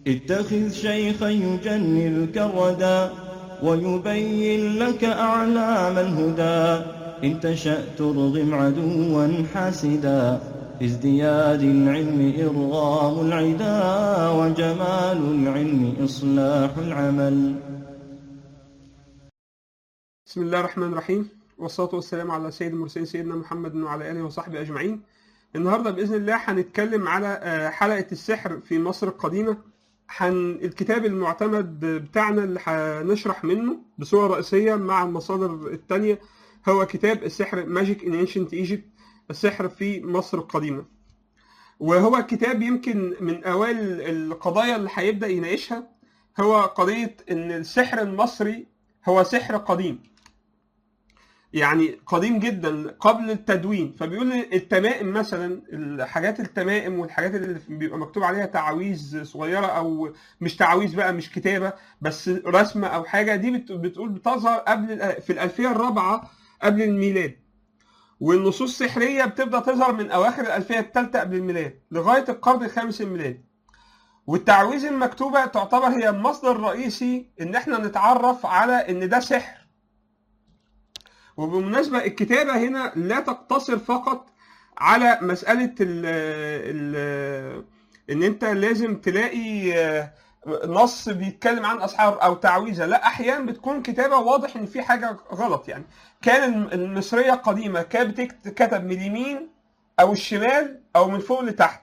اتخذ شيخا يجنلك الردى ويبين لك أعلام الهدى إن تشأ ترغم عدوا حاسدا في ازدياد العلم إرغام العدا وجمال العلم إصلاح العمل بسم الله الرحمن الرحيم والصلاة والسلام على سيد المرسلين سيدنا محمد وعلى آله وصحبه أجمعين النهاردة بإذن الله هنتكلم على آه، حلقة السحر في مصر القديمة حن الكتاب المعتمد بتاعنا اللي هنشرح منه بصورة رئيسية مع المصادر التانية هو كتاب السحر ماجيك ان Ancient ايجيبت السحر في مصر القديمة وهو كتاب يمكن من أوائل القضايا اللي هيبدأ يناقشها هو قضية إن السحر المصري هو سحر قديم يعني قديم جدا قبل التدوين فبيقول التمائم مثلا الحاجات التمائم والحاجات اللي بيبقى مكتوب عليها تعاويذ صغيره او مش تعاويذ بقى مش كتابه بس رسمه او حاجه دي بت- بتقول بتظهر قبل الأ- في الالفيه الرابعه قبل الميلاد والنصوص السحريه بتبدا تظهر من اواخر الالفيه الثالثه قبل الميلاد لغايه القرن الخامس الميلادي والتعويذ المكتوبه تعتبر هي المصدر الرئيسي ان احنا نتعرف على ان ده سحر وبالمناسبة الكتابة هنا لا تقتصر فقط على مسألة ال ال إن أنت لازم تلاقي آه، نص بيتكلم عن أسحار أو تعويذة لا أحيانا بتكون كتابة واضح إن في حاجة غلط يعني كان الم- المصرية القديمة كانت بتكتب من اليمين أو الشمال أو من فوق لتحت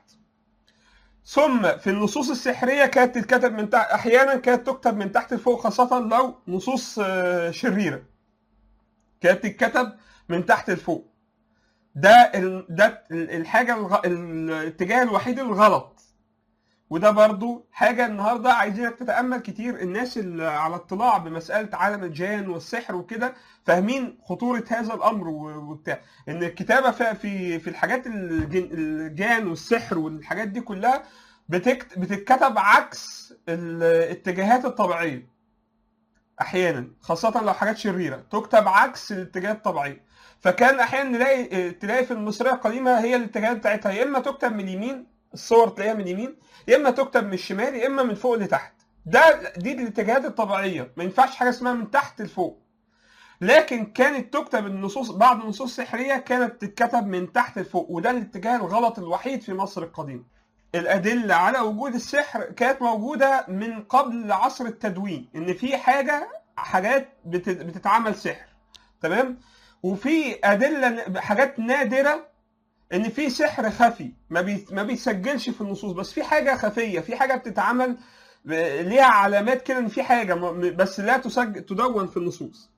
ثم في النصوص السحرية كانت تتكتب من تحت أحيانا كانت تكتب من تحت لفوق خاصة لو نصوص آه، شريرة كانت تتكتب من تحت لفوق ده ال... ده ال- الحاجه الغ... الاتجاه الوحيد الغلط وده برضو حاجه النهارده عايزينك تتامل كتير الناس اللي على اطلاع بمساله عالم الجان والسحر وكده فاهمين خطوره هذا الامر و- وبتاع ان الكتابه في في, في الحاجات الجن... الجان والسحر والحاجات دي كلها بتكت... بتتكتب عكس الاتجاهات الطبيعيه احيانا خاصه لو حاجات شريره تكتب عكس الاتجاهات الطبيعيه فكان احيانا نلاقي تلاقي في المصريه القديمه هي الاتجاهات بتاعتها يا اما تكتب من اليمين الصور تلاقيها من اليمين يا اما تكتب من الشمال يا اما من فوق لتحت ده دي الاتجاهات الطبيعيه ما ينفعش حاجه اسمها من تحت لفوق لكن كانت تكتب النصوص بعض النصوص السحريه كانت تتكتب من تحت لفوق وده الاتجاه الغلط الوحيد في مصر القديمه الأدلة على وجود السحر كانت موجودة من قبل عصر التدوين إن في حاجة حاجات بت- بتتعمل سحر تمام وفي أدلة حاجات نادرة إن في سحر خفي ما بي ما بيتسجلش في النصوص بس في حاجة خفية في حاجة بتتعمل ب- ليها علامات كده إن في حاجة م- بس لا تسجل تدون في النصوص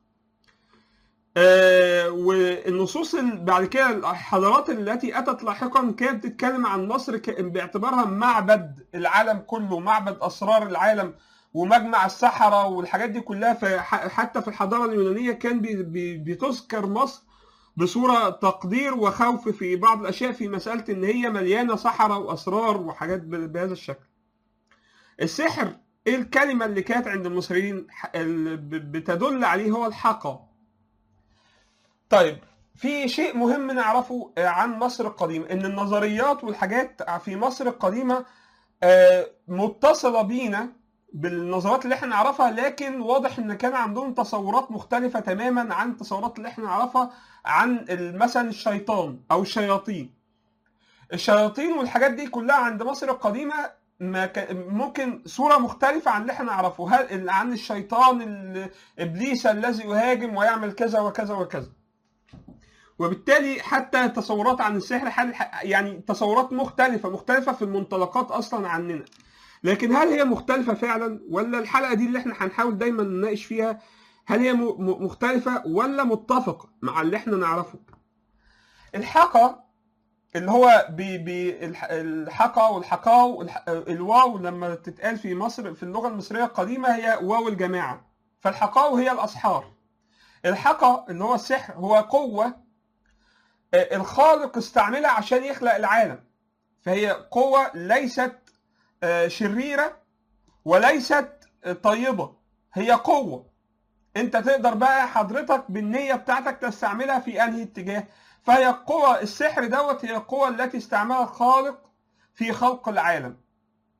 آه، والنصوص ال- بعد كده الحضارات التي اتت لاحقا كانت بتتكلم عن مصر ك- باعتبارها معبد العالم كله معبد اسرار العالم ومجمع السحرة والحاجات دي كلها فح- حتى في الحضاره اليونانيه كان بي- بي- بتذكر مصر بصوره تقدير وخوف في بعض الاشياء في مساله ان هي مليانه سحرة واسرار وحاجات ب- بهذا الشكل. السحر ايه الكلمه اللي كانت عند المصريين ح- اللي ب- بتدل عليه هو الحقى طيب في شيء مهم نعرفه آه، عن مصر القديمة إن النظريات والحاجات في مصر القديمة آه، متصلة بينا بالنظريات اللي احنا نعرفها لكن واضح ان كان عندهم تصورات مختلفة تماما عن التصورات اللي احنا نعرفها عن ال- مثلا الشيطان او الشياطين الشياطين والحاجات دي كلها عند مصر القديمة ما كان ممكن صورة مختلفة عن اللي احنا نعرفه هل عن الشيطان ال- ابليس الذي يهاجم ويعمل كذا وكذا وكذا وبالتالي حتى تصورات عن السحر حال يعني تصورات مختلفة مختلفة في المنطلقات أصلا عننا لكن هل هي مختلفة فعلا ولا الحلقة دي اللي احنا هنحاول دايما نناقش فيها هل هي م- م- مختلفة ولا متفقة مع اللي احنا نعرفه الحقى اللي هو بي بي الح- الحقى والحقاو الح- الواو لما تتقال في مصر في اللغة المصرية القديمة هي واو الجماعة فالحقاو هي الأسحار الحقى اللي هو السحر هو قوة آه، الخالق استعملها عشان يخلق العالم فهي قوة ليست آه، شريرة وليست آه، طيبة هي قوة انت تقدر بقى حضرتك بالنية بتاعتك تستعملها في انهي اتجاه فهي القوة السحر دوت هي القوة التي استعملها الخالق في خلق العالم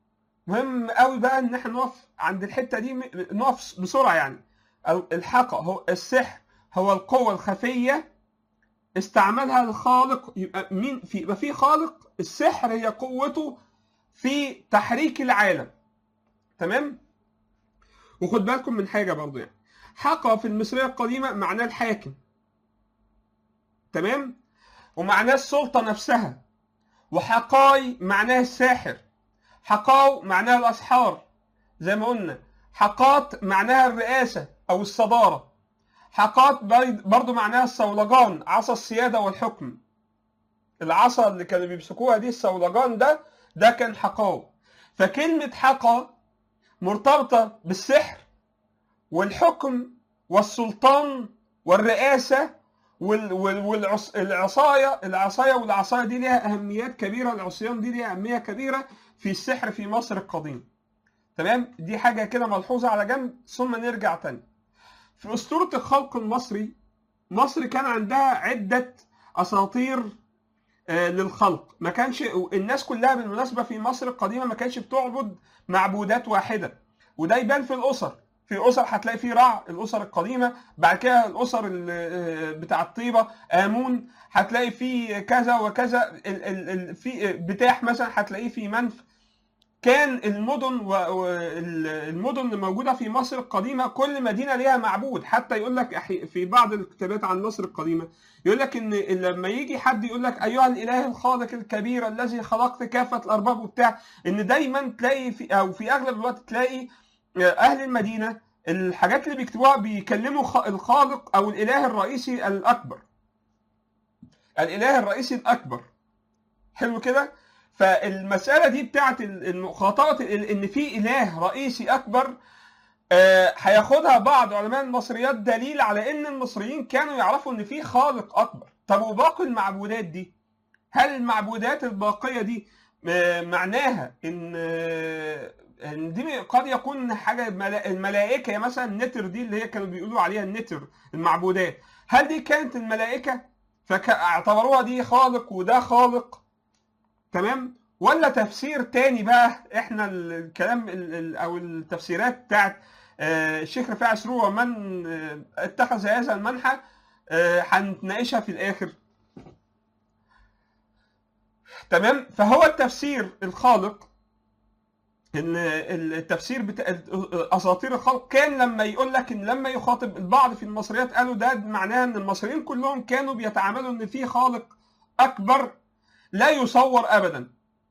مهم قوي بقى ان احنا نقف عند الحته دي م- نقف بسرعه يعني ال- الحقه هو السحر هو القوه الخفيه استعملها الخالق يبقى مين في يبقى في خالق السحر هي قوته في تحريك العالم تمام وخد بالكم من حاجه برضو يعني حقه في المصريه القديمه معناه الحاكم تمام ومعناه السلطه نفسها وحقاي معناه الساحر حقاو معناها الأسحار زي ما قلنا حقات معناها الرئاسة أو الصدارة حقات بيض- برضو معناها الصولجان عصا السيادة والحكم العصا اللي كانوا بيمسكوها دي الصولجان ده ده كان حقاو فكلمة حقا مرتبطة بالسحر والحكم والسلطان والرئاسة وال- وال- والعص- العصاية العصاية والعصاية دي ليها أهميات كبيرة العصيان دي ليها أهمية كبيرة في السحر في مصر القديم تمام دي حاجة كده ملحوظة على جنب ثم نرجع تاني في أسطورة الخلق المصري مصر كان عندها عدة أساطير آه، للخلق ما كانش الناس كلها بالمناسبة في مصر القديمة ما كانش بتعبد معبودات واحدة وده يبان في الأسر في أسر هتلاقي فيه رع الأسر القديمة بعد كده الأسر ال- آه، بتاع الطيبة آمون هتلاقي فيه كذا وكذا ال- ال- ال- في بتاح مثلا هتلاقيه في منف كان المدن والمدن اللي موجوده في مصر القديمه كل مدينه ليها معبود حتى يقول لك أحي- في بعض الكتابات عن مصر القديمه يقول لك ان لما يجي حد يقول لك ايها الاله الخالق الكبير الذي خلقت كافه الارباب وبتاع ان دايما تلاقي في او في اغلب الوقت تلاقي اهل المدينه الحاجات اللي بيكتبوها بيكلموا خ- الخالق او الاله الرئيسي الاكبر الاله الرئيسي الاكبر حلو كده فالمساله دي بتاعت ال- المخاطره ال- ان في اله رئيسي اكبر آه، هياخدها بعض علماء المصريات دليل على ان المصريين كانوا يعرفوا ان في خالق اكبر طب وباقي المعبودات دي هل المعبودات الباقيه دي آه، معناها ان آه، ان دي قد يكون حاجه ملا- الملائكه مثلا النتر دي اللي هي كانوا بيقولوا عليها النتر المعبودات هل دي كانت الملائكه فاعتبروها دي خالق وده خالق تمام ولا تفسير تاني بقى احنا ال- الكلام ال- ال- او التفسيرات بتاعت آه، الشيخ رفاعي سرور ومن آه، اتخذ هذا المنحى آه، هنتناقشها في الاخر تمام فهو التفسير الخالق ان التفسير بتاع اساطير الخلق كان لما يقول لك ان لما يخاطب البعض في المصريات قالوا ده معناها ان المصريين كلهم كانوا بيتعاملوا ان في خالق اكبر لا يصور ابدا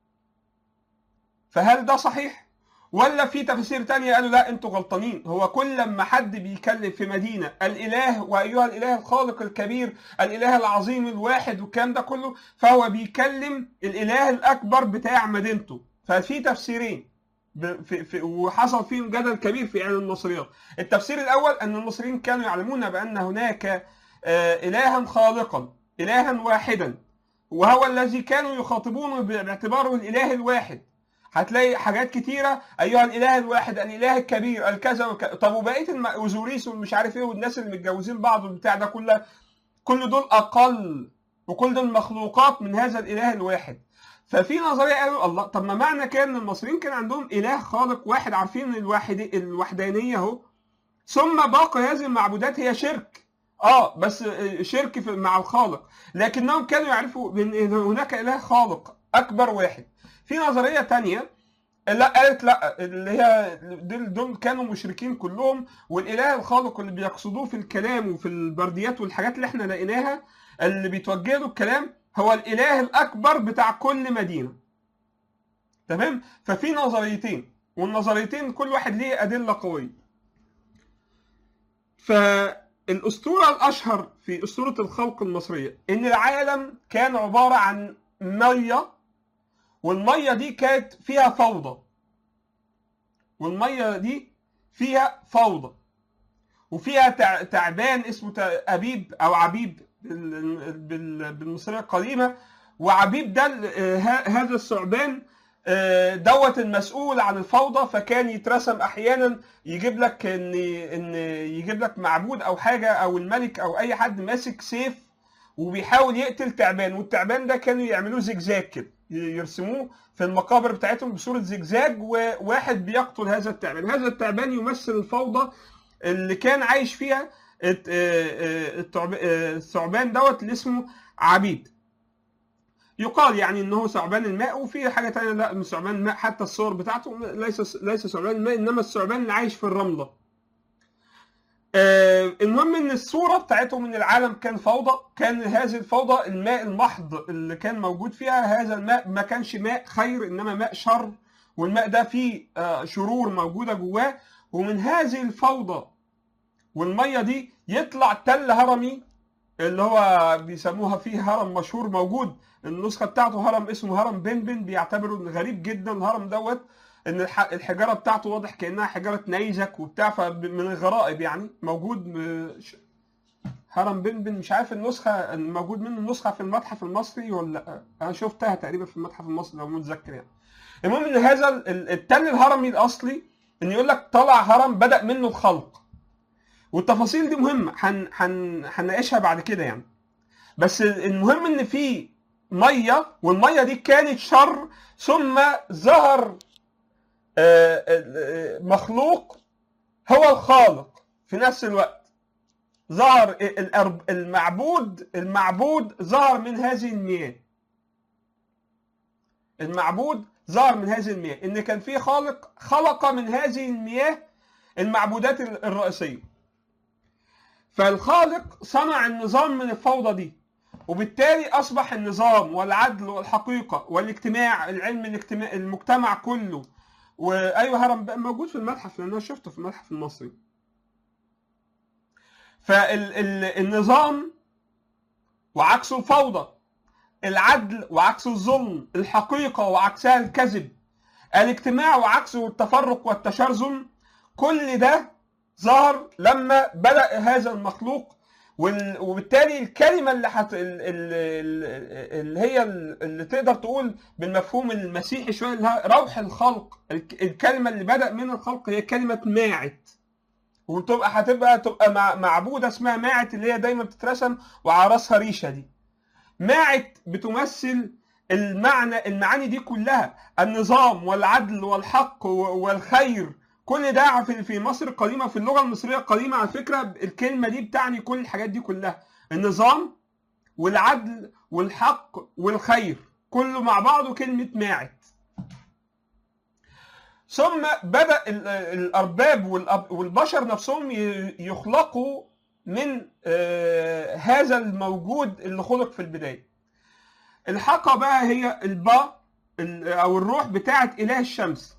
فهل ده صحيح ولا في تفسير تانية قالوا لا انتوا غلطانين هو كل لما حد بيتكلم في مدينة الاله وايها الاله الخالق الكبير الاله العظيم الواحد والكلام ده كله فهو بيكلم الاله الاكبر بتاع مدينته ففي تفسيرين ب- في في وحصل فيهم جدل كبير في علم المصريات التفسير الاول ان المصريين كانوا يعلمون بان هناك آه، الها خالقا الها واحدا وهو الذي كانوا يخاطبونه باعتباره الاله الواحد هتلاقي حاجات كتيره ايها الاله الواحد الاله الكبير الكذا وك... طب وبقيه الم... اوزوريس والمش عارف ايه والناس اللي متجوزين بعض والبتاع ده كله كل دول اقل وكل دول مخلوقات من هذا الاله الواحد ففي نظريه قالوا الله طب ما معنى كده ان المصريين كان عندهم اله خالق واحد عارفين الواحد الوحدانيه اهو ثم باقي هذه المعبودات هي شرك اه بس شرك في مع الخالق لكنهم كانوا يعرفوا ان هناك اله خالق اكبر واحد في نظريه تانية لا قالت لا اللي هي دول, دول كانوا مشركين كلهم والاله الخالق اللي بيقصدوه في الكلام وفي البرديات والحاجات اللي احنا لقيناها اللي بيتوجه له الكلام هو الاله الاكبر بتاع كل مدينه تمام ففي نظريتين والنظريتين كل واحد ليه ادله قويه فالاسطوره الاشهر في اسطوره الخلق المصريه ان العالم كان عباره عن ميه والميه دي كانت فيها فوضى والميه دي فيها فوضى وفيها تع- تعبان اسمه تع- ابيب او عبيب بال- بال- بالمصريه القديمه وعبيب ده ال- آه، ه- هذا الثعبان آه، دوت المسؤول عن الفوضى فكان يترسم احيانا يجيب لك ان ان يجيب لك معبود او حاجه او الملك او اي حد ماسك سيف وبيحاول يقتل تعبان والتعبان ده كانوا يعملوه زجزاج كده يرسموه في المقابر بتاعتهم بصوره زجزاج وواحد بيقتل هذا التعبان هذا التعبان يمثل الفوضى اللي كان عايش فيها الت- آه، آه، التعب- آه، الثعبان دوت اللي اسمه عبيد يقال يعني ان هو ثعبان الماء وفي حاجه تانية لا مش ثعبان الماء حتى الصور بتاعته ليس ليس ثعبان الماء انما الثعبان اللي عايش في الرمله آه، المهم ان الصوره بتاعتهم من العالم كان فوضى كان هذه الفوضى الماء المحض اللي كان موجود فيها هذا الماء ما كانش ماء خير انما ماء شر والماء ده فيه آه، شرور موجوده جواه ومن هذه الفوضى والميه دي يطلع تل هرمي اللي هو بيسموها فيه هرم مشهور موجود النسخه بتاعته هرم اسمه هرم بنبن بيعتبروا ان غريب جدا الهرم دوت ان الح- الحجاره بتاعته واضح كانها حجاره نيزك وبتاع فب- من الغرائب يعني موجود م- ش- هرم بنبن مش عارف النسخه موجود منه نسخه في المتحف المصري ولا لأ. انا شفتها تقريبا في المتحف المصري لو متذكر يعني المهم ان هذا ال- ال- التل الهرمي الاصلي ان يقول لك طلع هرم بدا منه الخلق والتفاصيل دي مهمه هن هن هنناقشها بعد كده يعني بس المهم ان في ميه والميه دي كانت شر ثم ظهر آه، آه، مخلوق هو الخالق في نفس الوقت ظهر الأرب- المعبود المعبود ظهر من هذه المياه المعبود ظهر من هذه المياه ان كان في خالق خلق من هذه المياه المعبودات الرئيسيه فالخالق صنع النظام من الفوضى دي وبالتالي اصبح النظام والعدل والحقيقه والاجتماع العلم الاجتماع المجتمع كله وايوه هرم بقى موجود في المتحف لان انا شفته في المتحف المصري فالنظام وعكسه الفوضى العدل وعكسه الظلم الحقيقه وعكسها الكذب الاجتماع وعكسه التفرق والتشرذم كل ده ظهر لما بدا هذا المخلوق وال- وبالتالي الكلمه اللي حت... ال- ال- ال- اللي هي ال- اللي تقدر تقول بالمفهوم المسيحي شويه اللي هي روح الخلق الك- الكلمه اللي بدا من الخلق هي كلمه ماعت وتبقى هتبقى تبقى مع- معبوده اسمها ماعت اللي هي دايما بتترسم وعلى راسها ريشه دي ماعت بتمثل المعنى المعاني دي كلها النظام والعدل والحق و- والخير كل ده في في مصر القديمه في اللغه المصريه القديمه على فكره الكلمه دي بتعني كل الحاجات دي كلها النظام والعدل والحق والخير كله مع بعضه كلمه ماعت ثم بدا ال- الارباب والأب- والبشر نفسهم ي- يخلقوا من آه، هذا الموجود اللي خلق في البدايه الحقه بقى هي البا ال- او الروح بتاعه اله الشمس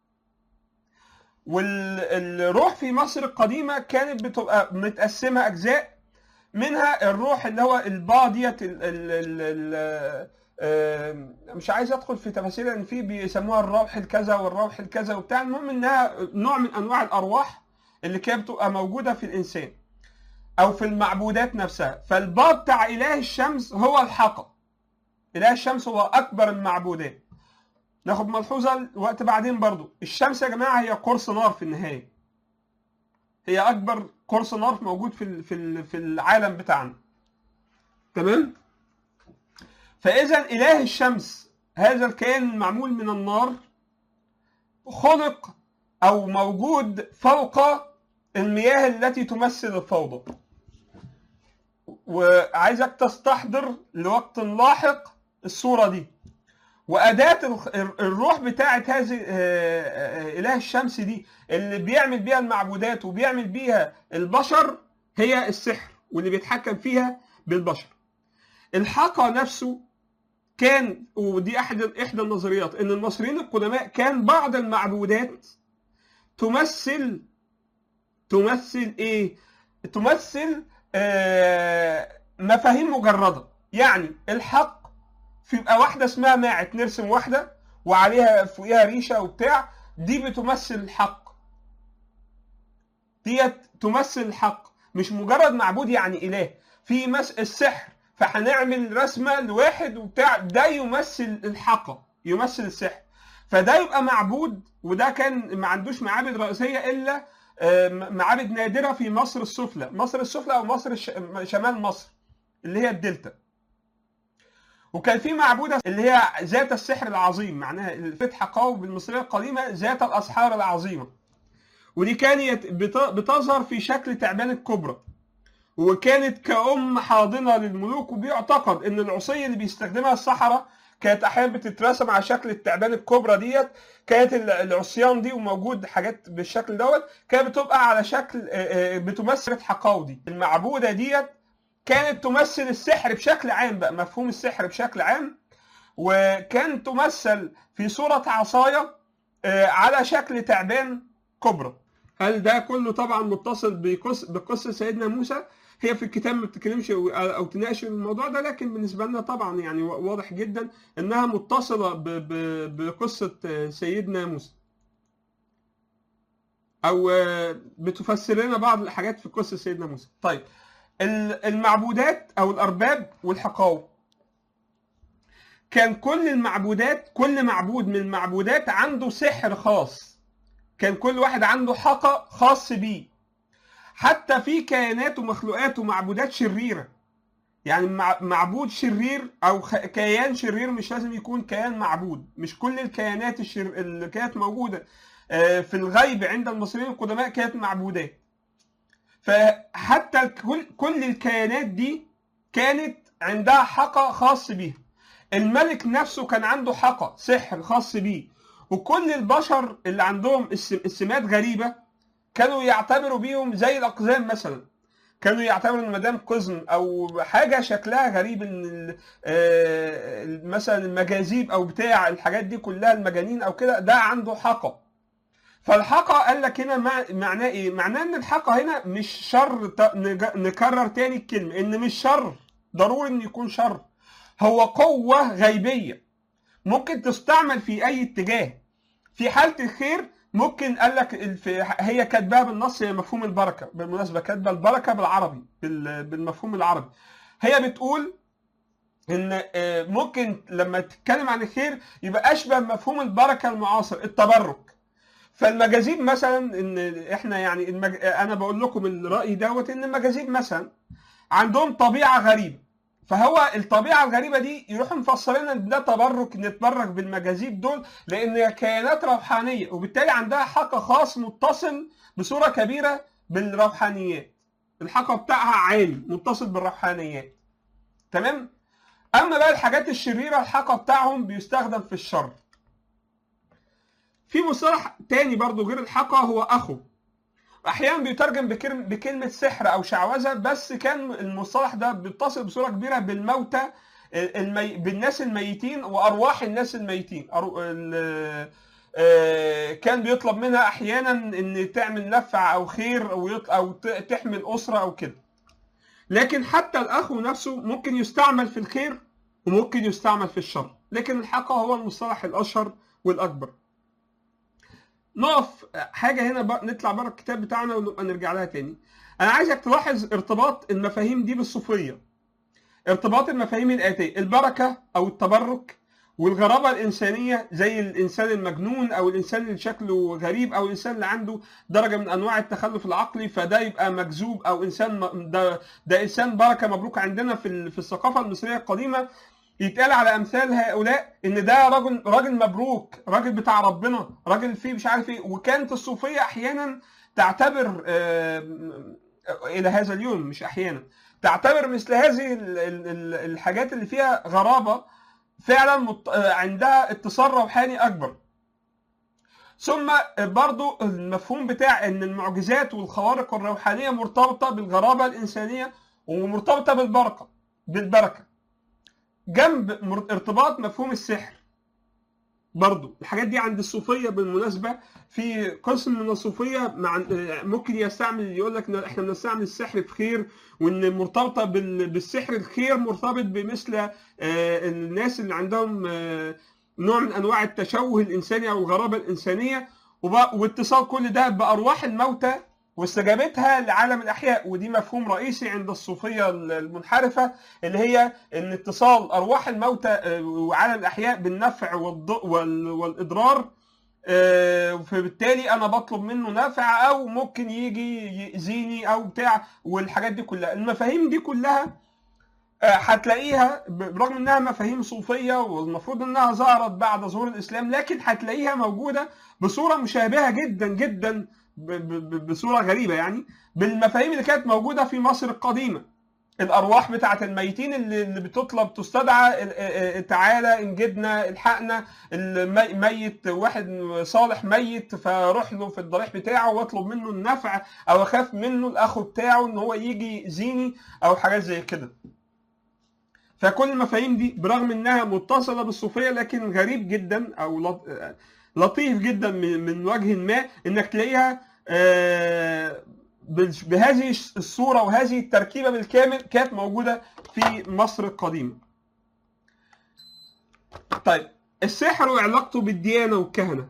والروح في مصر القديمه كانت بتبقى متقسمه اجزاء منها الروح اللي هو البا ديت ال ال ال ال آه، مش عايز ادخل في تفاصيل ان في بيسموها الروح الكذا والروح الكذا وبتاع المهم انها نوع من انواع الارواح اللي كانت بتبقى موجوده في الانسان او في المعبودات نفسها فالبا بتاع اله الشمس هو الحقه اله الشمس هو اكبر المعبودات ناخد ملحوظه وقت بعدين برضو الشمس يا جماعه هي قرص نار في النهايه هي اكبر قرص نار موجود في ال- في ال- في العالم بتاعنا تمام فاذا اله الشمس هذا الكيان المعمول من النار خلق او موجود فوق المياه التي تمثل الفوضى وعايزك تستحضر لوقت لاحق الصوره دي واداه الخ- الروح بتاعه هذه آه، آه، اله الشمس دي اللي بيعمل بيها المعبودات وبيعمل بيها البشر هي السحر واللي بيتحكم فيها بالبشر الحقا نفسه كان ودي احد احدى النظريات ان المصريين القدماء كان بعض المعبودات تمثل تمثل ايه تمثل آه مفاهيم مجرده يعني الحق في يبقى واحده اسمها ماعت نرسم واحده وعليها فوقيها ريشه وبتاع دي بتمثل الحق ديت تمثل الحق مش مجرد معبود يعني اله في مس السحر فهنعمل رسمه لواحد وبتاع ده يمثل الحق يمثل السحر فده يبقى معبود وده كان ما عندوش معابد رئيسيه الا آه، معابد نادره في مصر السفلى مصر السفلى او مصر الش- شمال مصر اللي هي الدلتا وكان في معبوده اللي هي ذات السحر العظيم معناها الفتحه قوم بالمصريه القديمه ذات الاسحار العظيمه ودي كانت بت- بتظهر في شكل تعبان الكبرى وكانت كأم حاضنة للملوك وبيعتقد إن العصي اللي بيستخدمها السحرة كانت أحيانا بتترسم على شكل التعبان الكبرى ديت كانت ال- العصيان دي وموجود حاجات بالشكل دوت كانت بتبقى على شكل آه، آه، بتمثل حقاودي المعبودة ديت كانت تمثل السحر بشكل عام بقى مفهوم السحر بشكل عام وكانت تمثل في صورة عصاية آه، على شكل تعبان كبرى هل ده كله طبعا متصل بقص بقصه سيدنا موسى هي في الكتاب ما بتتكلمش او أو تناقش الموضوع ده لكن بالنسبه لنا طبعا يعني واضح جدا انها متصله ب- ب- بقصه سيدنا موسى او بتفسر لنا بعض الحاجات في قصه سيدنا موسى طيب ال- المعبودات او الارباب والحقاوه كان كل المعبودات كل معبود من المعبودات عنده سحر خاص كان كل واحد عنده حقا خاص بيه حتى في كيانات ومخلوقات ومعبودات شريره يعني مع- معبود شرير او خ- كيان شرير مش لازم يكون كيان معبود مش كل الكيانات الشر... اللي كانت موجوده آه، في الغيب عند المصريين القدماء كانت معبودات فحتى كل كل الكيانات دي كانت عندها حقا خاص بيها الملك نفسه كان عنده حقا سحر خاص بيه وكل البشر اللي عندهم الس- السمات غريبه كانوا يعتبروا بيهم زي الاقزام مثلا كانوا يعتبروا ان مدام قزم او حاجه شكلها غريب ان ال- آه، مثلا المجاذيب او بتاع الحاجات دي كلها المجانين او كده ده عنده حقا فالحقا قال لك هنا مع- معناه ايه؟ معناه ان الحقا هنا مش شر ت- نج- نكرر تاني الكلمه ان مش شر ضروري ان يكون شر هو قوه غيبيه ممكن تستعمل في اي اتجاه في حاله الخير ممكن قال لك الف- هي كاتباها بالنص هي مفهوم البركه بالمناسبه كاتبه البركه بالعربي بال- بالمفهوم العربي هي بتقول ان آه، ممكن لما تتكلم عن الخير يبقى اشبه مفهوم البركه المعاصر التبرك فالمجاذيب مثلا ان احنا يعني المج... انا بقول لكم الراي دوت ان المجاذيب مثلا عندهم طبيعه غريبه فهو الطبيعه الغريبه دي يروحوا مفسرين ان ده تبرك نتبرك بالمجاذيب دول لان هي كيانات روحانيه وبالتالي عندها حق خاص متصل بصوره كبيره بالروحانيات الحق بتاعها عالي متصل بالروحانيات تمام اما بقى الحاجات الشريره الحق بتاعهم بيستخدم في الشر في مصطلح تاني برضو غير الحقا هو اخو احيانا بيترجم بكلمه بكلمه سحر او شعوذه بس كان المصطلح ده بيتصل بصوره كبيره بالموتى المي... بالناس الميتين وارواح الناس الميتين أرو... ال... آه، كان بيطلب منها احيانا ان تعمل نفع او خير او يط... او ت- تحمل اسره او كده لكن حتى الاخو نفسه ممكن يستعمل في الخير وممكن يستعمل في الشر لكن الحق هو المصطلح الاشهر والاكبر نقف حاجه هنا بقى نطلع بره الكتاب بتاعنا ونبقى نرجع لها تاني انا عايزك تلاحظ ارتباط المفاهيم دي بالصوفيه ارتباط المفاهيم الاتيه البركه او التبرك والغرابه الانسانيه زي الانسان المجنون او الانسان اللي شكله غريب او الانسان اللي عنده درجه من انواع التخلف العقلي فده يبقى مجذوب او انسان م- ده ده انسان بركه مبروك عندنا في ال- في الثقافه المصريه القديمه يتقال على امثال هؤلاء ان ده راجل راجل مبروك راجل بتاع ربنا راجل فيه مش عارف ايه وكانت الصوفيه احيانا تعتبر آه، الى هذا اليوم مش احيانا تعتبر مثل هذه ال- ال- ال- الحاجات اللي فيها غرابه فعلا مت- آه، عندها اتصال روحاني اكبر ثم برضو المفهوم بتاع ان المعجزات والخوارق الروحانيه مرتبطه بالغرابه الانسانيه ومرتبطه بالبركه بالبركه جنب مر- ارتباط مفهوم السحر برضو الحاجات دي عند الصوفيه بالمناسبه في قسم من الصوفيه مع ممكن يستعمل يقول لك إن احنا بنستعمل السحر في خير وان مرتبطه بال- بالسحر الخير مرتبط بمثل آه، الناس اللي عندهم آه، نوع من انواع التشوه الانساني او الغرابه الانسانيه وب- واتصال كل ده بارواح الموتى واستجابتها لعالم الاحياء ودي مفهوم رئيسي عند الصوفيه المنحرفه اللي هي ان اتصال ارواح الموتى آه، وعالم الاحياء بالنفع والض- وال- والاضرار آه، فبالتالي انا بطلب منه نفع او ممكن يجي يأذيني او بتاع والحاجات دي كلها المفاهيم دي كلها آه، هتلاقيها ب- برغم انها مفاهيم صوفيه والمفروض انها ظهرت بعد ظهور الاسلام لكن هتلاقيها موجوده بصوره مشابهه جدا جدا ب- ب- ب- بصوره غريبه يعني بالمفاهيم اللي كانت موجوده في مصر القديمه الارواح بتاعه الميتين اللي اللي بتطلب تستدعى ال- ال- ال- تعالى انجدنا الحقنا الميت واحد صالح ميت فاروح له في الضريح بتاعه واطلب منه النفع او اخاف منه الاخو بتاعه ان هو يجي يأذيني او حاجات زي كده فكل المفاهيم دي برغم انها متصله بالصوفيه لكن غريب جدا او لط- لطيف جدا من من وجه ما انك تلاقيها آه، بال- بهذه الصوره وهذه التركيبه بالكامل كانت موجوده في مصر القديمه. طيب السحر وعلاقته بالديانه والكهنه.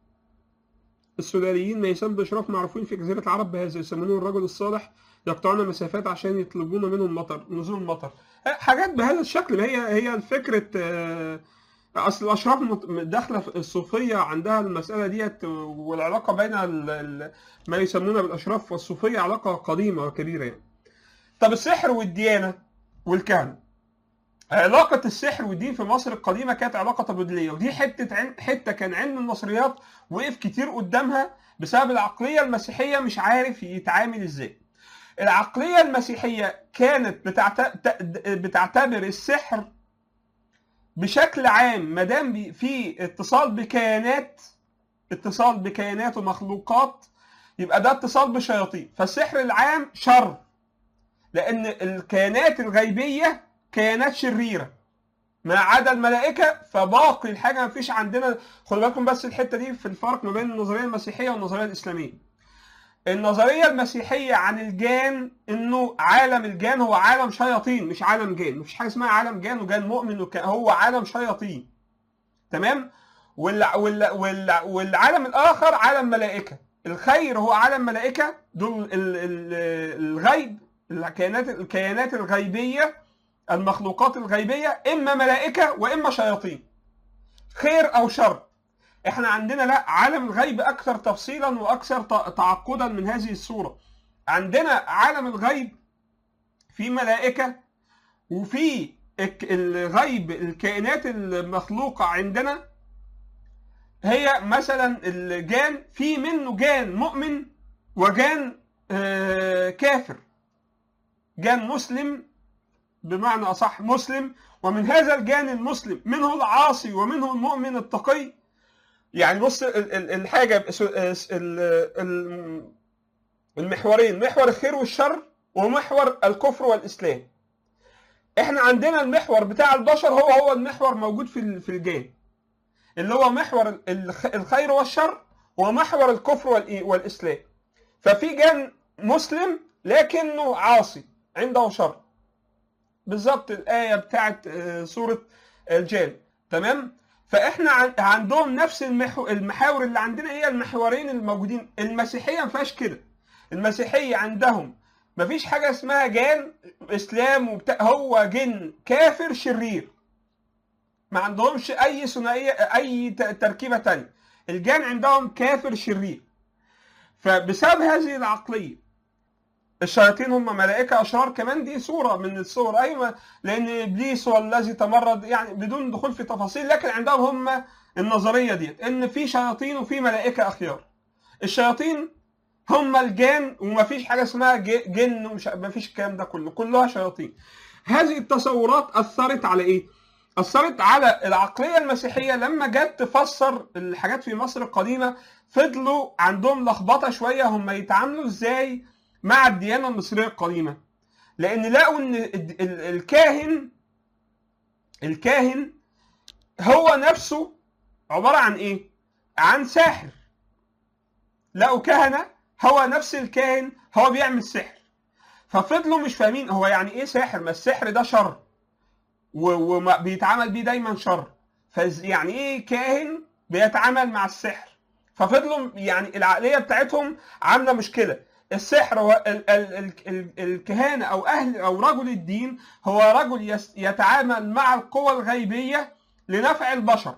السودانيين ميسان باشراف معروفين في جزيره العرب بهذا يسمونه الرجل الصالح يقطعون مسافات عشان يطلبون منهم مطر نزول مطر حاجات بهذا الشكل هي هي الفكره آه، اصل الاشراف مت- داخله في الصوفيه عندها المساله ديت والعلاقه بين ال- ال- ما يسمونه بالاشراف والصوفيه علاقه قديمه وكبيره يعني. طب السحر والديانه والكهنه علاقة السحر والدين في مصر القديمة كانت علاقة تبادلية ودي حتة عن حتة كان علم المصريات وقف كتير قدامها بسبب العقلية المسيحية مش عارف يتعامل ازاي. العقلية المسيحية كانت بتعت- بتعتبر السحر بشكل عام ما دام بي- في اتصال بكيانات اتصال بكيانات ومخلوقات يبقى ده اتصال بشياطين فالسحر العام شر لان الكيانات الغيبيه كيانات شريره ما عدا الملائكه فباقي الحاجه ما فيش عندنا خدوا بالكم بس الحته دي في الفرق ما بين النظريه المسيحيه والنظريه الاسلاميه النظريه المسيحيه عن الجان انه عالم الجان هو عالم شياطين مش عالم جان مفيش حاجه اسمها عالم جان وجان مؤمن وك... هو عالم شياطين تمام وال... وال... وال... والعالم الاخر عالم ملائكه الخير هو عالم ملائكه دول ال... ال... الغيب الكيانات الكيانات الغيبيه المخلوقات الغيبيه اما ملائكه واما شياطين خير او شر احنا عندنا لا عالم الغيب اكثر تفصيلا واكثر ت- تعقدا من هذه الصوره عندنا عالم الغيب في ملائكه وفي الك- الغيب الكائنات المخلوقه عندنا هي مثلا الجان في منه جان مؤمن وجان آه، كافر جان مسلم بمعنى اصح مسلم ومن هذا الجان المسلم منه العاصي ومنه المؤمن التقي يعني بص ال- ال- الحاجه بس- ال- ال- المحورين محور الخير والشر ومحور الكفر والاسلام احنا عندنا المحور بتاع البشر هو هو المحور موجود في ال- في الجان اللي هو محور ال- الخ- الخير والشر ومحور الكفر والإي- والاسلام ففي جان مسلم لكنه عاصي عنده شر بالظبط الايه بتاعت آه، سوره الجان تمام فاحنا عن- عندهم نفس المحو... المحاور اللي عندنا هي المحورين الموجودين المسيحيه ما فيهاش كده المسيحيه عندهم ما فيش حاجه اسمها جان اسلام وبتاع هو جن كافر شرير ما عندهمش اي ثنائيه اي ت- تركيبه تانية الجان عندهم كافر شرير فبسبب هذه العقليه الشياطين هم ملائكة أشرار كمان دي صورة من الصور أيوة لأن إبليس هو الذي تمرد يعني بدون دخول في تفاصيل لكن عندهم هم النظرية ديت إن في شياطين وفي ملائكة أخيار الشياطين هم الجان ومفيش حاجة اسمها ج- جن ومش مفيش الكلام ده كله كلها شياطين هذه التصورات أثرت على إيه؟ أثرت على العقلية المسيحية لما جت تفسر الحاجات في مصر القديمة فضلوا عندهم لخبطة شوية هم يتعاملوا إزاي مع الديانة المصرية القديمة لأن لقوا إن ال- ال- الكاهن الكاهن هو نفسه عبارة عن إيه؟ عن ساحر لقوا كهنة هو نفس الكاهن هو بيعمل سحر ففضلوا مش فاهمين هو يعني إيه ساحر؟ ما السحر ده شر و- وبيتعامل بيه دايما شر فز يعني إيه كاهن بيتعامل مع السحر ففضلوا يعني العقلية بتاعتهم عاملة مشكلة السحر هو ال ال ال ال الكهانة أو أهل أو رجل الدين هو رجل يس- يتعامل مع القوى الغيبية لنفع البشر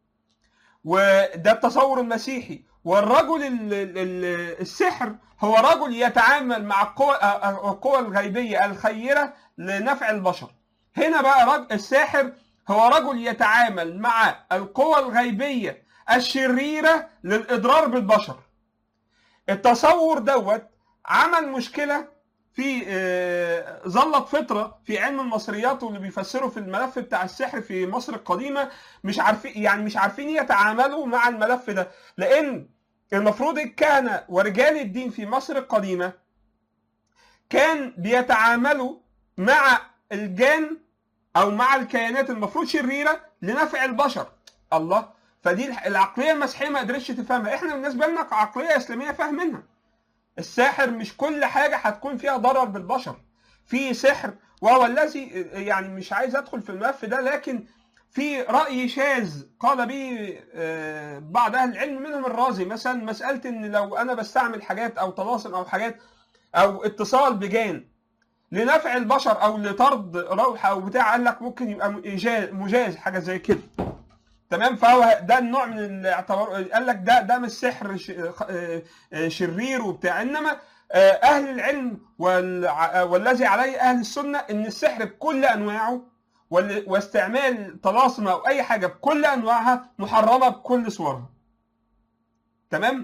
وده التصور المسيحي والرجل ال ال ال السحر هو رجل يتعامل مع القوى القوى الغيبية الخيرة لنفع البشر هنا بقى رجل الساحر هو رجل يتعامل مع القوى الغيبيه الشريره للاضرار بالبشر التصور دوت عمل مشكله في آه، ظلت فتره في علم المصريات واللي بيفسروا في الملف بتاع السحر في مصر القديمه مش عارفين يعني مش عارفين يتعاملوا مع الملف ده لان المفروض الكهنه ورجال الدين في مصر القديمه كان بيتعاملوا مع الجان او مع الكيانات المفروض شريره لنفع البشر الله فدي العقليه المسيحيه ما قدرتش تفهمها احنا بالنسبه لنا كعقليه اسلاميه فاهمينها الساحر مش كل حاجه هتكون فيها ضرر بالبشر في سحر وهو الذي يعني مش عايز ادخل في الملف ده لكن في راي شاذ قال به آه، بعض اهل العلم منهم الرازي مثلا مساله ان لو انا بستعمل حاجات او طلاسم او حاجات او اتصال بجان لنفع البشر او لطرد روح او بتاع قال لك ممكن يبقى مجاز, مجاز حاجه زي كده تمام فهو ده النوع من الاعتبار قال لك ده ده مش سحر ش- آه، آه، شرير وبتاع انما آه، اهل العلم والع- والذي عليه اهل السنه ان السحر بكل انواعه وال- واستعمال طلاسم او اي حاجه بكل انواعها محرمه بكل صورها تمام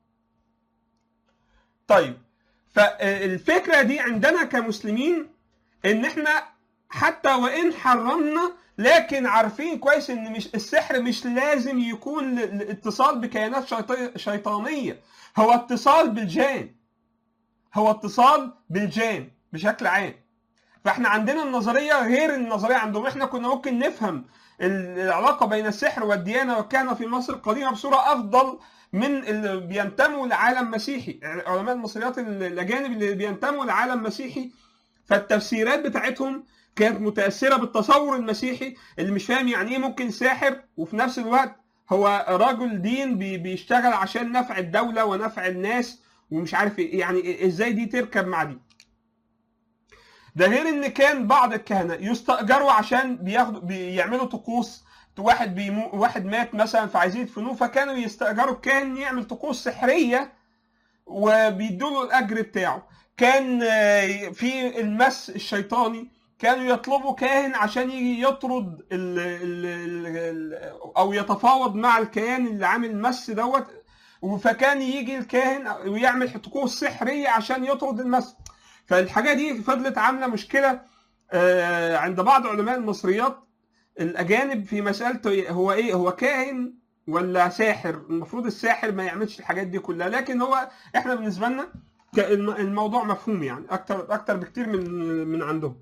طيب فالفكره دي عندنا كمسلمين ان احنا حتى وان حرمنا لكن عارفين كويس ان مش السحر مش لازم يكون ل- ل- اتصال بكيانات شيطي- شيطانيه هو اتصال بالجان هو اتصال بالجان بشكل عام فاحنا عندنا النظريه غير النظريه عندهم احنا كنا ممكن نفهم ال- العلاقه بين السحر والديانه والكهنه في مصر القديمه بصوره افضل من اللي بينتموا لعالم مسيحي علماء المصريات ال- الاجانب اللي بينتموا لعالم مسيحي فالتفسيرات بتاعتهم كانت متاثره بالتصور المسيحي اللي مش فاهم يعني ايه ممكن ساحر وفي نفس الوقت هو رجل دين بي- بيشتغل عشان نفع الدوله ونفع الناس ومش عارف ايه يعني ازاي دي تركب مع دي ده غير ان كان بعض الكهنه يستاجروا عشان بياخدوا بيعملوا طقوس واحد بيمو واحد مات مثلا فعايزين يدفنوه فكانوا يستاجروا الكاهن يعمل طقوس سحريه وبيدوا له الاجر بتاعه كان آه، في المس الشيطاني كانوا يطلبوا كاهن عشان يجي يطرد ال ال ال ال او يتفاوض مع الكيان اللي عامل المس دوت فكان يجي الكاهن ويعمل طقوس سحريه عشان يطرد المس فالحاجه دي فضلت عامله مشكله آه، عند بعض علماء المصريات الاجانب في مساله هو ايه هو كاهن ولا ساحر المفروض الساحر ما يعملش الحاجات دي كلها لكن هو احنا بالنسبه لنا ك- الم- الموضوع مفهوم يعني اكتر اكتر بكتير من من عندهم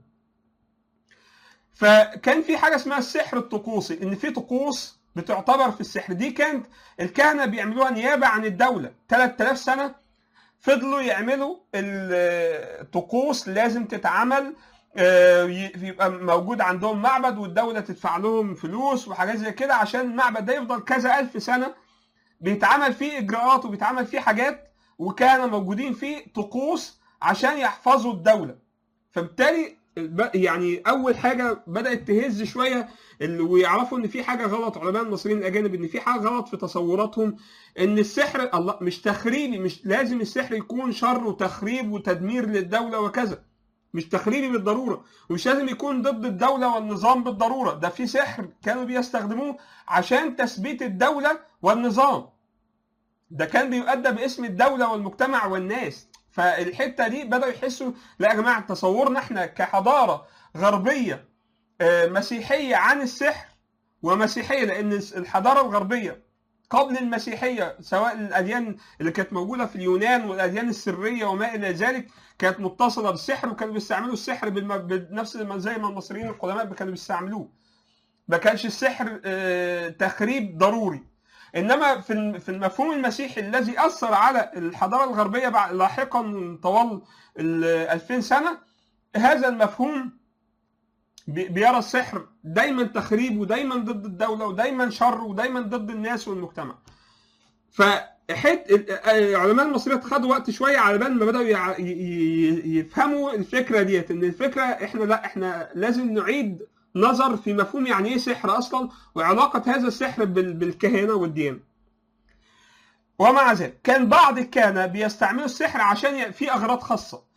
فكان في حاجه اسمها السحر الطقوسي ان في طقوس بتعتبر في السحر دي كانت الكهنه بيعملوها نيابه عن الدوله 3000 سنه فضلوا يعملوا الطقوس لازم تتعمل آه، ي- يبقى موجود عندهم معبد والدولة تدفع لهم فلوس وحاجات زي كده عشان المعبد ده يفضل كذا ألف سنة بيتعمل فيه إجراءات وبيتعمل فيه حاجات وكانوا موجودين فيه طقوس عشان يحفظوا الدولة فبالتالي الب- يعني أول حاجة بدأت تهز شوية ال- ويعرفوا إن في حاجة غلط علماء المصريين الأجانب إن في حاجة غلط في تصوراتهم ان السحر الله مش تخريبي مش لازم السحر يكون شر وتخريب وتدمير للدوله وكذا مش تخريبي بالضروره ومش لازم يكون ضد الدوله والنظام بالضروره ده في سحر كانوا بيستخدموه عشان تثبيت الدوله والنظام ده كان بيؤدى باسم الدوله والمجتمع والناس فالحته دي بداوا يحسوا لا يا جماعه تصورنا احنا كحضاره غربيه آه، مسيحيه عن السحر ومسيحيه لان الحضاره الغربيه قبل المسيحيه سواء الاديان اللي كانت موجوده في اليونان والاديان السريه وما الى ذلك كانت متصله بالسحر وكانوا بيستعملوا السحر بالم... بنفس ما زي ما المصريين القدماء كانوا بيستعملوه ما كانش السحر آه، تخريب ضروري انما في الم- في المفهوم المسيحي الذي اثر على الحضاره الغربيه بعد لاحقا طوال ال 2000 سنه هذا المفهوم بي- بيرى السحر دايما تخريب ودايما ضد الدوله ودايما شر ودايما ضد الناس والمجتمع. فحت العلماء المصريين خدوا وقت شويه على بال ما بداوا يع- ي- ي- يفهموا الفكره ديت ان الفكره احنا لا احنا لازم نعيد نظر في مفهوم يعني ايه سحر اصلا وعلاقه هذا السحر بال- بالكهنه والديانه. ومع ذلك كان بعض الكهنه بيستعملوا السحر عشان ي- في اغراض خاصه.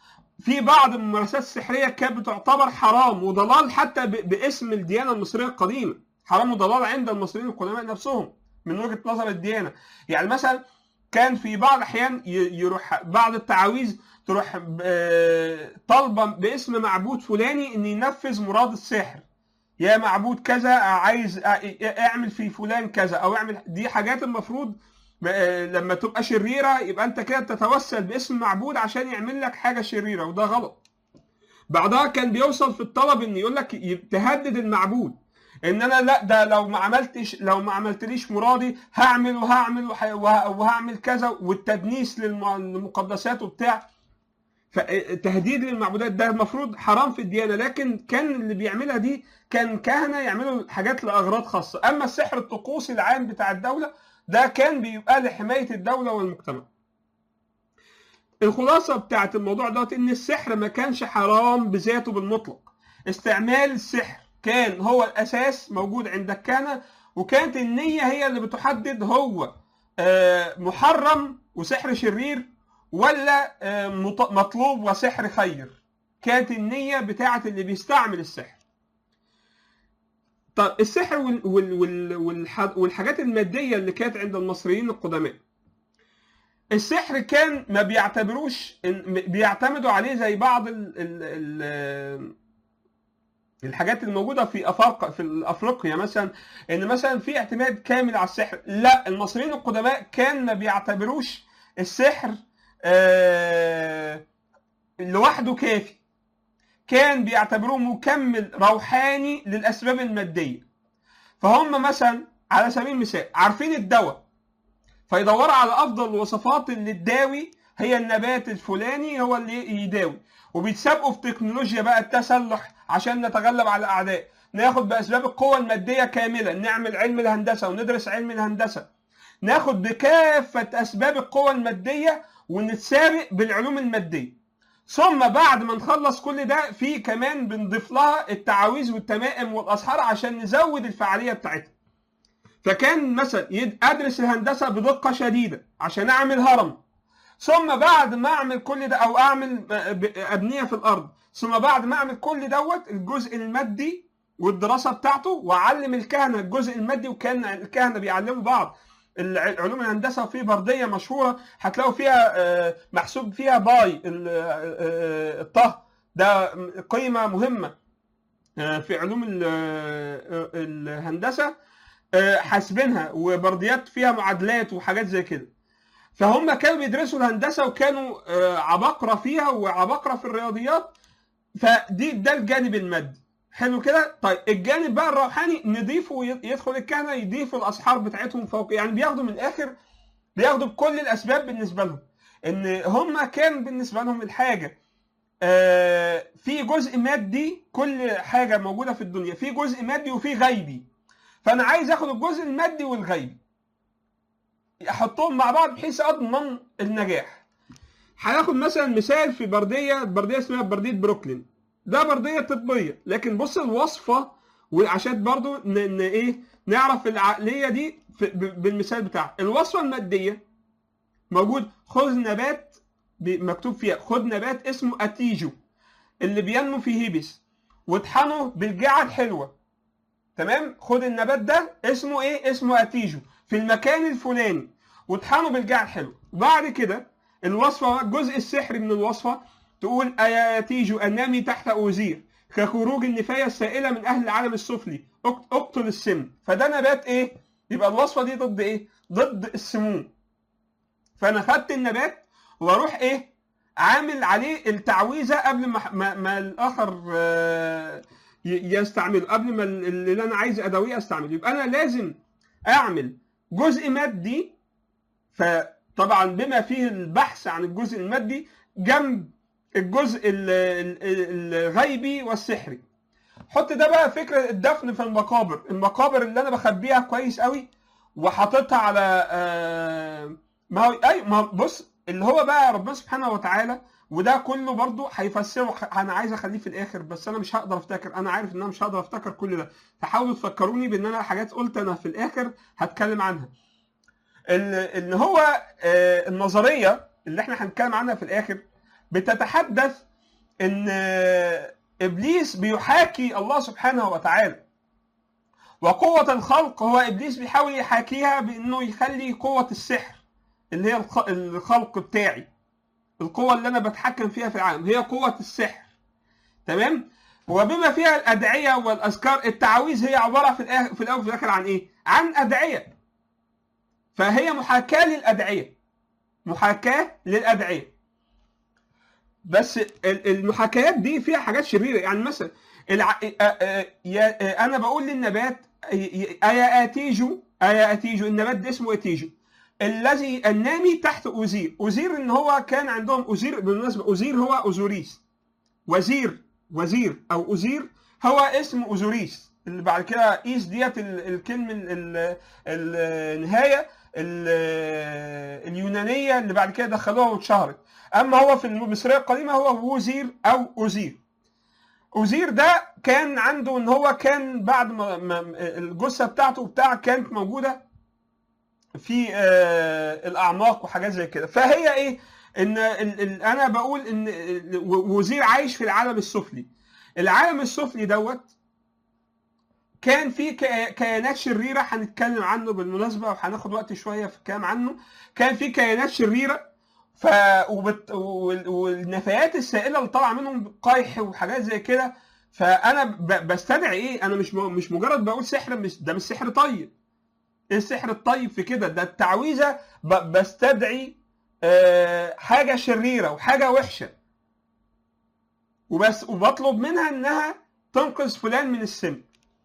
في بعض الممارسات السحريه كانت بتعتبر حرام وضلال حتى ب- باسم الديانه المصريه القديمه حرام وضلال عند المصريين القدماء نفسهم من وجهه نظر الديانه يعني مثلا كان في بعض الاحيان ي- يروح بعض التعاويذ تروح آه، طالبه باسم معبود فلاني ان ينفذ مراد الساحر يا معبود كذا عايز أ- اعمل في فلان كذا او اعمل دي حاجات المفروض آه، لما تبقى شريره يبقى انت كده تتوسل باسم معبود عشان يعمل لك حاجه شريره وده غلط بعدها كان بيوصل في الطلب ان يقول لك ي- تهدد المعبود ان انا لا ده لو ما عملتش لو ما عملتليش مرادي هعمل وهعمل وه- وه- وهعمل كذا والتدنيس للم- للمقدسات وبتاع فتهديد للمعبودات ده المفروض حرام في الديانه لكن كان اللي بيعملها دي كان كهنه يعملوا حاجات لاغراض خاصه اما السحر الطقوسي العام بتاع الدوله ده كان بيبقى لحمايه الدوله والمجتمع الخلاصه بتاعت الموضوع دوت ان السحر ما كانش حرام بذاته بالمطلق استعمال السحر كان هو الاساس موجود عند الكهنه وكانت النيه هي اللي بتحدد هو آه، محرم وسحر شرير ولا آه، مط- مطلوب وسحر خير كانت النيه بتاعه اللي بيستعمل السحر طب السحر وال وال وال والح- والحاجات الماديه اللي كانت عند المصريين القدماء السحر كان ما بيعتبروش إن- م- بيعتمدوا عليه زي بعض ال ال ال الحاجات الموجوده في افارقه في افريقيا مثلا ان مثلا في اعتماد كامل على السحر لا المصريين القدماء كان ما بيعتبروش السحر آه، لوحده كافي كان بيعتبروه مكمل روحاني للاسباب الماديه فهم مثلا على سبيل المثال عارفين الدواء فيدوروا على افضل الوصفات اللي تداوي هي النبات الفلاني هو اللي يداوي وبيتسابقوا في تكنولوجيا بقى التسلح عشان نتغلب على الاعداء ناخد باسباب القوه الماديه كامله نعمل علم الهندسه وندرس علم الهندسه ناخد بكافه اسباب القوه الماديه ونتسابق بالعلوم الماديه ثم بعد ما نخلص كل ده في كمان بنضيف لها التعاويذ والتمائم والاسحار عشان نزود الفعاليه بتاعتها فكان مثلا يد- ادرس الهندسه بدقه شديده عشان اعمل هرم ثم بعد ما اعمل كل ده او اعمل ب- ابنيه في الارض ثم بعد ما اعمل كل دوت الجزء المادي والدراسه بتاعته واعلم الكهنه الجزء المادي وكان الكهنه بيعلموا بعض الع- علوم الهندسه في برديه مشهوره هتلاقوا فيها آه، محسوب فيها باي ال- آه، الطه ده قيمه مهمه آه، في علوم ال- آه، الهندسه آه، حاسبينها وبرديات فيها معادلات وحاجات زي كده فهم كانوا بيدرسوا الهندسه وكانوا آه، عباقره فيها وعباقره في الرياضيات فدي ده الجانب المادي حلو كده طيب الجانب بقى الروحاني نضيفه وي- يدخل الكهنه يضيفوا الاسحار بتاعتهم فوق يعني بياخدوا من الاخر بياخدوا بكل الاسباب بالنسبه لهم ان هم كان بالنسبه لهم الحاجه آه، في جزء مادي كل حاجه موجوده في الدنيا في جزء مادي وفي غيبي فانا عايز اخد الجزء المادي والغيبي احطهم مع بعض بحيث اضمن النجاح هناخد مثلا مثال في برديه برديه اسمها برديه بروكلين ده برديه طبيه لكن بص الوصفه وعشان برضو ن... ن... ايه نعرف العقليه دي في... ب... بالمثال بتاعها الوصفه الماديه موجود خذ نبات ب- مكتوب فيها خذ نبات اسمه اتيجو اللي بينمو في هيبس واطحنه بالجعه الحلوه تمام خد النبات ده اسمه ايه اسمه اتيجو في المكان الفلاني واطحنه بالجعه الحلوه بعد كده الوصفه الجزء السحري من الوصفه تقول ايا تيجو انامي تحت اوزير كخروج النفايه السائله من اهل العالم السفلي اقت- اقتل السم فده نبات ايه يبقى الوصفه دي ضد ايه ضد السموم فانا خدت النبات واروح ايه عامل عليه التعويذه قبل ما ما, ما الاخر آه، ي- يستعمله قبل ما ال- اللي انا عايز اداويه استعمله يبقى انا لازم اعمل جزء مادي فطبعا بما فيه البحث عن الجزء المادي جنب الجزء ال- ال- الغيبي والسحري حط ده بقى فكره الدفن في المقابر المقابر اللي انا بخبيها كويس قوي وحاططها على آه، ما هو اي ما هو بص اللي هو بقى ربنا سبحانه وتعالى وده كله برضو هيفسره انا عايز اخليه في الاخر بس انا مش هقدر افتكر انا عارف ان انا مش هقدر افتكر كل ده فحاولوا تفكروني بان انا حاجات قلت انا في الاخر هتكلم عنها ال- ان هو آه، النظريه اللي احنا هنتكلم عنها في الاخر بتتحدث ان ابليس بيحاكي الله سبحانه وتعالى وقوة الخلق هو ابليس بيحاول يحاكيها بانه يخلي قوة السحر اللي هي الخلق بتاعي القوة اللي انا بتحكم فيها في العالم هي قوة السحر تمام وبما فيها الادعية والاذكار التعاويذ هي عبارة في الاخر في الاول وفي الاخر عن ايه؟ عن ادعية فهي محاكاة للادعية محاكاة للادعية بس المحاكيات دي فيها حاجات شريره يعني مثلا الع... انا بقول للنبات ايا اتيجو ايا اتيجو النبات ده اسمه اتيجو الذي النامي تحت اوزير اوزير ان هو كان عندهم اوزير بالمناسبه اوزير هو اوزوريس وزير وزير او اوزير هو اسم اوزوريس اللي بعد كده ايس ديت الكلمه النهايه اليونانيه اللي بعد كده دخلوها واتشهرت اما هو في المصريه القديمه هو وزير او اوزير اوزير ده كان عنده ان هو كان بعد ما الجثه بتاعته بتاع كانت موجوده في الاعماق وحاجات زي كده فهي ايه ان انا بقول ان وزير عايش في العالم السفلي العالم السفلي دوت كان في كيانات شريره هنتكلم عنه بالمناسبه وهناخد وقت شويه في الكلام عنه كان في كيانات شريره ف وبت... والنفايات السائله اللي طالعه منهم قيح وحاجات زي كده فانا ب... بستدعي ايه انا مش م... مش مجرد بقول سحر مش ده مش سحر طيب ايه السحر الطيب في كده ده التعويذه ب... بستدعي أه... حاجه شريره وحاجه وحشه وبس وبطلب منها انها تنقذ فلان من السم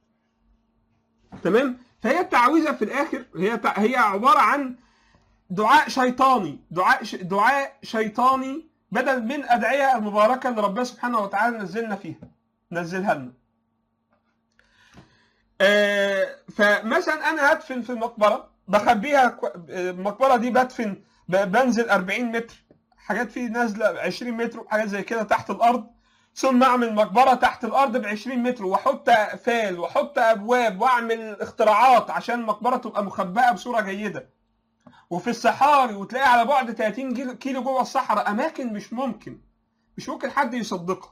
تمام فهي التعويذه في الاخر هي هي عباره عن دعاء شيطاني دعاء ش... دعاء شيطاني بدل من ادعيه المباركه اللي ربنا سبحانه وتعالى نزلنا فيها نزلها لنا آه فمثلا انا هدفن في المقبره بخبيها المقبره دي بدفن بنزل 40 متر حاجات فيه نازله 20 متر وحاجات زي كده تحت الارض ثم اعمل مقبره تحت الارض ب 20 متر واحط اقفال واحط ابواب واعمل اختراعات عشان المقبره تبقى مخبأه بصوره جيده وفي الصحاري وتلاقي على بعد 30 كيلو جوه الصحراء اماكن مش ممكن مش ممكن حد يصدقها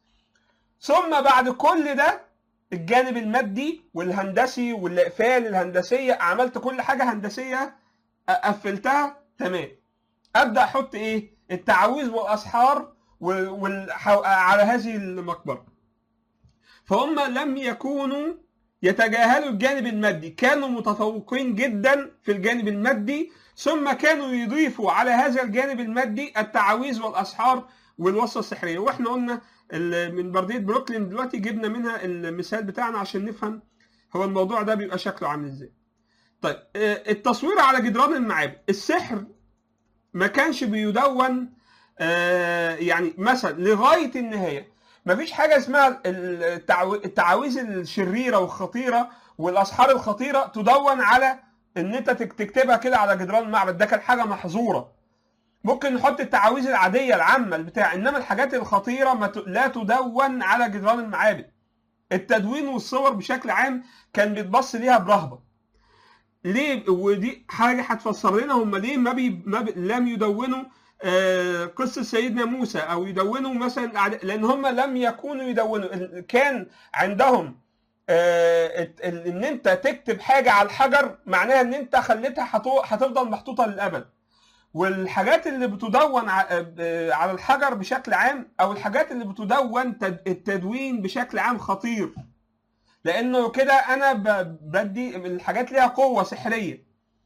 ثم بعد كل ده الجانب المادي والهندسي والاقفال الهندسيه عملت كل حاجه هندسيه قفلتها تمام ابدا احط ايه التعاويذ والاسحار وال... على هذه المقبره فهم لم يكونوا يتجاهلوا الجانب المادي كانوا متفوقين جدا في الجانب المادي ثم كانوا يضيفوا على هذا الجانب المادي التعاويذ والاسحار والوصفه السحريه واحنا قلنا من برديه بروكلين دلوقتي جبنا منها المثال بتاعنا عشان نفهم هو الموضوع ده بيبقى شكله عامل ازاي طيب التصوير على جدران المعابد السحر ما كانش بيدون يعني مثلا لغايه النهايه مفيش حاجه اسمها التعاويذ الشريره والخطيره والاسحار الخطيره تدون على ان انت تكتبها كده على جدران المعبد ده كان حاجه محظوره ممكن نحط التعاويذ العاديه العامه البتاع انما الحاجات الخطيره ما ت... لا تدون على جدران المعابد التدوين والصور بشكل عام كان بيتبص ليها برهبه ليه ودي حاجه هتفسر لنا هم ليه ما, بي... ما بي... لم يدونوا آه قصه سيدنا موسى او يدونوا مثلا لان هم لم يكونوا يدونوا كان عندهم آه ان انت تكتب حاجه على الحجر معناها ان انت خليتها هتفضل محطوطه للابد والحاجات اللي بتدون على الحجر بشكل عام او الحاجات اللي بتدون التدوين بشكل عام خطير لانه كده انا بدي الحاجات ليها قوه سحريه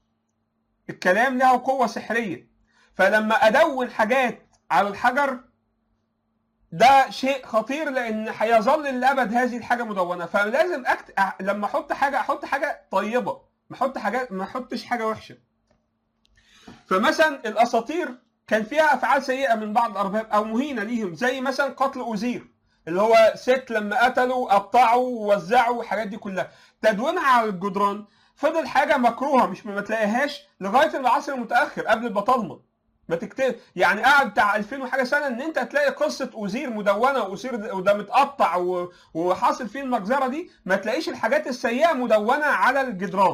الكلام له قوه سحريه فلما ادون حاجات على الحجر ده شيء خطير لان هيظل للابد هذه الحاجه مدونه فلازم أكت... لما احط حاجه احط حاجه طيبه ما احط حاجات ما احطش حاجه وحشه فمثلا الاساطير كان فيها افعال سيئه من بعض الارباب او مهينه ليهم زي مثلا قتل اوزير اللي هو ست لما قتلوا قطعوا ووزعوا الحاجات دي كلها تدوينها على الجدران فضل حاجه مكروهه مش ما تلاقيهاش لغايه العصر المتاخر قبل البطالمه ما تكتب يعني قعد بتاع 2000 وحاجه سنه ان انت تلاقي قصه اوزير مدونه واوزير وده متقطع و... وحاصل فيه المجزره دي ما تلاقيش الحاجات السيئه مدونه على الجدران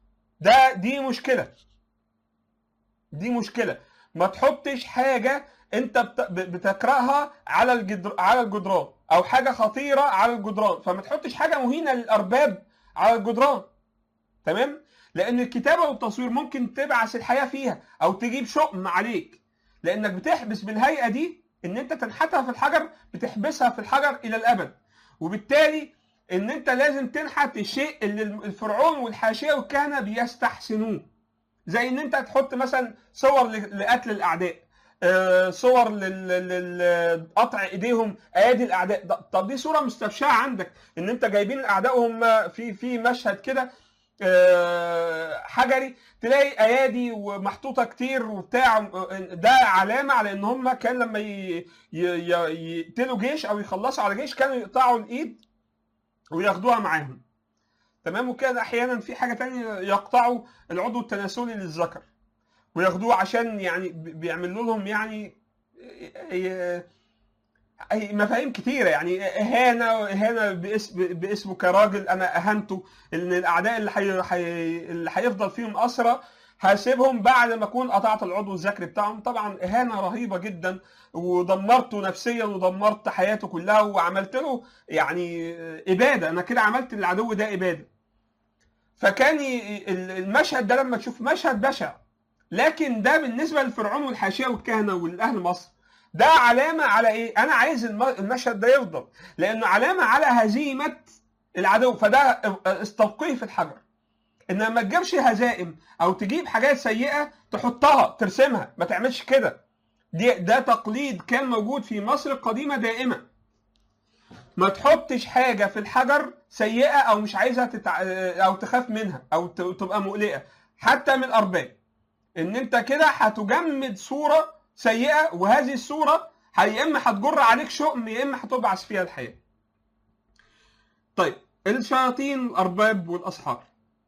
ده دي مشكله دي مشكله ما تحطش حاجه انت بت- ب- بتقراها على الجدر على الجدران او حاجه خطيره على الجدران فما تحطش حاجه مهينه للارباب على الجدران تمام لان الكتابه والتصوير ممكن تبعث الحياه فيها او تجيب شؤم عليك لانك بتحبس بالهيئه دي ان انت تنحتها في الحجر بتحبسها في الحجر الى الابد وبالتالي ان انت لازم تنحت الشيء اللي الفرعون والحاشيه والكهنه بيستحسنوه زي ان انت تحط مثلا صور ل- لقتل الاعداء آه، صور لقطع ايديهم ايادي الاعداء ده- طب دي صوره مستبشعه عندك ان انت جايبين الاعداء وهم في في مشهد كده آه، حجري تلاقي ايادي ومحطوطه كتير وبتاع ده علامه على ان هم كان لما ي- ي- ي- يقتلوا جيش او يخلصوا على جيش كانوا يقطعوا الايد وياخدوها معاهم تمام وكان احيانا في حاجه تانية يقطعوا العضو التناسلي للذكر وياخدوه عشان يعني ب- بيعملوا لهم يعني ي- أي مفاهيم كتيرة يعني إهانة إهانة باسم باسمه كراجل أنا أهنته إن الأعداء اللي حي... حي... اللي هيفضل فيهم أسرى هسيبهم بعد ما أكون قطعت العضو الذكري بتاعهم طبعا إهانة رهيبة جدا ودمرته نفسيا ودمرت حياته كلها وعملت له يعني إبادة أنا كده عملت للعدو ده إبادة فكان ي- المشهد ده لما تشوف مشهد بشع لكن ده بالنسبة للفرعون والحاشية والكهنة والأهل مصر ده علامة على إيه؟ أنا عايز الم- المشهد ده يفضل لأنه علامة على هزيمة العدو فده استبقيه في الحجر إن ما تجيبش هزائم أو تجيب حاجات سيئة تحطها ترسمها ما تعملش كده دي ده تقليد كان موجود في مصر القديمة دائما ما تحطش حاجة في الحجر سيئة أو مش عايزها تتع... أو تخاف منها أو ت- تبقى مقلقة حتى من الأرباب إن أنت كده هتجمد صورة سيئة وهذه الصورة ه- يا إما هتجر عليك شؤم يا إما هتبعث فيها الحياة. طيب الشياطين الأرباب والأسحار.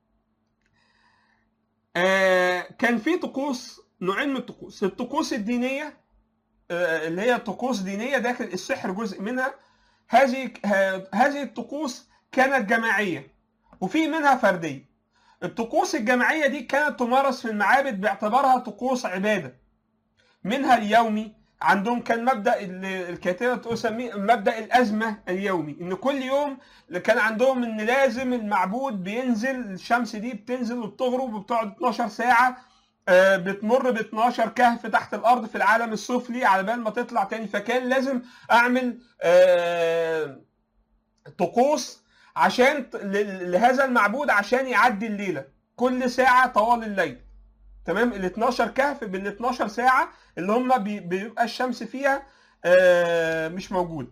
آه كان في طقوس نوعين من الطقوس، الطقوس الدينية آه اللي هي طقوس دينية داخل السحر جزء منها هذه ه- هذه الطقوس كانت جماعية وفي منها فردية. الطقوس الجماعية دي كانت تمارس في المعابد باعتبارها طقوس عبادة. منها اليومي عندهم كان مبدا ال- الكاتبه تسميه مبدا الازمه اليومي ان كل يوم كان عندهم ان لازم المعبود بينزل الشمس دي بتنزل وبتغرب وبتقعد 12 ساعه آه، بتمر ب 12 كهف تحت الارض في العالم السفلي على بال ما تطلع تاني فكان لازم اعمل آه، طقوس عشان ت- ل- لهذا المعبود عشان يعدي الليله كل ساعه طوال الليل تمام ال 12 كهف بال 12 ساعه اللي هم بي- بيبقى الشمس فيها آه، مش موجود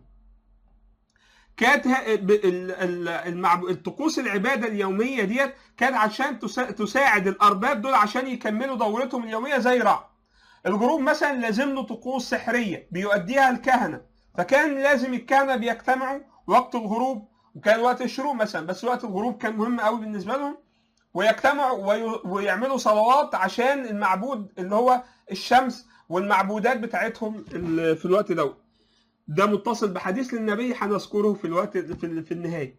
كانت ه- ب- ال- ال- المعب- الطقوس العباده اليوميه ديت كانت عشان تسا- تساعد الارباب دول عشان يكملوا دورتهم اليوميه زي رع الغروب مثلا لازم له طقوس سحريه بيؤديها الكهنه فكان لازم الكهنه بيجتمعوا وقت الغروب وكان وقت الشروق مثلا بس وقت الغروب كان مهم قوي بالنسبه لهم ويجتمعوا وي- ويعملوا صلوات عشان المعبود اللي هو الشمس والمعبودات بتاعتهم ال- في الوقت دوت ده متصل بحديث للنبي هنذكره في الوقت في, ال- في النهايه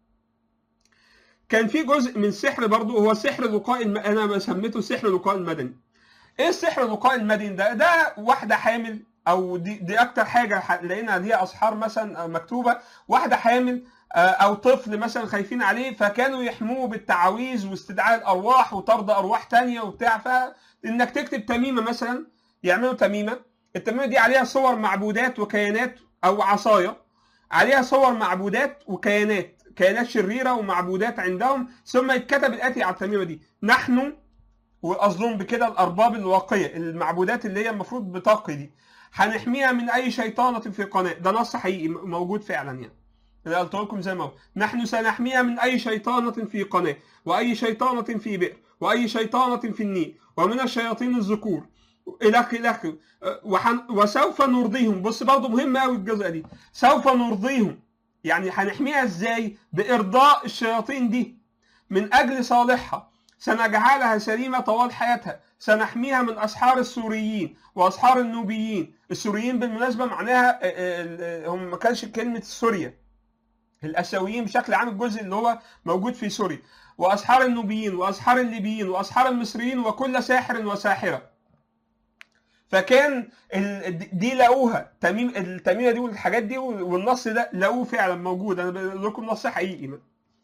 كان في جزء من سحر برضو هو سحر لقاء الم... انا سميته سحر لقاء المدني ايه السحر لقاء المدني ده ده واحده حامل او دي, دي اكتر حاجه ح- لقينا ليها اسحار مثلا مكتوبه واحده حامل آه، او طفل مثلا خايفين عليه فكانوا يحموه بالتعاويذ واستدعاء الارواح وطرد ارواح تانية وبتاع فانك تكتب تميمه مثلا يعملوا تميمه التميمه دي عليها صور معبودات وكيانات او عصايه عليها صور معبودات وكيانات كيانات شريره ومعبودات عندهم ثم يتكتب الاتي على التميمه دي نحن وقصدهم بكده الارباب الواقيه المعبودات اللي هي المفروض بتقي دي هنحميها من اي شيطانه في قناه ده نص حقيقي م- موجود فعلا يعني انا قلت لكم زي ما هو نحن سنحميها من اي شيطانه في قناه واي شيطانه في بئر واي شيطانه في النيل ومن الشياطين الذكور الى الى اخره وحن- وسوف نرضيهم بص برضه مهم قوي الجزء دي سوف نرضيهم يعني هنحميها ازاي بارضاء الشياطين دي من اجل صالحها سنجعلها سليمه طوال حياتها سنحميها من اسحار السوريين واسحار النوبيين السوريين بالمناسبه معناها آه، آه، هم ما كانش كلمه سوريا الاسيويين بشكل عام الجزء اللي هو موجود في سوريا واسحار النوبيين واسحار الليبيين واسحار المصريين وكل ساحر وساحره فكان ال- دي لقوها تميم التميمه دي والحاجات دي والنص ده لقوه فعلا موجود انا بقول لكم نص حقيقي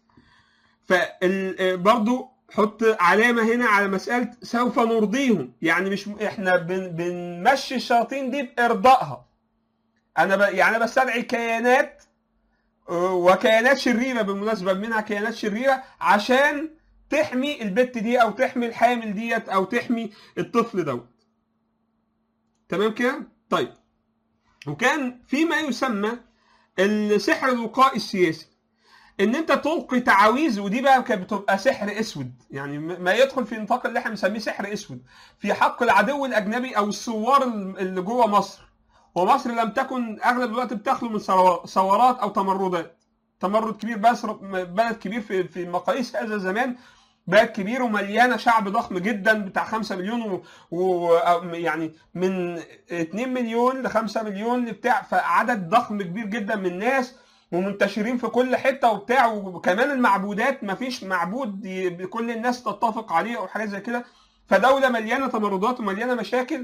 فبرضو حط علامه هنا على مساله سوف نرضيهم يعني مش احنا بن بنمشي الشياطين دي بارضائها انا ب... يعني انا بستدعي كيانات آه، وكيانات شريره بالمناسبه منها كيانات شريره عشان تحمي البت دي او تحمي الحامل ديت او تحمي الطفل دوت تمام كده طيب وكان في ما يسمى السحر الوقائي السياسي ان انت تلقي تعاويذ ودي بقى كانت بتبقى سحر اسود يعني م- ما يدخل في نطاق اللي احنا بنسميه سحر اسود في حق العدو الاجنبي او الثوار ال- اللي جوه مصر ومصر لم تكن اغلب الوقت بتخلو من ثورا- ثورات او تمردات تمرد كبير بس بلد كبير في في مقاييس هذا الزمان بلد كبير ومليانه شعب ضخم جدا بتاع 5 مليون و... و... أو يعني من 2 مليون ل 5 مليون بتاع فعدد ضخم كبير جدا من الناس ومنتشرين في كل حته وبتاع وكمان المعبودات ما فيش معبود ي- كل الناس تتفق عليه او حاجات زي كده فدوله مليانه تمردات ومليانه مشاكل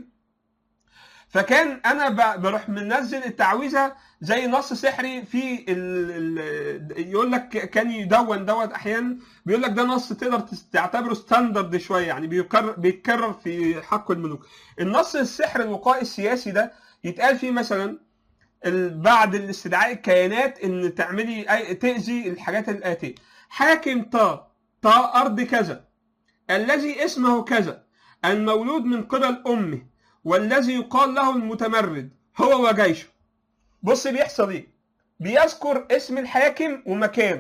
فكان انا ب- بروح منزل التعويذه زي نص سحري في ال... ال... يقول لك كان يدون دوت احيانا بيقول لك ده نص تقدر تس- تعتبره ستاندرد شويه يعني بيكرر بيتكرر في حق الملوك النص السحر الوقائي السياسي ده يتقال فيه مثلا ال- بعد الاستدعاء الكيانات ان تعملي أي تاذي الحاجات الاتيه حاكم طا طا ارض كذا الذي اسمه كذا المولود من قبل امه والذي يقال له المتمرد هو وجيشه بص بيحصل ايه بيذكر اسم الحاكم ومكانه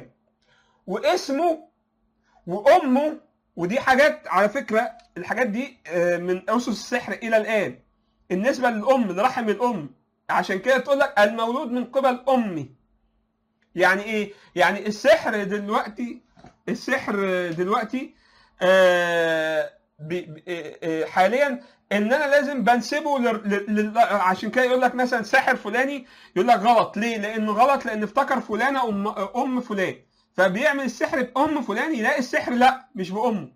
واسمه وامه ودي حاجات على فكره الحاجات دي آه، من اسس السحر الى الان النسبه للام لرحم الام عشان كده تقول لك المولود من قبل امي يعني ايه يعني السحر دلوقتي السحر دلوقتي آه بي بي- آه، آه، حاليا ان انا لازم بنسبه لل... لل... عشان كده يقول لك مثلا ساحر فلاني يقول لك غلط ليه لانه غلط لان افتكر فلانه ام ام فلان فبيعمل السحر بام فلان يلاقي السحر لا مش بامه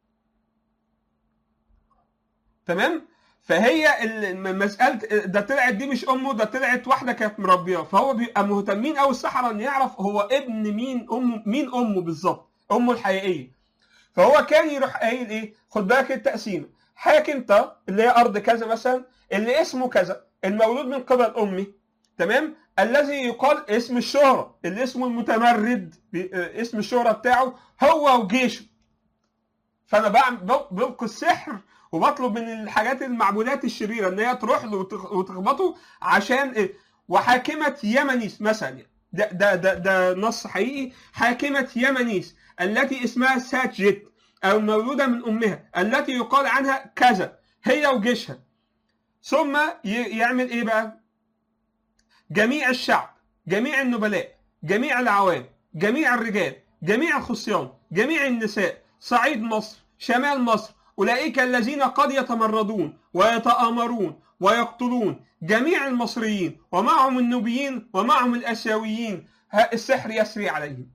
تمام فهي ال- مساله ده طلعت دي مش امه ده طلعت واحده كانت مربيه فهو بيبقى مهتمين قوي السحره ان يعرف هو ابن مين امه مين امه بالظبط امه الحقيقيه فهو كان يروح قايل ايه خد بالك التقسيمه حاكم طا اللي هي ارض كذا مثلا اللي اسمه كذا المولود من قبل امي تمام الذي يقال اسم الشهرة اللي اسمه المتمرد بي- آه، اسم الشهرة بتاعه هو وجيشه فانا بعمل بل- بلقي السحر وبطلب من الحاجات المعبودات الشريره ان هي تروح له وتخ- وتخبطه عشان إيه؟ وحاكمه يمنيس مثلا يعني. ده ده ده ده نص حقيقي حاكمه يمنيس التي اسمها ساتجت او مولوده من امها التي يقال عنها كذا هي وجيشها ثم ي- يعمل ايه بقى؟ جميع الشعب جميع النبلاء جميع العوام جميع الرجال جميع الخصيان جميع النساء صعيد مصر شمال مصر أولئك الذين قد يتمردون ويتآمرون ويقتلون جميع المصريين ومعهم النوبيين ومعهم الآسيويين ها- السحر يسري عليهم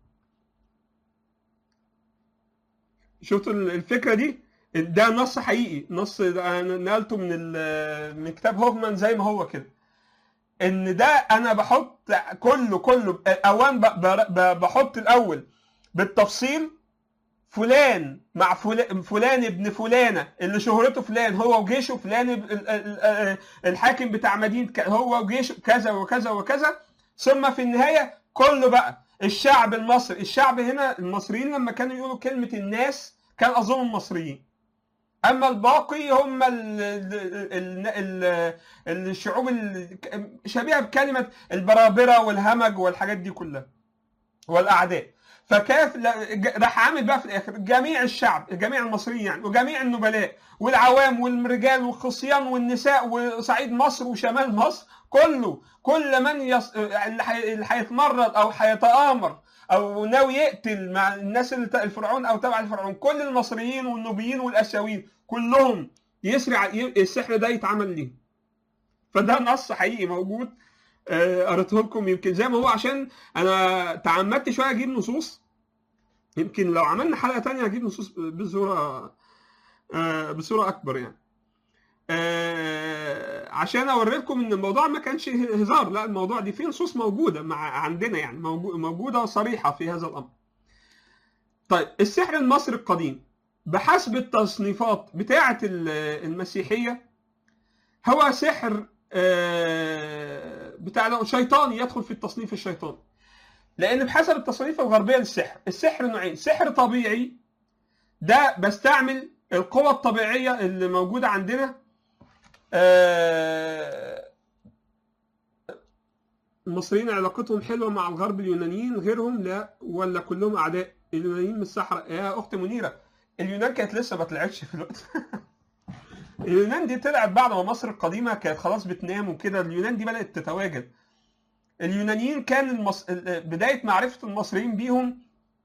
شفتوا الفكرة دي ده نص حقيقي نص ده أنا نقلته من ال- من كتاب هوفمان زي ما هو كده ان ده انا بحط كله كله اوان ب- ب- ب- بحط الاول بالتفصيل فلان مع فلان, فلان ابن فلانه اللي شهرته فلان هو وجيشه فلان اب- ال- ال- ال- الحاكم بتاع مدينه ك- هو وجيشه كذا وكذا وكذا ثم في النهايه كله بقى الشعب المصري الشعب هنا المصريين لما كانوا يقولوا كلمه الناس كان اظن المصريين اما الباقي هم ال ال ال ال الشعوب ال- شبيهه بكلمه البرابره والهمج والحاجات دي كلها والاعداء فكيف لا- ج- راح عامل بقى في الاخر جميع الشعب جميع المصريين يعني وجميع النبلاء والعوام والرجال والخصيان والنساء وصعيد مصر وشمال مصر كله كل من يص... اللي حي- اللي هيتمرد او هيتآمر او ناوي يقتل مع الناس اللي ت- الفرعون او تبع الفرعون كل المصريين والنوبيين والاسيويين كلهم يسرع ي- السحر ده يتعمل ليه فده نص حقيقي موجود آه، قريته لكم يمكن زي ما هو عشان انا تعمدت شويه اجيب نصوص يمكن لو عملنا حلقه تانية هجيب نصوص بصوره آه، بصوره اكبر يعني آه عشان اوريكم ان الموضوع ما كانش هزار لا الموضوع دي فيه نصوص موجوده مع عندنا يعني موجو- موجوده صريحه في هذا الامر. طيب السحر المصري القديم بحسب التصنيفات بتاعه ال- المسيحيه هو سحر آه، بتاع ده شيطاني يدخل في التصنيف الشيطاني. لان بحسب التصنيف الغربيه للسحر السحر نوعين سحر طبيعي ده بستعمل القوى الطبيعيه اللي موجوده عندنا آه، المصريين علاقتهم حلوه مع الغرب اليونانيين غيرهم لا ولا كلهم اعداء اليونانيين من الصحراء يا اخت منيره اليونان كانت لسه ما طلعتش في الوقت اليونان دي طلعت بعد ما مصر القديمه كانت خلاص بتنام وكده اليونان دي بدات تتواجد اليونانيين كان المص... بدايه معرفه المصريين بيهم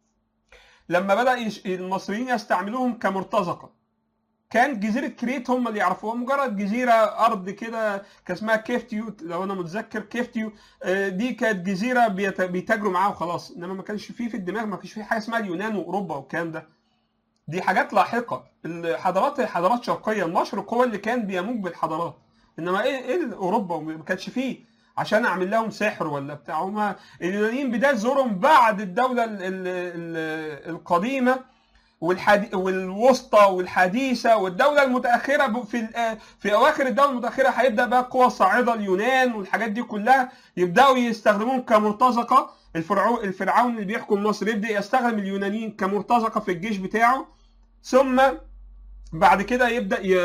لما بدا يش... المصريين يستعملوهم كمرتزقه كان جزيره كريت هم اللي يعرفوها مجرد جزيره ارض كده كان اسمها كيفتيو لو انا متذكر كيفتيو آه، دي كانت جزيره بيت... بيتاجروا معاها وخلاص انما ما كانش فيه في الدماغ ما كانش فيه حاجه اسمها اليونان واوروبا والكلام ده دي حاجات لاحقه الحضارات حضارات شرقيه المشرق هو اللي كان بيموج بالحضارات انما ايه ايه اوروبا ما كانش فيه عشان اعمل لهم سحر ولا بتاع هما اليونانيين بدايه ظهورهم بعد الدوله ال ال ال القديمه والحدي... والوسطى والحديثه والدوله المتاخره ب- في ال- في اواخر الدوله المتاخره هيبدا بقى القوى الصاعده اليونان والحاجات دي كلها يبداوا يستخدموهم كمرتزقه الفرعون الفرعون اللي بيحكم مصر يبدا يستخدم اليونانيين كمرتزقه في الجيش بتاعه ثم بعد كده يبدا ي...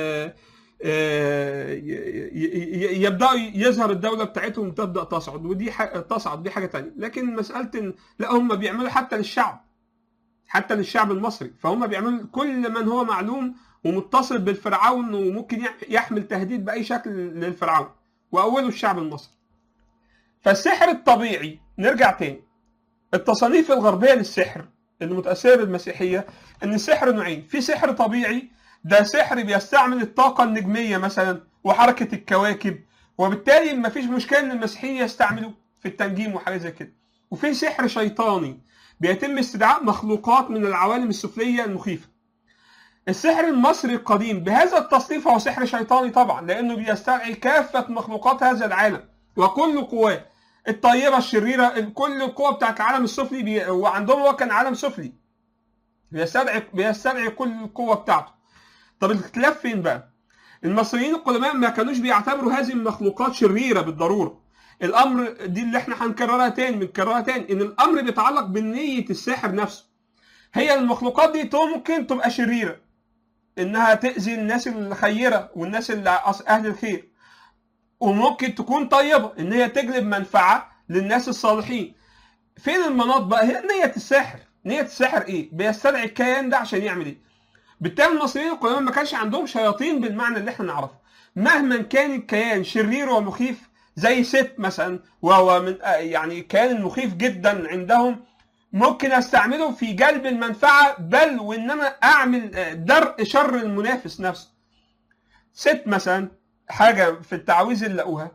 آه، ي- ي- ي- يبداوا يظهر الدوله بتاعتهم تبدا تصعد ودي ح... تصعد دي حاجه تانية لكن مساله إن لا هم بيعملوا حتى للشعب حتى للشعب المصري فهم بيعملوا كل من هو معلوم ومتصل بالفرعون وممكن يح- يحمل تهديد باي شكل للفرعون واوله الشعب المصري فالسحر الطبيعي نرجع تاني التصانيف الغربيه للسحر اللي متاثره بالمسيحيه ان السحر نوعين في سحر طبيعي ده سحر بيستعمل الطاقه النجميه مثلا وحركه الكواكب وبالتالي ما فيش مشكله ان المسيحيين يستعملوا في التنجيم وحاجه زي كده وفي سحر شيطاني بيتم استدعاء مخلوقات من العوالم السفليه المخيفه السحر المصري القديم بهذا التصنيف هو سحر شيطاني طبعا لانه بيستدعي كافه مخلوقات هذا العالم وكل قواه الطيبه الشريره كل القوى بتاعت العالم السفلي بي... وعندهم هو كان عالم سفلي بيستدعي بيستدعي كل القوه بتاعته طب الاختلاف فين بقى المصريين القدماء ما كانوش بيعتبروا هذه المخلوقات شريره بالضروره الامر دي اللي احنا هنكررها تاني بنكررها تاني ان الامر بيتعلق بنيه الساحر نفسه هي المخلوقات دي ممكن تبقى شريره انها تاذي الناس الخيره والناس اللي أص- اهل الخير وممكن تكون طيبه ان هي تجلب منفعه للناس الصالحين فين المناط بقى هي نيه الساحر نيه الساحر ايه بيستدعي الكيان ده عشان يعمل ايه بالتالي المصريين القدماء ما كانش عندهم شياطين بالمعنى اللي احنا نعرفه مهما كان الكيان شرير ومخيف زي ست مثلا وهو من آه، يعني كان مخيف جدا عندهم ممكن استعمله في جلب المنفعه بل وان انا اعمل آه، درء شر المنافس نفسه ست مثلا حاجه في التعويذ اللي لقوها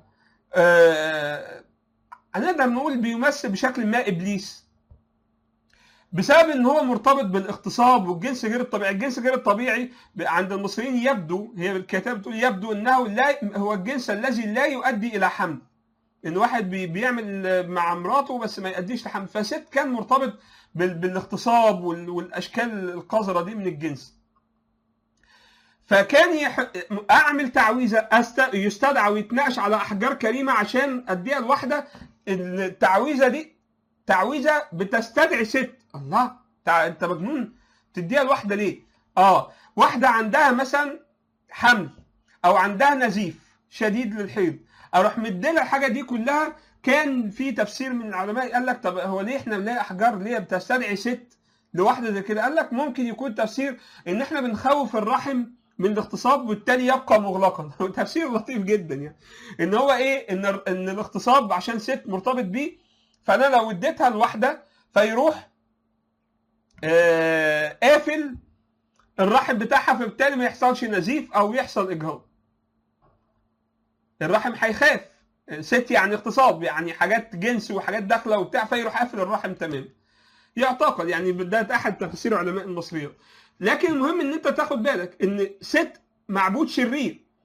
آه، هنقدر نقول بيمثل بشكل ما ابليس بسبب ان هو مرتبط بالاغتصاب والجنس غير الطبيعي، الجنس غير الطبيعي عند المصريين يبدو هي الكتاب بتقول يبدو انه لا هو الجنس الذي لا يؤدي الى حمل. ان واحد بي- بيعمل مع مراته بس ما يؤديش لحمل، فست كان مرتبط بال- بالاغتصاب وال- والاشكال القذره دي من الجنس. فكان يح... اعمل تعويذه أست... يستدعى ويتناقش على احجار كريمه عشان اديها لواحده التعويذه دي تعويذه بتستدعي ست الله تع... انت مجنون تديها لواحده ليه اه واحده عندها مثلا حمل او عندها نزيف شديد للحيض اروح مديلها الحاجه دي كلها كان في تفسير من العلماء قال لك طب هو ليه احنا بنلاقي احجار ليه بتستدعي ست لواحده زي كده قال لك ممكن يكون تفسير ان احنا بنخوف الرحم من الاغتصاب والتالي يبقى مغلقا تفسير لطيف جدا يعني ان هو ايه ان ان الاغتصاب عشان ست مرتبط بيه فانا لو اديتها لواحده فيروح آه، قافل الرحم بتاعها فبالتالي ما يحصلش نزيف او يحصل اجهاض الرحم هيخاف ست يعني اغتصاب يعني حاجات جنس وحاجات داخله وبتاع فيروح قافل الرحم تماما يعتقد يعني ده احد تفسير علماء المصريين لكن المهم ان انت تاخد بالك ان ست معبود شرير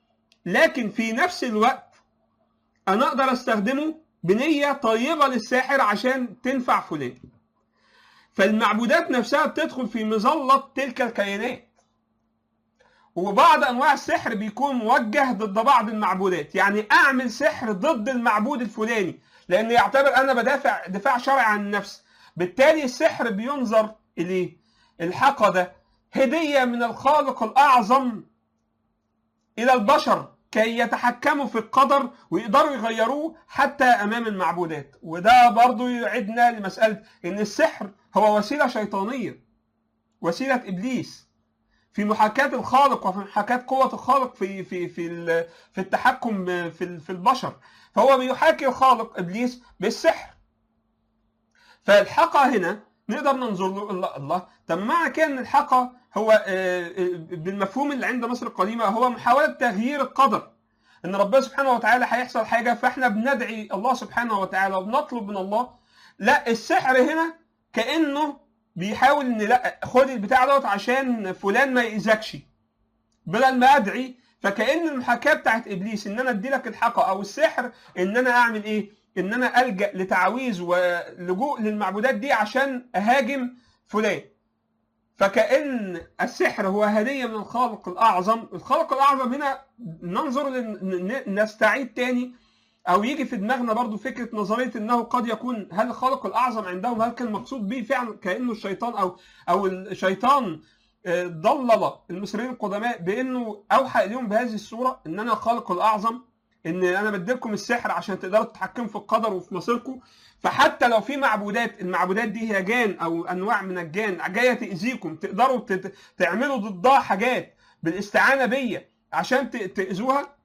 لكن في نفس الوقت انا اقدر استخدمه بنيه طيبه للساحر عشان تنفع فلان فالمعبودات نفسها بتدخل في مظله تلك الكيانات وبعض انواع السحر بيكون موجه ضد بعض المعبودات يعني اعمل سحر ضد المعبود الفلاني لان يعتبر انا بدافع دفاع شرعي عن النفس بالتالي السحر بينظر اليه الحق ده هديه من الخالق الاعظم الى البشر كي يتحكموا في القدر ويقدروا يغيروه حتى امام المعبودات وده برضو يعيدنا لمساله ان السحر هو وسيله شيطانيه وسيله ابليس في محاكاة الخالق وفي محاكاة قوة الخالق في في في في التحكم في في البشر فهو بيحاكي الخالق ابليس بالسحر فالحقة هنا نقدر ننظر له الله الله طب معنى كده ان الحقة هو بالمفهوم اللي عند مصر القديمة هو محاولة تغيير القدر ان ربنا سبحانه وتعالى هيحصل حاجة فاحنا بندعي الله سبحانه وتعالى وبنطلب من الله لا السحر هنا كأنه بيحاول ان لا خد البتاع دوت عشان فلان ما يأذكش بدل ما ادعي فكأن المحاكاة بتاعت ابليس ان انا ادي لك الحقة او السحر ان انا اعمل ايه؟ ان انا الجا لتعويذ ولجوء للمعبودات دي عشان اهاجم فلان. فكأن السحر هو هدية من الخالق الأعظم، الخالق الأعظم هنا ننظر نستعيد تاني او يجي في دماغنا برضو فكره نظريه انه قد يكون هل الخالق الاعظم عندهم هل كان مقصود به فعلا كانه الشيطان او او الشيطان ضلل المصريين القدماء بانه اوحى اليهم بهذه الصوره ان انا الخالق الاعظم ان انا بديلكم السحر عشان تقدروا تتحكموا في القدر وفي مصيركم فحتى لو في معبودات المعبودات دي هي جان او انواع من الجان جايه تاذيكم تقدروا تعملوا ضدها حاجات بالاستعانه بيا عشان تاذوها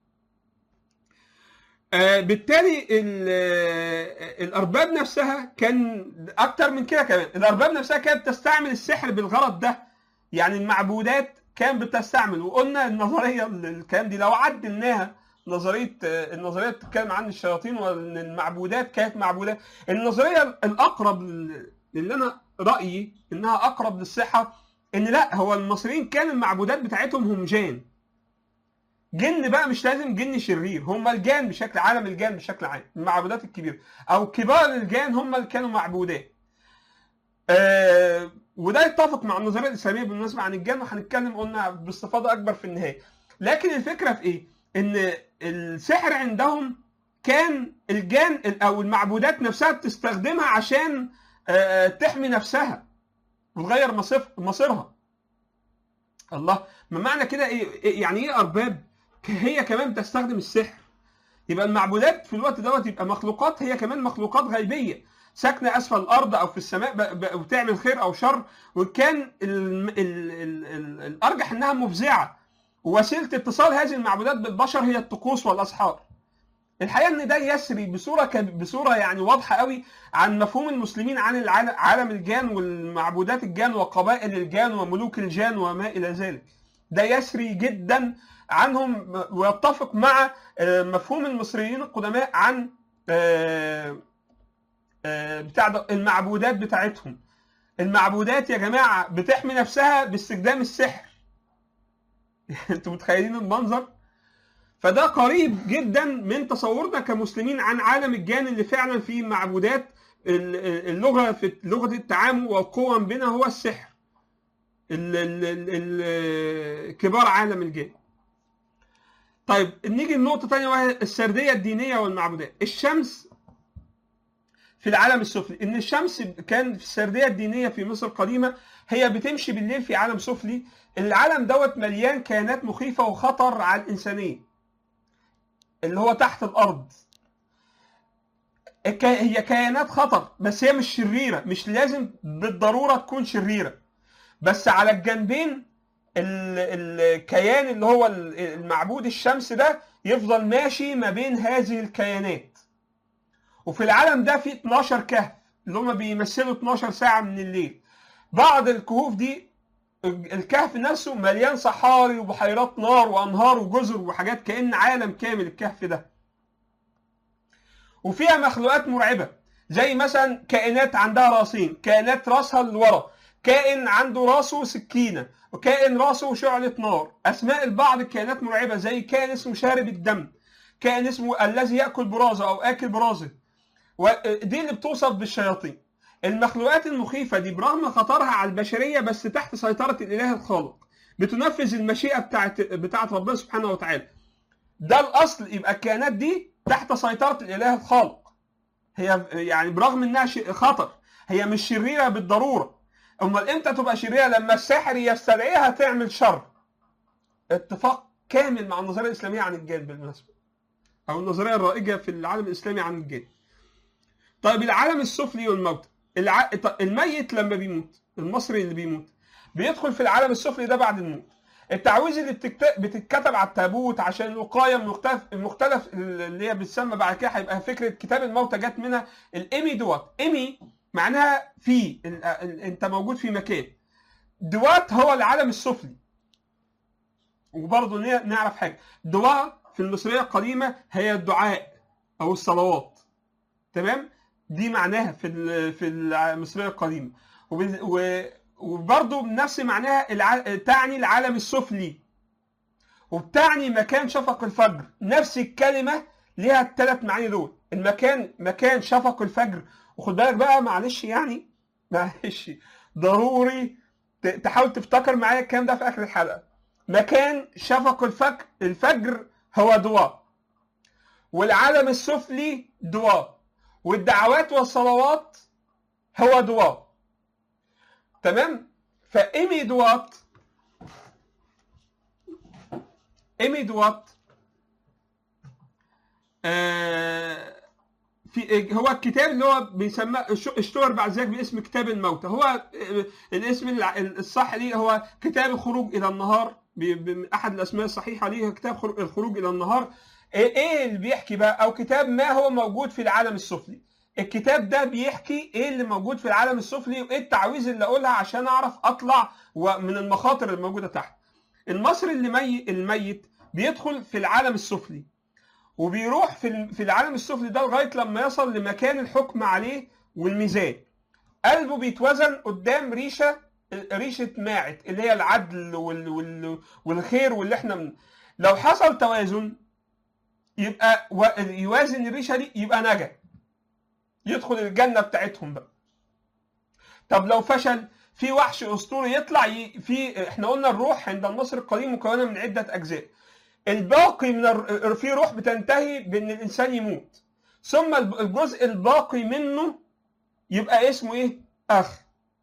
بالتالي الارباب نفسها كان اكتر من كده كمان الارباب نفسها كانت بتستعمل السحر بالغرض ده يعني المعبودات كان بتستعمل وقلنا النظريه الكلام دي لو عدلناها نظريه النظريه بتتكلم عن الشياطين وان المعبودات كانت معبودات النظريه الاقرب اللي انا رايي انها اقرب للصحه ان لا هو المصريين كان المعبودات بتاعتهم هم جان جن بقى مش لازم جن شرير هم الجان بشكل عالم الجان بشكل عام المعبودات الكبيره او كبار الجان هم اللي كانوا معبودات آه وده يتفق مع النظريه الاسلاميه بالمناسبه عن الجان وهنتكلم قلنا باستفاضه اكبر في النهايه لكن الفكره في ايه ان السحر عندهم كان الجان او المعبودات نفسها بتستخدمها عشان آه تحمي نفسها وتغير مصيرها الله ما معنى كده ايه يعني ايه ارباب هي كمان بتستخدم السحر يبقى المعبودات في الوقت دوت يبقى مخلوقات هي كمان مخلوقات غيبيه ساكنه اسفل الارض او في السماء وبتعمل خير او شر وكان ال ال ال ال الارجح انها مفزعه ووسيله اتصال هذه المعبودات بالبشر هي الطقوس والاسحار الحقيقه ان ده يسري بصوره كب... بصوره يعني واضحه قوي عن مفهوم المسلمين عن العالم عالم الجان والمعبودات الجان وقبائل الجان وملوك الجان وما الى ذلك ده يسري جدا عنهم ويتفق مع مفهوم المصريين القدماء عن بتاع المعبودات بتاعتهم المعبودات يا جماعه بتحمي نفسها باستخدام السحر انتوا متخيلين المنظر فده قريب جدا من تصورنا كمسلمين عن عالم الجان اللي فعلا فيه معبودات اللغه في لغه التعامل والقوم بنا هو السحر ال ال ال كبار عالم الجان طيب نيجي لنقطة تانية وهي السردية الدينية والمعبودات الشمس في العالم السفلي ان الشمس كان في السردية الدينية في مصر القديمة هي بتمشي بالليل في عالم سفلي العالم دوت مليان كائنات مخيفة وخطر على الإنسانية اللي هو تحت الأرض هي كائنات خطر بس هي مش شريرة مش لازم بالضرورة تكون شريرة بس على الجنبين الكيان اللي هو المعبود الشمس ده يفضل ماشي ما بين هذه الكيانات وفي العالم ده في 12 كهف اللي هم بيمثلوا 12 ساعة من الليل بعض الكهوف دي الكهف نفسه مليان صحاري وبحيرات نار وانهار وجزر وحاجات كأن عالم كامل الكهف ده وفيها مخلوقات مرعبة زي مثلا كائنات عندها راسين كائنات راسها لورا كائن عنده راسه سكينه وكائن راسه شعله نار اسماء البعض الكائنات مرعبه زي كائن اسمه شارب الدم كائن اسمه الذي ياكل برازه او اكل برازه ودي اللي بتوصف بالشياطين المخلوقات المخيفه دي برغم خطرها على البشريه بس تحت سيطره الاله الخالق بتنفذ المشيئه بتاعت بتاعت ربنا سبحانه وتعالى ده الاصل يبقى الكائنات دي تحت سيطره الاله الخالق هي يعني برغم انها ش- خطر هي مش شريره بالضروره امال امتى تبقى شريره لما الساحر يستدعيها تعمل شر اتفاق كامل مع النظريه الاسلاميه عن الجن بالمناسبه او النظريه الرائجه في العالم الاسلامي عن الجن طيب العالم السفلي والموتى الع... ط- الميت لما بيموت المصري اللي بيموت بيدخل في العالم السفلي ده بعد الموت التعويذ اللي بتكت... بتتكتب على التابوت عشان الوقايه من مختلف المختلف اللي هي بتسمى بعد كده هيبقى فكره كتاب الموتى جت منها الايمي دوات ايمي معناها في ال... ال... انت موجود في مكان دوات هو العالم السفلي وبرضه ن- نعرف حاجه دواء في المصريه القديمه هي الدعاء او الصلوات تمام دي معناها في ال- في المصريه القديمه وبال- و- وبرضه بنفس معناها الع... تعني العالم السفلي وبتعني مكان شفق الفجر نفس الكلمه ليها الثلاث معاني دول المكان مكان شفق الفجر وخد بالك بقى معلش يعني معلش ضروري ت- تحاول تفتكر معايا الكلام ده في اخر الحلقه مكان شفق الفجر الفجر هو دعاء والعالم السفلي دعاء والدعوات والصلوات هو دعاء تمام فايمي دوات ايمي دوات آه في هو الكتاب اللي هو بيسمى اشتهر بعد ذلك باسم كتاب الموتى هو آه، الاسم الع- الصح ليه هو كتاب الخروج الى النهار ب- ب- احد الاسماء الصحيحه ليه كتاب خر- الخروج الى النهار ايه إيه اللي بيحكي بقى او كتاب ما هو موجود في العالم السفلي الكتاب ده بيحكي ايه اللي موجود في العالم السفلي وايه التعويذ اللي اقولها عشان اعرف اطلع من المخاطر الموجوده تحت المصري اللي مي الميت بيدخل في العالم السفلي وبيروح في ال- في العالم السفلي ده لغايه لما يصل لمكان الحكم عليه والميزان قلبه بيتوزن قدام ريشه ريشه ماعت اللي هي العدل وال وال والخير واللي احنا من لو حصل توازن يبقى و- يوازن الريشه دي يبقى نجا يدخل الجنه بتاعتهم بقى طب لو فشل في وحش اسطوري يطلع ي... في احنا قلنا الروح عند المصري القديم مكونه من عده اجزاء الباقي من الر... في روح بتنتهي بان الانسان يموت ثم الب- الجزء الباقي منه يبقى اسمه ايه اخ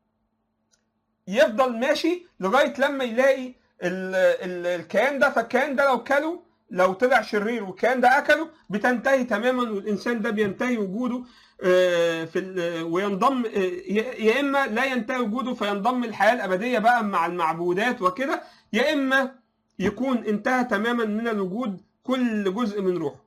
يفضل ماشي لغايه لما يلاقي ال... ال... الكيان ده فالكيان ده لو كله لو طلع شرير والكيان ده اكله بتنتهي تماما والانسان ده بينتهي وجوده آه، في ال- وينضم آه، يا يا اما لا ينتهي وجوده فينضم الحياه الابديه بقى مع المعبودات وكده يا اما يكون انتهى تماما من الوجود كل جزء من روحه.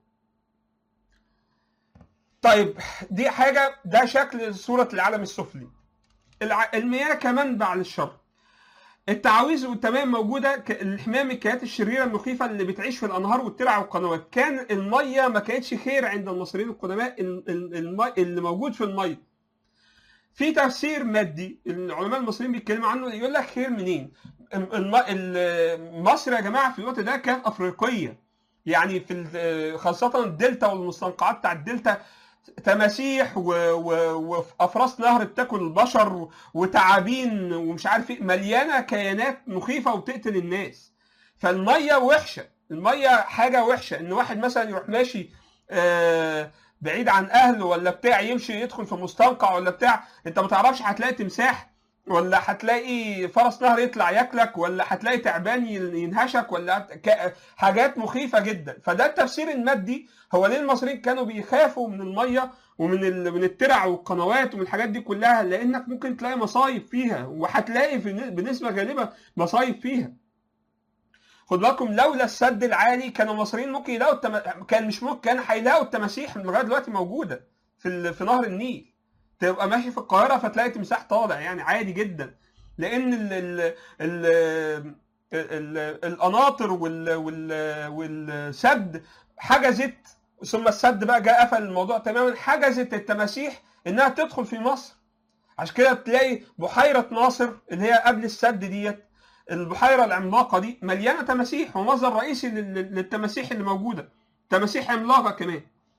طيب دي حاجه ده شكل صوره العالم السفلي. الع- المياه كمنبع للشر. التعاويذ والتمام موجوده ك- الحمايه من الكائنات الشريره المخيفه اللي بتعيش في الانهار والترع والقنوات كان الميه ما كانتش خير عند المصريين القدماء ال- ال- المي اللي موجود في الميه في تفسير مادي العلماء المصريين بيتكلموا عنه يقول لك خير منين الم- ال- مصر يا جماعه في الوقت ده كانت افريقيه يعني في ال- خاصه الدلتا والمستنقعات بتاع الدلتا تماسيح و- و- وافراس نهر بتاكل البشر و- وتعابين ومش عارف ايه مليانه كيانات مخيفه وبتقتل الناس فالميه وحشه الميه حاجه وحشه ان واحد مثلا يروح ماشي آه، بعيد عن اهله ولا بتاع يمشي يدخل في مستنقع ولا بتاع انت ما تعرفش هتلاقي تمساح ولا هتلاقي فرس نهر يطلع ياكلك ولا هتلاقي تعبان ين- ينهشك ولا ك- حاجات مخيفه جدا فده التفسير المادي هو ليه المصريين كانوا بيخافوا من الميه ومن ال- من الترع والقنوات ومن الحاجات دي كلها لانك ممكن تلاقي مصايب فيها وهتلاقي في ن- بنسبه غالبه مصايب فيها خد بالكم لولا السد العالي كانوا المصريين ممكن يلاقوا التم... كان مش ممكن كان هيلاقوا التماسيح لغايه دلوقتي موجوده في ال... في نهر النيل تبقى ماشي في القاهره فتلاقي تمساح طالع يعني عادي جدا لان ال... ال... ال... ال... القناطر وال... وال... والسد حجزت ثم السد بقى جاء قفل الموضوع تماما حجزت التماسيح انها تدخل في مصر عشان كده تلاقي بحيره ناصر اللي هي قبل السد ديت البحيره العملاقه دي مليانه تماسيح ومصدر رئيسي لل- للتماسيح اللي موجوده تماسيح عملاقه كمان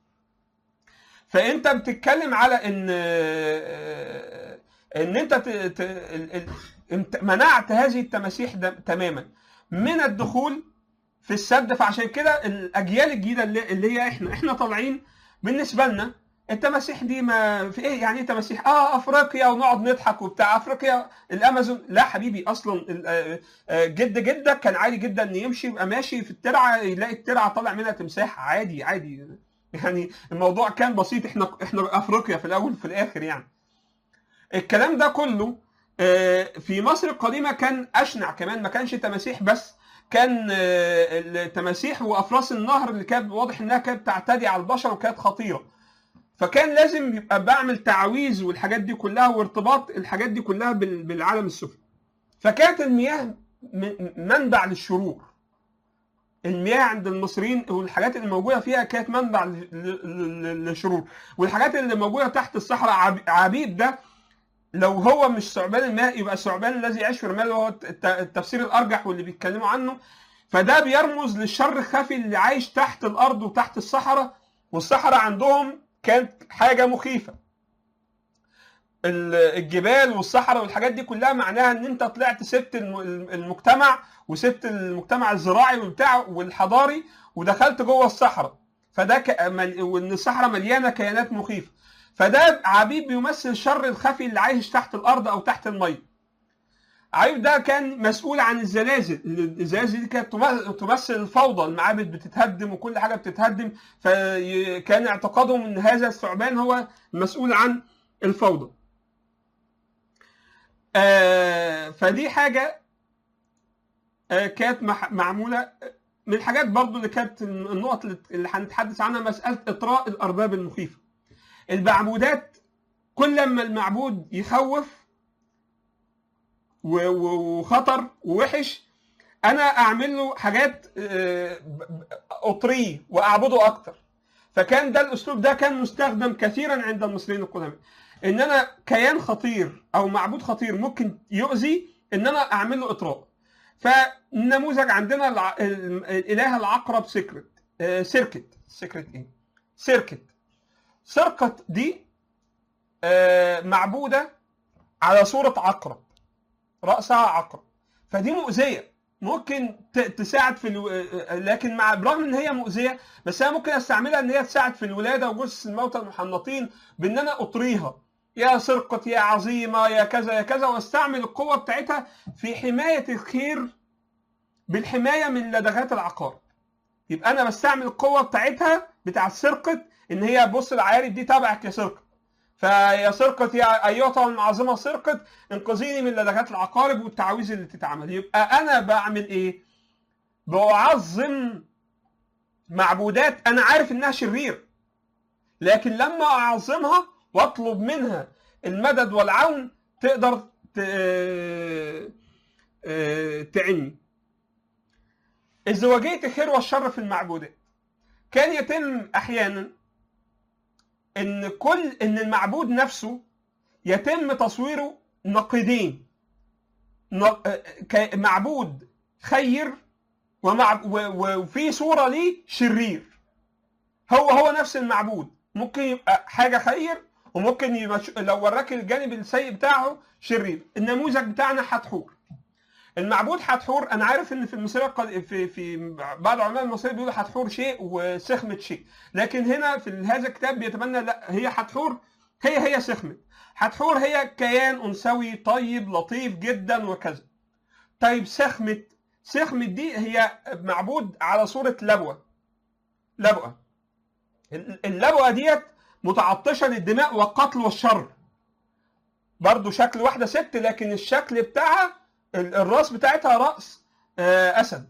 فانت بتتكلم على ان ان انت ت... ت... ال- ال- انت منعت هذه التماسيح ده تماما من الدخول في السد فعشان كده الاجيال الجديده اللي, اللي هي احنا احنا طالعين بالنسبه لنا التماسيح دي ما في ايه يعني ايه تماسيح اه افريقيا ونقعد نضحك وبتاع افريقيا الامازون لا حبيبي اصلا ال- آه، آه، جد جدك كان عادي جدا ان يمشي يبقى ماشي في الترعه يلاقي الترعه طالع منها تمساح عادي عادي يعني الموضوع كان بسيط احنا احنا افريقيا في الاول وفي الاخر يعني الكلام ده كله آه، في مصر القديمه كان اشنع كمان ما كانش تماسيح بس كان آه، التماسيح وافراس النهر اللي كانت واضح انها كانت تعتدي على البشر وكانت خطيره فكان لازم يبقى بعمل تعويذ والحاجات دي كلها وارتباط الحاجات دي كلها بال- بالعالم السفلي فكانت المياه م- منبع للشرور المياه عند المصريين والحاجات اللي موجوده فيها كانت منبع ل- ل- ل- للشرور والحاجات اللي موجوده تحت الصحراء عب- عبيد ده لو هو مش ثعبان الماء يبقى الثعبان الذي يعيش في الرمال اللي هو الت- التفسير الارجح واللي بيتكلموا عنه فده بيرمز للشر الخفي اللي عايش تحت الارض وتحت الصحراء والصحراء عندهم كانت حاجه مخيفه ال- الجبال والصحراء والحاجات دي كلها معناها ان انت طلعت سبت الم- المجتمع وسبت المجتمع الزراعي والبتاع والحضاري ودخلت جوه الصحراء فده ك... مل... وان الصحراء مليانه كيانات مخيفه فده عبيد بيمثل الشر الخفي اللي عايش تحت الارض او تحت الميه عيب ده كان مسؤول عن الزلازل الزلازل دي كانت تم- تمثل الفوضى المعابد بتتهدم وكل حاجه بتتهدم فكان اعتقادهم ان هذا الثعبان هو المسؤول عن الفوضى آه، فدي حاجه آه، كانت مح- معموله من الحاجات برضو اللي كانت النقط اللي- اللي هنتحدث عنها مساله اطراء الارباب المخيفه المعبودات كل ما المعبود يخوف و- و- وخطر ووحش انا اعمل له حاجات آه، ب- ب- اطريه واعبده اكتر فكان ده الاسلوب ده كان مستخدم كثيرا عند المصريين القدماء ان انا كيان خطير او معبود خطير ممكن يؤذي ان انا اعمل له اطراء فالنموذج عندنا الع... ال- الاله العقرب سكرت آه، سيركت سكرت ايه سيركت سرقت دي آه، معبوده على صوره عقرب راسها عقرب فدي مؤذيه ممكن ت- تساعد في الو... آه، لكن مع برغم ان هي مؤذيه بس انا ممكن استعملها ان هي تساعد في الولاده وجثث الموتى المحنطين بان انا اطريها يا سرقة يا عظيمة يا كذا يا كذا واستعمل القوة بتاعتها في حماية الخير بالحماية من لدغات العقارب يبقى انا بستعمل القوة بتاعتها بتاع سرقة ان هي بص العيارب دي تبعك يا سرقة فيا سرقة يا ايتها المعظمة سرقة انقذيني من لدغات العقارب والتعاويذ اللي تتعمل يبقى انا بعمل ايه؟ بعظم معبودات انا عارف انها شرير لكن لما اعظمها واطلب منها المدد والعون تقدر ت- آه، آه، تعني ازدواجية الخير والشر في المعبودات كان يتم احيانا ان كل ان المعبود نفسه يتم تصويره نقيضين ن- آه، ك- معبود خير ومع و- و- وفي صورة ليه شرير هو هو نفس المعبود ممكن يبقى حاجة خير وممكن يبقى ش- لو وراك الجانب السيء بتاعه شرير النموذج بتاعنا حتحور المعبود حتحور انا عارف ان في المصريه القد... في في بعض علماء المصريه بيقولوا حتحور شيء وسخمت شيء لكن هنا في هذا الكتاب بيتبنى لا هي حتحور هي هي سخمت حتحور هي كيان انثوي طيب لطيف جدا وكذا طيب سخمت سخمت دي هي معبود على صوره لبوه لبوه اللبوه ديت متعطشه للدماء والقتل والشر برضو شكل واحده ست لكن الشكل بتاعها ال- الراس بتاعتها راس آه، اسد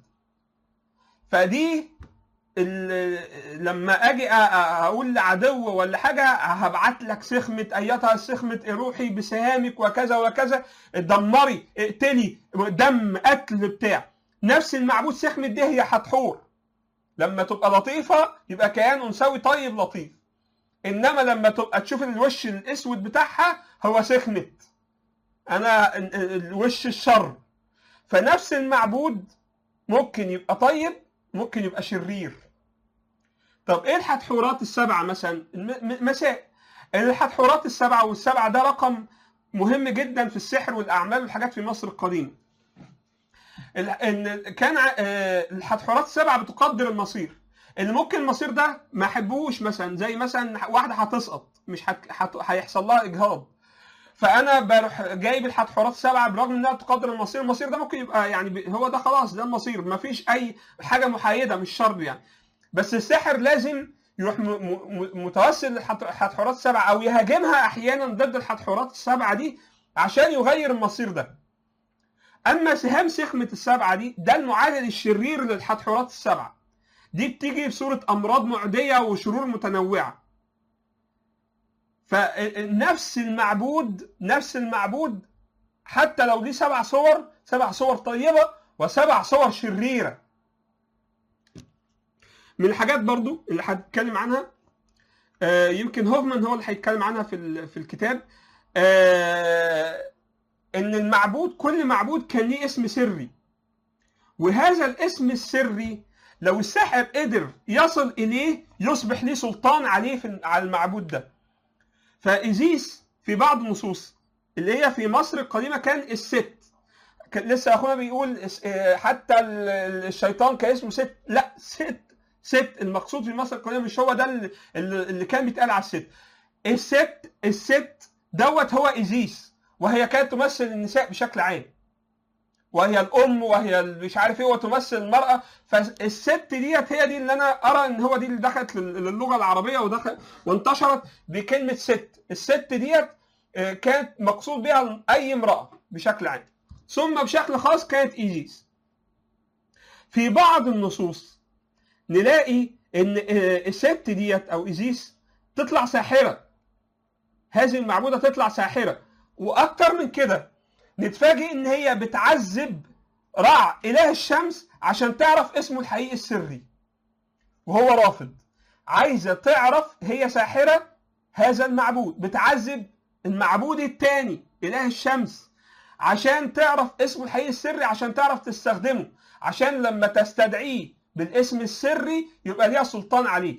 فدي ال- لما اجي أ- أ- اقول لعدو ولا حاجه هبعت لك سخمه ايتها السخمه روحي بسهامك وكذا وكذا دمري اقتلي دم قتل بتاع نفس المعبود سخمه دي هي حتحور لما تبقى لطيفه يبقى كيان انثوي طيب لطيف انما لما تبقى تشوف الوش الاسود بتاعها هو سخنت انا ال- ال- الوش الشر فنفس المعبود ممكن يبقى طيب ممكن يبقى شرير طب ايه الحتحورات السبعه مثلا الم- م- مسائل الحتحورات السبعه والسبعه ده رقم مهم جدا في السحر والاعمال والحاجات في مصر القديمه ال- ان كان ع- آه، الحتحورات السبعه بتقدر المصير اللي ممكن المصير ده ما يحبوش مثلا زي مثلا واحده هتسقط مش هت... هت... هيحصل لها اجهاض فانا بروح جايب الحتحورات السبعه برغم انها تقدر المصير المصير ده ممكن يبقى يعني ب- هو ده خلاص ده المصير ما فيش اي حاجه محايده مش شر يعني بس الساحر لازم يروح م... م... متوسل للحتحورات السبعه او يهاجمها احيانا ضد الحتحورات السبعه دي عشان يغير المصير ده اما سهام سخمه السبعه دي ده المعادل الشرير للحتحورات السبعه دي بتيجي بصوره امراض معديه وشرور متنوعه فنفس المعبود نفس المعبود حتى لو ليه سبع صور سبع صور طيبه وسبع صور شريره من الحاجات برضو اللي هتكلم عنها آه، يمكن هوفمان هو اللي هيتكلم عنها في ال- في الكتاب آه، ان المعبود كل معبود كان ليه اسم سري وهذا الاسم السري لو الساحر قدر يصل اليه يصبح ليه سلطان عليه في على المعبود ده فإيزيس في بعض النصوص اللي هي في مصر القديمة كان الست كان لسه أخونا بيقول اس- آه، حتى ال- ال- الشيطان كان اسمه ست لا ست ست المقصود في مصر القديمة مش هو ده اللي, اللي كان بيتقال على الست الست الست دوت هو إيزيس وهي كانت تمثل النساء بشكل عام وهي الام وهي ال- مش عارف ايه وتمثل المراه فالست ديت هي دي اللي انا ارى ان هو دي اللي دخلت لل- للغه العربيه ودخل وانتشرت بكلمه ست الست ديت آه، كانت مقصود بها اي امراه بشكل عام ثم بشكل خاص كانت ايزيس في بعض النصوص نلاقي ان آه، الست ديت او ايزيس تطلع ساحره هذه المعبوده تطلع ساحره واكتر من كده نتفاجئ ان هي بتعذب رع اله الشمس عشان تعرف اسمه الحقيقي السري وهو رافض عايزه تعرف هي ساحره هذا المعبود بتعذب المعبود الثاني اله الشمس عشان تعرف اسمه الحقيقي السري عشان تعرف تستخدمه عشان لما تستدعيه بالاسم السري يبقى ليها سلطان عليه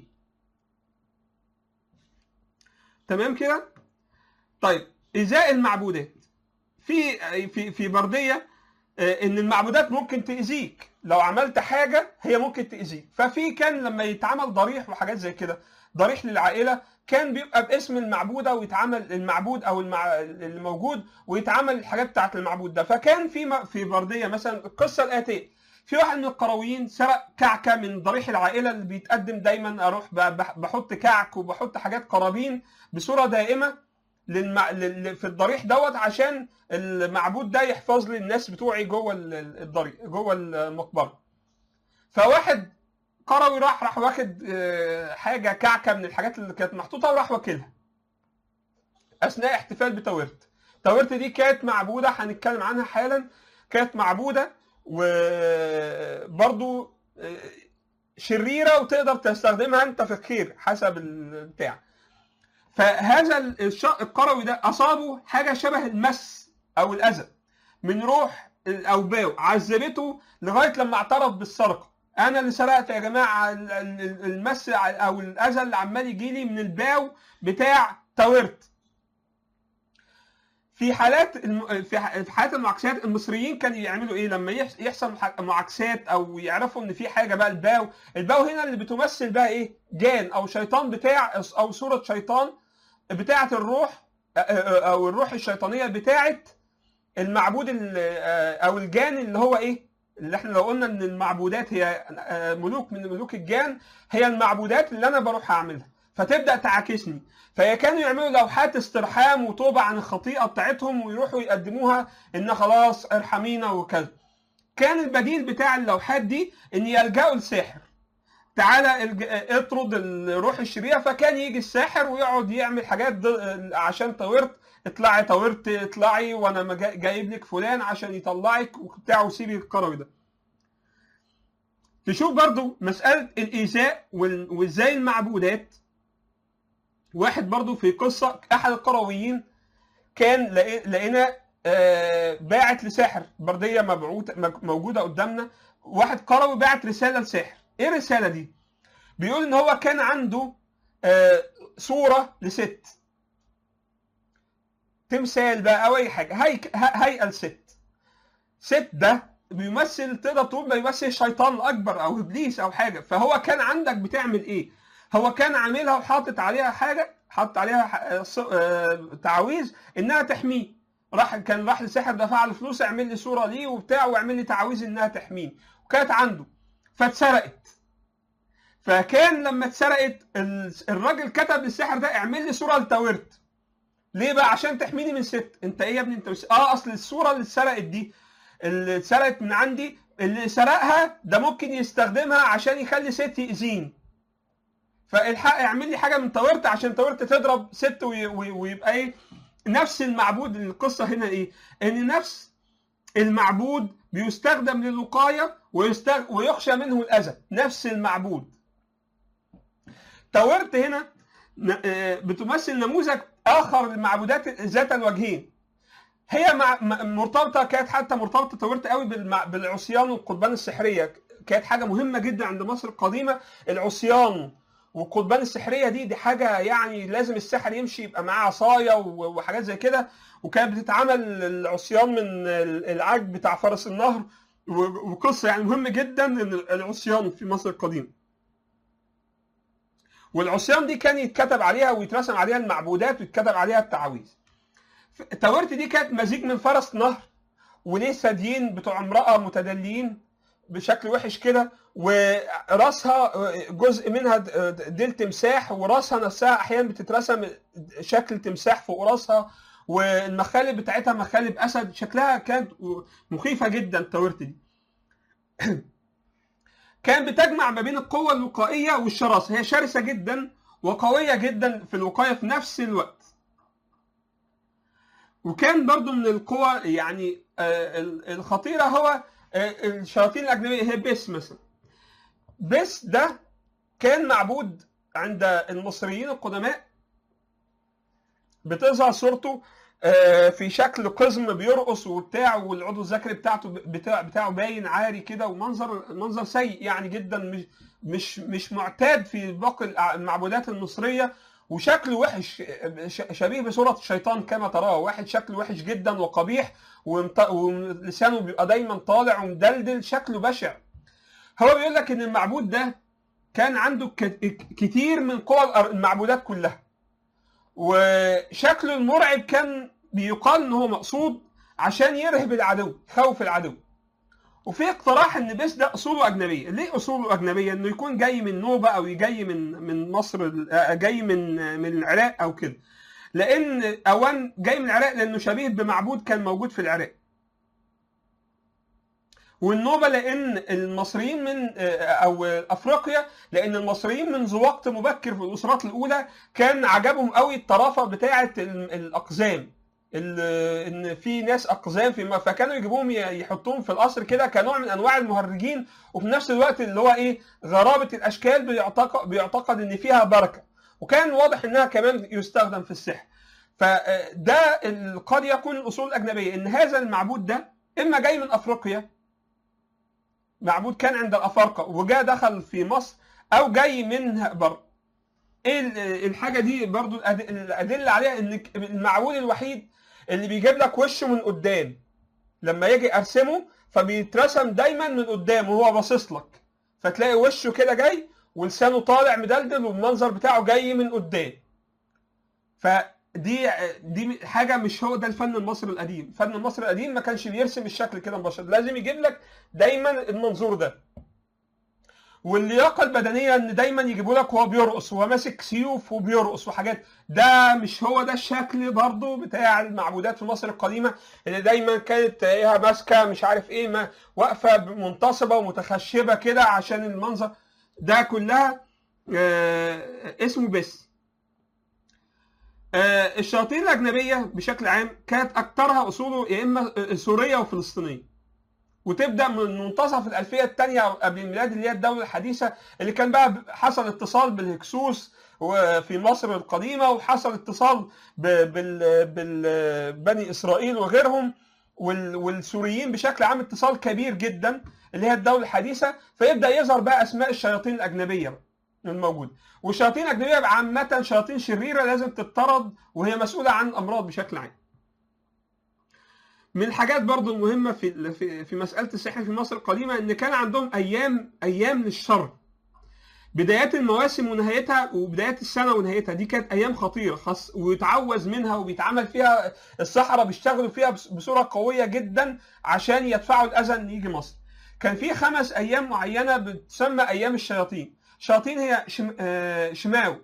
تمام كده طيب ازاء المعبودات في في في برديه آه، ان المعبودات ممكن تاذيك لو عملت حاجه هي ممكن تاذيك ففي كان لما يتعمل ضريح وحاجات زي كده ضريح للعائله كان بيبقى باسم المعبوده ويتعمل المعبود او المع... اللي موجود ويتعمل الحاجات بتاعت المعبود ده فكان في م... في برديه مثلا القصه الاتيه في واحد من القرويين سرق كعكه من ضريح العائله اللي بيتقدم دايما اروح ب- بح- بحط كعك وبحط حاجات قرابين بصوره دائمه للمع... لل... في الضريح دوت عشان المعبود ده يحفظ لي الناس بتوعي جوه ال- ال- الضريح جوه المقبره فواحد قروي راح راح واخد آه، حاجه كعكه من الحاجات اللي كانت محطوطه وراح واكلها اثناء احتفال بتاورت تاورت دي كانت معبوده هنتكلم عنها حالا كانت معبوده وبرضو آه، شريره وتقدر تستخدمها انت في الخير حسب البتاع فهذا الش- القروي ده اصابه حاجه شبه المس او الاذى من روح الاوباو عذبته لغايه لما اعترف بالسرقه انا اللي سرقت يا جماعه ال- ال- المس او الاذى اللي عمال يجي لي من الباو بتاع تاورت في حالات الم... في ح- في حالات المعاكسات المصريين كانوا يعملوا ايه لما يح- يحصل مح- معاكسات او يعرفوا ان في حاجه بقى الباو الباو هنا اللي بتمثل بقى ايه جان او شيطان بتاع او صوره شيطان بتاعه الروح او الروح الشيطانيه بتاعه المعبود ال- او الجان اللي هو ايه اللي احنا لو قلنا ان المعبودات هي ملوك من ملوك الجان هي المعبودات اللي انا بروح اعملها فتبدا تعاكسني فهي كانوا يعملوا لوحات استرحام وتوبه عن الخطيئه بتاعتهم ويروحوا يقدموها ان خلاص ارحمينا وكذا كان البديل بتاع اللوحات دي ان يلجأوا لساحر تعالى الج- اطرد الروح الشريره فكان يجي الساحر ويقعد يعمل حاجات ضد- عشان طورت اطلعي طورت اطلعي وانا مجا- جايب لك فلان عشان يطلعك وبتاع وسيبي الكروي ده تشوف برضو مسألة الإيذاء وال- وإزاي المعبودات واحد برضو في قصه احد القرويين كان لقي- لقينا آه، باعت لساحر برديه مبعوث مج- موجوده قدامنا واحد قروي باعت رساله لساحر ايه الرساله دي بيقول ان هو كان عنده آه، صوره لست تمثال بقى او اي حاجه هيك- ه- هيئه لست ست ده بيمثل تقدر تقول بيمثل الشيطان الاكبر او ابليس او حاجه فهو كان عندك بتعمل ايه هو كان عاملها وحاطط عليها حاجه حاطط عليها ح- ص- آه، تعاويذ انها تحميه راح كان راح لساحر دفع له فلوس اعمل لي صوره ليه وبتاع واعمل لي تعاويذ انها تحميني وكانت عنده فاتسرقت فكان لما اتسرقت ال- الراجل كتب للساحر ده اعمل لي صوره لتاورت ليه بقى عشان تحميني من ست انت ايه يا ابني انت بس... اه اصل الصوره اللي اتسرقت دي اللي اتسرقت من عندي اللي سرقها ده ممكن يستخدمها عشان يخلي ست يأذيني فالحق اعمل لي حاجه من تاورت عشان تاورت تضرب ست وي... وي... ويبقى ايه نفس المعبود القصه هنا ايه ان نفس المعبود بيستخدم للوقايه ويستغ... ويخشى منه الاذى نفس المعبود تاورت هنا ن- آه، بتمثل نموذج اخر للمعبودات ذات الوجهين هي مع م- مرتبطه كانت حتى مرتبطه تاورت قوي بالمع... بالعصيان والقربان السحريه كانت حاجه مهمه جدا عند مصر القديمه العصيان والقربان السحريه دي دي حاجه يعني لازم الساحر يمشي يبقى معاه عصايه و- وحاجات زي كده وكانت بتتعمل العصيان من ال- العج بتاع فرس النهر و- وقصه يعني مهم جدا ان العصيان في مصر القديمه والعصيان دي كان يتكتب عليها ويترسم عليها المعبودات ويتكتب عليها التعاويذ تاورت دي كانت مزيج من فرس نهر وليه ثديين بتوع امراه متدليين بشكل وحش كده وراسها جزء منها ديل تمساح وراسها نفسها احيانا بتترسم شكل تمساح فوق راسها والمخالب بتاعتها مخالب اسد شكلها كانت مخيفه جدا تاورت دي كان بتجمع ما بين القوه الوقائيه والشراسه هي شرسه جدا وقويه جدا في الوقايه في نفس الوقت وكان برضو من القوى يعني آه، الخطيره هو آه، الشياطين الاجنبيه هي بيس مثلا بيس ده كان معبود عند المصريين القدماء بتظهر صورته آه، في شكل قزم بيرقص وبتاع والعضو الذكري بتاعته بتاع بتاعه باين عاري كده ومنظر منظر سيء يعني جدا مش مش مش معتاد في باقي المعبودات المصريه وشكله وحش ش- شبيه بصورة الشيطان كما تراه واحد شكله وحش جدا وقبيح ومط- ولسانه بيبقى دايما طالع ومدلدل شكله بشع هو بيقول لك ان المعبود ده كان عنده ك- كتير من قوى الأر- المعبودات كلها وشكله المرعب كان بيقال ان هو مقصود عشان يرهب العدو يخوف العدو وفي اقتراح ان بس ده اصوله اجنبيه ليه اصوله اجنبيه انه يكون جاي من نوبه او جاي من من مصر آه، جاي من من العراق او كده لان اوان جاي من العراق لانه شبيه بمعبود كان موجود في العراق والنوبه لان المصريين من آه، او افريقيا لان المصريين منذ وقت مبكر في الاسرات الاولى كان عجبهم قوي الطرافه بتاعه ال- الاقزام ال- ان في ناس اقزام في فكانوا يجيبوهم ي- يحطوهم في القصر كده كنوع من انواع المهرجين وفي نفس الوقت اللي هو ايه غرابه الاشكال بيعتقد بيعتقد ان فيها بركه وكان واضح انها كمان يستخدم في السحر فده ال- قد يكون الاصول الاجنبيه ان هذا المعبود ده اما جاي من افريقيا معبود كان عند الافارقه وجاء دخل في مصر او جاي من بره ايه ال- الحاجه دي برضو الأد- الادله عليها ان المعبود الوحيد اللي بيجيب لك وشه من قدام لما يجي ارسمه فبيترسم دايما من قدام وهو باصص لك فتلاقي وشه كده جاي ولسانه طالع مدلدل والمنظر بتاعه جاي من قدام فدي دي حاجه مش هو ده الفن المصري القديم الفن المصري القديم ما كانش بيرسم الشكل كده مباشر لازم يجيب لك دايما المنظور ده واللياقه البدنيه ان دايما يجيبوا لك وهو بيرقص وهو ماسك سيوف وبيرقص وحاجات ده مش هو ده الشكل برضه بتاع المعبودات في مصر القديمه اللي دايما كانت تلاقيها ماسكه مش عارف ايه ما واقفه منتصبه ومتخشبه كده عشان المنظر ده كلها آه اسمه بس آه الشياطين الاجنبيه بشكل عام كانت اكثرها اصوله يا اما سوريه وفلسطينيه وتبدا من منتصف الالفيه الثانيه قبل الميلاد اللي هي الدوله الحديثه اللي كان بقى حصل اتصال بالهكسوس وفي مصر القديمه وحصل اتصال ب- بال بال- بني اسرائيل وغيرهم وال- والسوريين بشكل عام اتصال كبير جدا اللي هي الدوله الحديثه فيبدا يظهر بقى اسماء الشياطين الاجنبيه الموجوده والشياطين الاجنبيه عامه شياطين شريره لازم تطرد وهي مسؤوله عن الامراض بشكل عام من الحاجات برضو المهمه في في في مساله السحر في مصر القديمه ان كان عندهم ايام ايام للشر بدايات المواسم ونهايتها وبدايات السنه ونهايتها دي كانت ايام خطيره خاص ويتعوز منها وبيتعمل فيها السحره بيشتغلوا فيها بس- بصوره قويه جدا عشان يدفعوا الاذى ان يجي مصر كان في خمس ايام معينه بتسمى ايام الشياطين الشياطين هي شم... آه، شماو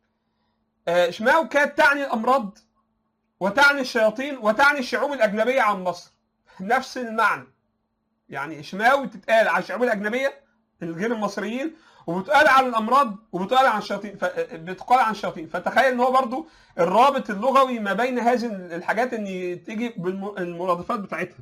آه، شماو كانت تعني الامراض وتعني الشياطين وتعني الشعوب الاجنبيه عن مصر نفس المعنى يعني شماو تتقال على الشعوب الاجنبيه الغير المصريين وبتقال عن الامراض وبتقال عن الشياطين ف... بتقال عن الشياطين فتخيل ان هو برضو الرابط اللغوي ما بين هذه الحاجات ان تيجي بالمرادفات بتاعتها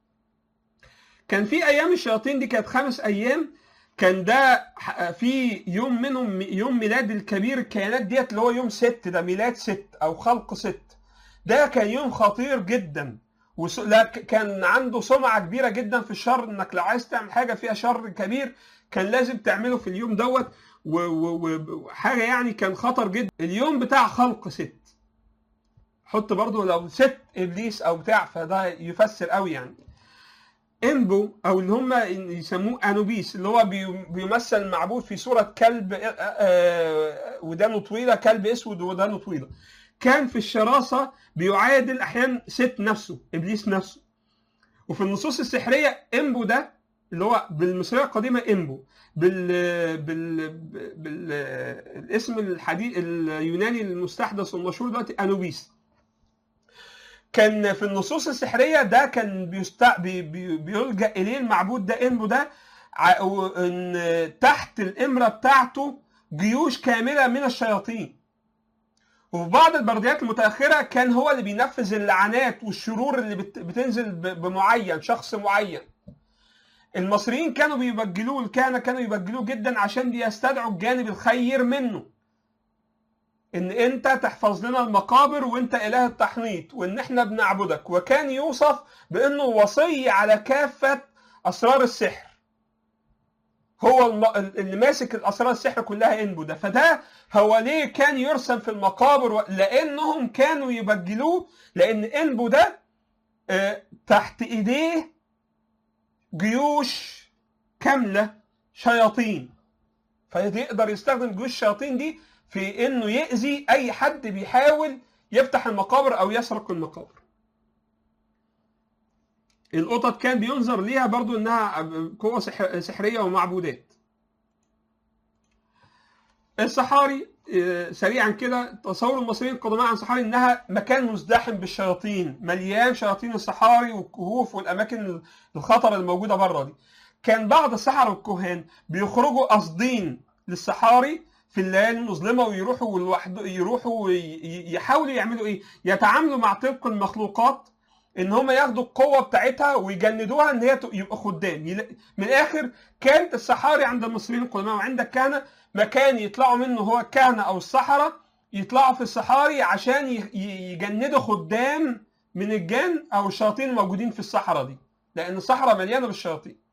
كان في ايام الشياطين دي كانت خمس ايام كان ده ح- في يوم منهم يوم ميلاد الكبير الكيانات ديت اللي هو يوم ست ده ميلاد ست او خلق ست ده كان يوم خطير جدا وس... لا ك- كان عنده سمعه كبيره جدا في الشر انك لو عايز تعمل حاجه فيها شر كبير كان لازم تعمله في اليوم دوت و- و- و- وحاجه يعني كان خطر جدا اليوم بتاع خلق ست حط برضو لو ست ابليس او بتاع فده يفسر قوي يعني انبو او اللي هم يسموه انوبيس اللي هو بي- بيمثل معبود في صوره كلب آه، آه، ودانه طويله كلب اسود ودانه طويله كان في الشراسه بيعادل احيانا ست نفسه ابليس نفسه وفي النصوص السحريه انبو ده اللي هو بالمصريه القديمه انبو بال بال بالاسم الحديث اليوناني المستحدث والمشهور دلوقتي انوبيس كان في النصوص السحريه ده كان بيست... بي... بي... بيلجا اليه المعبود ده انبو ده ع- وإن تحت الامره بتاعته جيوش كامله من الشياطين وفي بعض البرديات المتاخره كان هو اللي بينفذ اللعنات والشرور اللي بت... بتنزل ب... بمعين شخص معين المصريين كانوا بيبجلوه الكهنه كانوا يبجلوه جدا عشان بيستدعوا الجانب الخير منه ان انت تحفظ لنا المقابر وانت اله التحنيط وان احنا بنعبدك وكان يوصف بانه وصي على كافه اسرار السحر هو الم... اللي ماسك الاسرار السحر كلها انبو ده فده هو ليه كان يرسم في المقابر و... لانهم كانوا يبجلوه لان انبو ده آه، تحت ايديه جيوش كامله شياطين فيقدر يستخدم جيوش الشياطين دي في انه يأذي اي حد بيحاول يفتح المقابر او يسرق المقابر القطط كان بينظر ليها برضو انها قوة سحر- سحرية ومعبودات الصحاري آه، سريعا كده تصور المصريين القدماء عن الصحاري انها مكان مزدحم بالشياطين مليان شياطين الصحاري والكهوف والاماكن الخطر الموجوده بره دي كان بعض السحرة والكهان بيخرجوا قاصدين للصحاري في الليالي المظلمه ويروحوا لوحده يروحوا وي- يحاولوا يعملوا ايه؟ يتعاملوا مع تلك المخلوقات ان هم ياخدوا القوه بتاعتها ويجندوها ان هي ت- يبقى خدام يلا- من الاخر كانت الصحاري عند المصريين القدماء وعند الكهنه مكان يطلعوا منه هو الكهنه او السحره يطلعوا في الصحاري عشان ي- ي- يجندوا خدام من الجن او الشياطين الموجودين في الصحراء دي لان الصحراء مليانه بالشياطين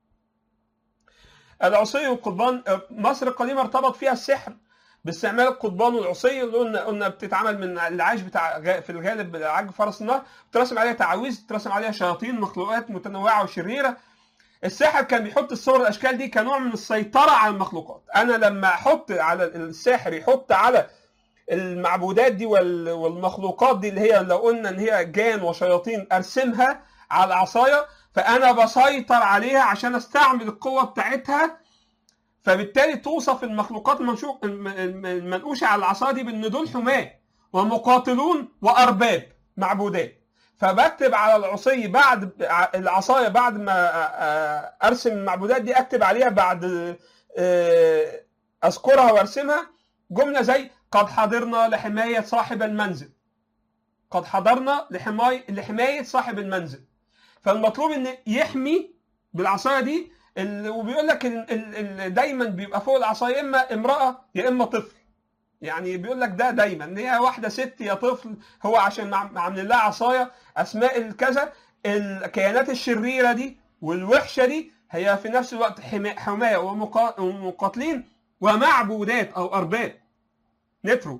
العصي والقضبان مصر القديمه ارتبط فيها السحر باستعمال القضبان والعصي اللي قلنا قلنا بتتعمل من العاج بتاع غا- في الغالب عاج فرس النهر بترسم عليها تعاويذ بترسم عليها شياطين مخلوقات متنوعه وشريره الساحر كان بيحط الصور الاشكال دي كنوع من السيطره على المخلوقات انا لما احط على الساحر يحط على المعبودات دي وال- والمخلوقات دي اللي هي لو قلنا ان هي جان وشياطين ارسمها على العصايه فانا بسيطر عليها عشان استعمل القوه بتاعتها فبالتالي توصف المخلوقات المنشو- الم- الم- المنقوشه على العصايه دي بان دول حماه ومقاتلون وارباب معبودات فبكتب على العصي بعد العصايه بعد ما آه، ارسم المعبودات دي اكتب عليها بعد آه، اذكرها وارسمها جمله زي قد حضرنا لحمايه صاحب المنزل قد حضرنا لحمايه لحمايه صاحب المنزل فالمطلوب ان يحمي بالعصايه دي ال- وبيقول لك ال- ال- ال- دايما بيبقى فوق العصايه يا اما امراه يا اما طفل يعني بيقول لك ده دايما ان هي واحده ست يا طفل هو عشان مع- عاملين لها عصايه اسماء الكذا الكيانات الشريره دي والوحشه دي هي في نفس الوقت حما- حمايه ومقا- ومقاتلين ومعبودات او ارباب نترو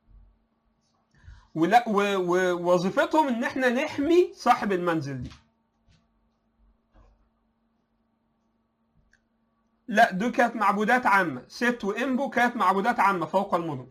ولا و- ووظيفتهم ان احنا نحمي صاحب المنزل دي لا دول كانت معبودات عامة ست وإمبو كانت معبودات عامة فوق المدن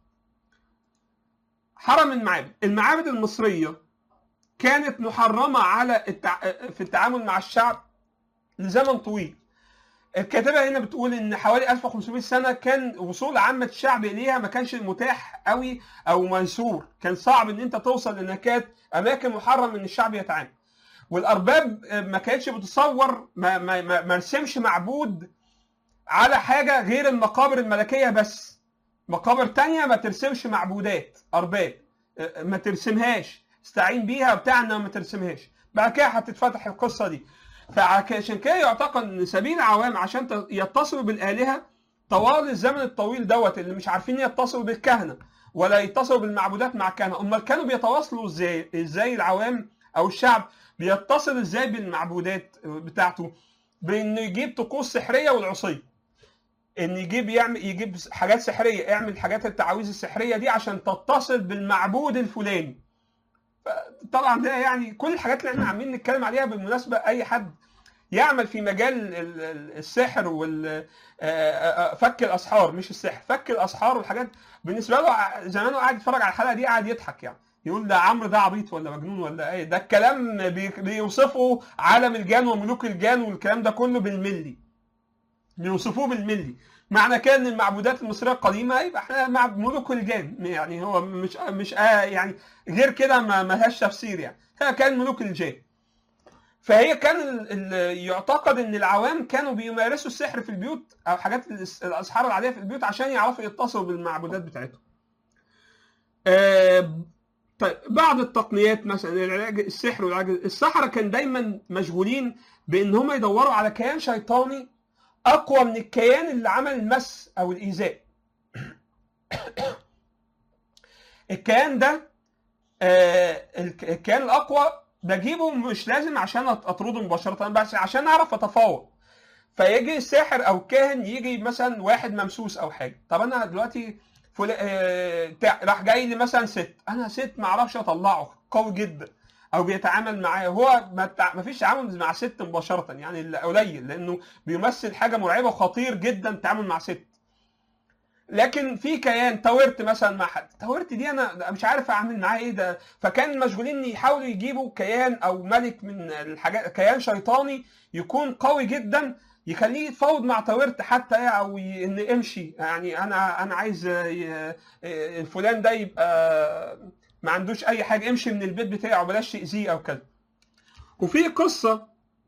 حرم المعابد المعابد المصرية كانت محرمة على التع... في التعامل مع الشعب لزمن طويل الكاتبة هنا بتقول ان حوالي 1500 سنة كان وصول عامة الشعب اليها ما كانش متاح قوي او ميسور كان صعب ان انت توصل لانها كانت اماكن محرم ان الشعب يتعامل والارباب ما كانتش بتصور ما ما ما ما رسمش معبود على حاجة غير المقابر الملكية بس مقابر تانية ما ترسمش معبودات أرباب أه، ما ترسمهاش استعين بيها بتاع انها ما ترسمهاش بعد كده هتتفتح القصة دي فعشان كده يعتقد ان سبيل العوام عشان ت- يتصلوا بالآلهة طوال الزمن الطويل دوت اللي مش عارفين يتصلوا بالكهنة ولا يتصلوا بالمعبودات مع الكهنة امال كانوا بيتواصلوا ازاي ازاي العوام او الشعب بيتصل ازاي بالمعبودات بتاعته بانه يجيب طقوس سحريه والعصيه ان يجيب يعمل يجيب حاجات سحريه اعمل حاجات التعاويذ السحريه دي عشان تتصل بالمعبود الفلاني ف- طبعا ده يعني كل الحاجات اللي احنا عاملين نتكلم عليها بالمناسبه اي حد يعمل في مجال ال- ال- السحر وال آه، آه، فك الاسحار مش السحر فك الاسحار والحاجات بالنسبه له ع- زمان قاعد يتفرج على الحلقه دي قاعد يضحك يعني يقول ده عمرو ده عبيط ولا مجنون ولا ايه ده الكلام بي- بيوصفوا عالم الجان وملوك الجان والكلام ده كله بالملي بيوصفوه بالملي معنى كده ان المعبودات المصريه القديمه يبقى احنا مع ملوك الجان يعني هو مش مش آه يعني غير كده ما ما لهاش تفسير يعني هي كان ملوك الجان فهي كان ال- ال- يعتقد ان العوام كانوا بيمارسوا السحر في البيوت او حاجات الأس- الاسحار العاديه في البيوت عشان يعرفوا يتصلوا بالمعبودات بتاعتهم. آه، طيب بعض التقنيات مثلا العلاج السحر والعلاج السحرة كان دايما مشغولين بان هم يدوروا على كيان شيطاني اقوى من الكيان اللي عمل المس او الايذاء. الكيان ده آه، الك- الكيان الاقوى بجيبه مش لازم عشان أط- اطرده مباشره بس عشان اعرف اتفاوض فيجي الساحر او الكاهن يجي مثلا واحد ممسوس او حاجه طب انا دلوقتي فل... آه... تع- راح جاي لي مثلا ست انا ست ما اعرفش اطلعه قوي جدا او بيتعامل معايا هو ما, تع... ما فيش تعامل مع ست مباشره يعني إلا قليل لانه بيمثل حاجه مرعبه وخطير جدا التعامل مع ست لكن في كيان تاورت مثلا مع حد تاورت دي انا مش عارف اعمل معاه ايه ده فكان مشغولين إن يحاولوا يجيبوا كيان او ملك من الحاجات كيان شيطاني يكون قوي جدا يخليه يتفاوض مع تاورت حتى او ي- ان امشي يعني انا انا عايز ي- الفلان ده يبقى ما عندوش اي حاجه امشي من البيت بتاعه بلاش تاذيه او كده وفي قصه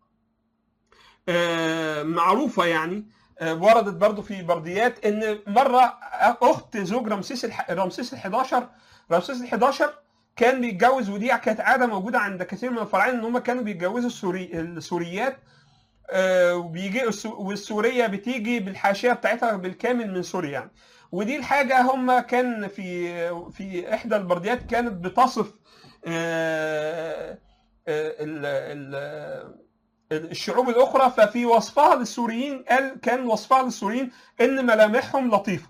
آه، معروفه يعني آه، وردت برضو في برديات ان مره اخت زوج رمسيس الح... رمسيس ال 11 رمسيس ال 11 كان بيتجوز ودي كانت عاده موجوده عند كثير من الفراعنه ان هم كانوا بيتجوزوا السوري... السوريات آه، وبيجي السو- والسوريه بتيجي بالحاشيه بتاعتها بالكامل من سوريا يعني ودي الحاجه هم كان في في احدى البرديات كانت بتصف آه، آه، ال- ال- الشعوب الاخرى ففي وصفها للسوريين قال كان وصفها للسوريين ان ملامحهم لطيفه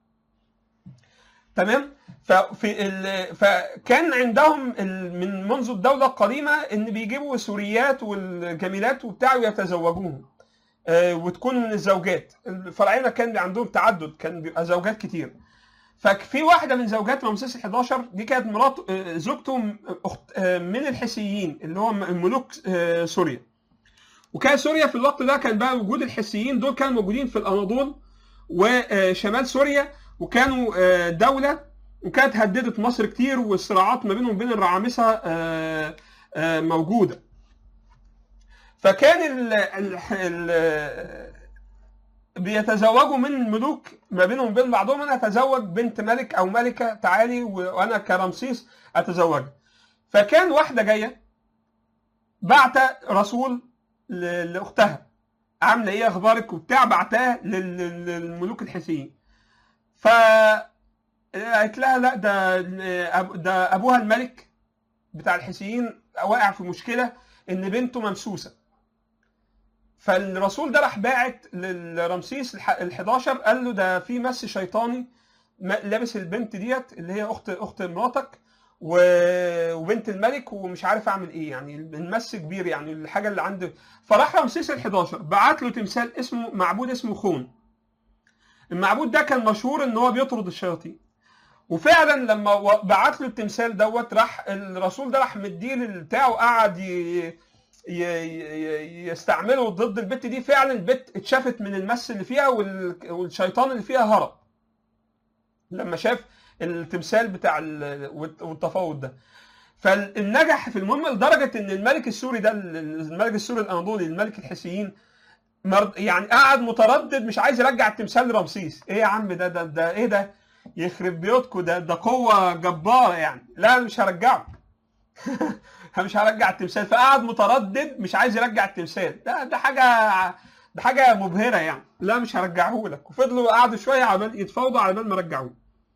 تمام ففي ال... فكان عندهم ال... من منذ الدوله القديمه ان بيجيبوا السوريات والجميلات وبتاع ويتزوجوهم آه، وتكون من الزوجات الفراعنه كان عندهم تعدد كان بيبقى زوجات كتير ففي واحده من زوجات رمسيس ال 11 دي كانت مرات آه، زوجته م- اخت آه، من الحسيين اللي هو م- ملوك آه، سوريا وكان سوريا في الوقت ده كان بقى وجود الحسيين دول كانوا موجودين في الاناضول وشمال سوريا وكانوا آه، دوله وكانت هددت مصر كتير والصراعات ما بينهم وبين الرعامسه آه، آه، موجوده فكان ال ال ال بيتزوجوا من الملوك ما بينهم وبين بعضهم انا اتزوج بنت ملك او ملكه تعالي وانا كرمسيس اتزوج فكان واحده جايه بعت رسول ل- لاختها عامله ايه اخبارك وبتاع بعتها لل- لل- للملوك الحسيين ف قالت لها لا ده ده ابوها الملك بتاع الحيثيين واقع في مشكله ان بنته ممسوسه فالرسول ده راح باعت لرمسيس ال 11 قال له ده في مس شيطاني لابس البنت ديت اللي هي اخت اخت مراتك وبنت الملك ومش عارف اعمل ايه يعني المس كبير يعني الحاجه اللي عنده فراح رمسيس ال 11 بعت له تمثال اسمه معبود اسمه خون المعبود ده كان مشهور ان هو بيطرد الشياطين وفعلا لما بعت له التمثال دوت راح الرسول ده راح مديه بتاعه قعد يستعمله ضد البت دي فعلا البت اتشافت من المس اللي فيها والشيطان اللي فيها هرب لما شاف التمثال بتاع والتفاوض ده فالنجح في المهمه لدرجه ان الملك السوري ده الملك السوري الاناضولي الملك الحيثيين يعني قعد متردد مش عايز يرجع التمثال لرمسيس ايه يا عم ده ده ده ايه ده يخرب بيوتكم ده ده قوه جباره يعني لا مش هرجعه مش هرجع التمثال فقعد متردد مش عايز يرجع التمثال ده ده حاجه ده حاجه مبهره يعني لا مش هرجعه لك وفضلوا قعدوا شويه على يتفاوضوا على بال ما رجعوه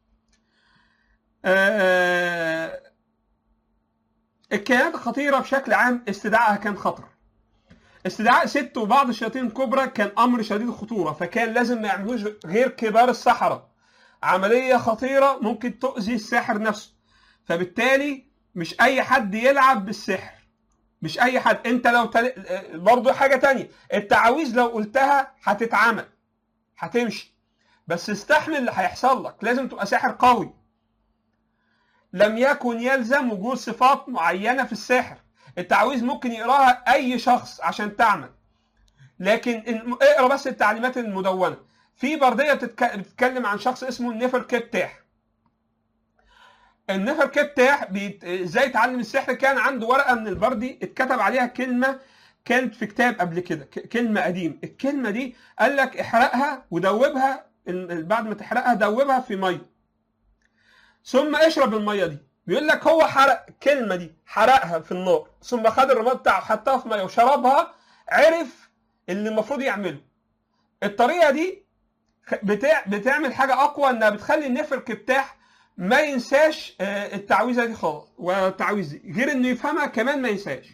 الكيانات الخطيره بشكل عام استدعائها كان خطر استدعاء ست وبعض الشياطين الكبرى كان امر شديد الخطوره فكان لازم ما يعملوش غير كبار السحره عمليه خطيره ممكن تؤذي الساحر نفسه فبالتالي مش اي حد يلعب بالسحر مش اي حد انت لو تل... برضه حاجه تانية التعاويذ لو قلتها هتتعمل هتمشي بس استحمل اللي هيحصل لك لازم تبقى ساحر قوي لم يكن يلزم وجود صفات معينه في الساحر التعويذ ممكن يقراها اي شخص عشان تعمل لكن اقرا بس التعليمات المدونه في برديه بتتكلم عن شخص اسمه النفر كتاح النفر كتاح بيت... ازاي يتعلم السحر كان عنده ورقه من البردي اتكتب عليها كلمه كانت في كتاب قبل كده كلمه قديم الكلمه دي قال لك احرقها ودوبها بعد ما تحرقها دوبها في ميه ثم اشرب الميه دي بيقول لك هو حرق الكلمه دي حرقها في النار ثم خد الرماد بتاعه حطها في ميه وشربها عرف اللي المفروض يعمله الطريقه دي بتاع بتعمل حاجه اقوى انها بتخلي النفر كبتاح ما ينساش التعويذه دي خالص والتعويذ دي غير انه يفهمها كمان ما ينساش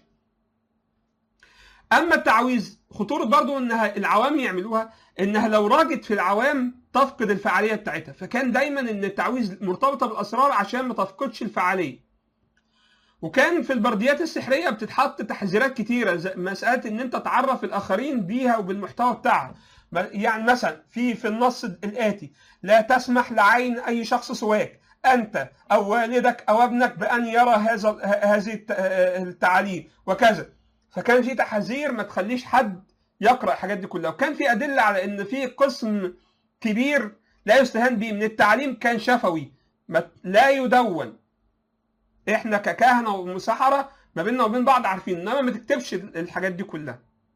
اما التعويذ خطوره برضو انها العوام يعملوها انها لو راجت في العوام تفقد الفعاليه بتاعتها فكان دايما ان التعويذ مرتبطه بالاسرار عشان ما تفقدش الفعاليه وكان في البرديات السحريه بتتحط تحذيرات كتيره زي مساله ان انت تعرف الاخرين بيها وبالمحتوى بتاعها يعني مثلا في في النص الاتي لا تسمح لعين اي شخص سواك انت او والدك او ابنك بان يرى هذا هذه التعاليم وكذا فكان في تحذير ما تخليش حد يقرا الحاجات دي كلها وكان في ادله على ان في قسم كبير لا يستهان به من التعليم كان شفوي لا يدون احنا ككهنه وسحره ما بيننا وبين بعض عارفين انما ما تكتبش الحاجات دي كلها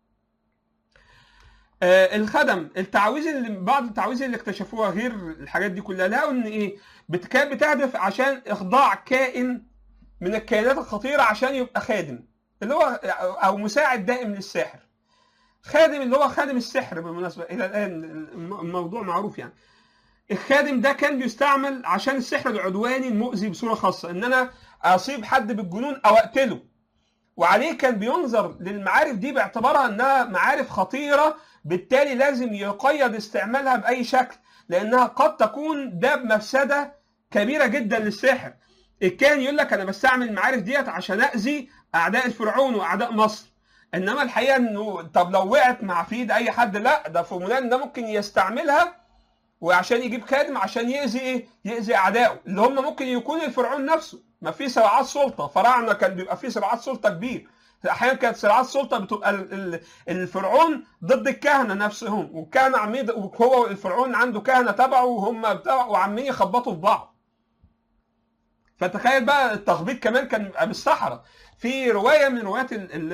آه الخدم التعويذ اللي بعض التعويذ اللي اكتشفوها غير الحاجات دي كلها لقوا ان ايه كانت بتهدف عشان اخضاع كائن من الكائنات الخطيره عشان يبقى خادم اللي هو او مساعد دائم للساحر خادم اللي هو خادم السحر بالمناسبه الى الان الموضوع معروف يعني الخادم ده كان بيستعمل عشان السحر العدواني المؤذي بصوره خاصه ان انا اصيب حد بالجنون او اقتله وعليه كان بينظر للمعارف دي باعتبارها انها معارف خطيره بالتالي لازم يقيد استعمالها باي شكل لانها قد تكون داب مفسده كبيره جدا للساحر كان يقول لك انا بستعمل المعارف ديت عشان اذي اعداء الفرعون واعداء مصر انما الحقيقه انه طب لو وقعت مع في ايد اي حد لا ده فلان ده ممكن يستعملها وعشان يجيب خادم عشان يأذي ايه؟ يأذي اعدائه اللي هم ممكن يكون الفرعون نفسه ما في صراعات سلطه فراعنه كان بيبقى في صراعات سلطه كبير احيانا كانت صراعات سلطه بتبقى الفرعون ضد الكهنه نفسهم والكهنه عمين وهو الفرعون عنده كهنه تبعه وهم بتاعه وعمالين يخبطوا في بعض فتخيل بقى التخبيط كمان كان بالصحراء في روايه من روايات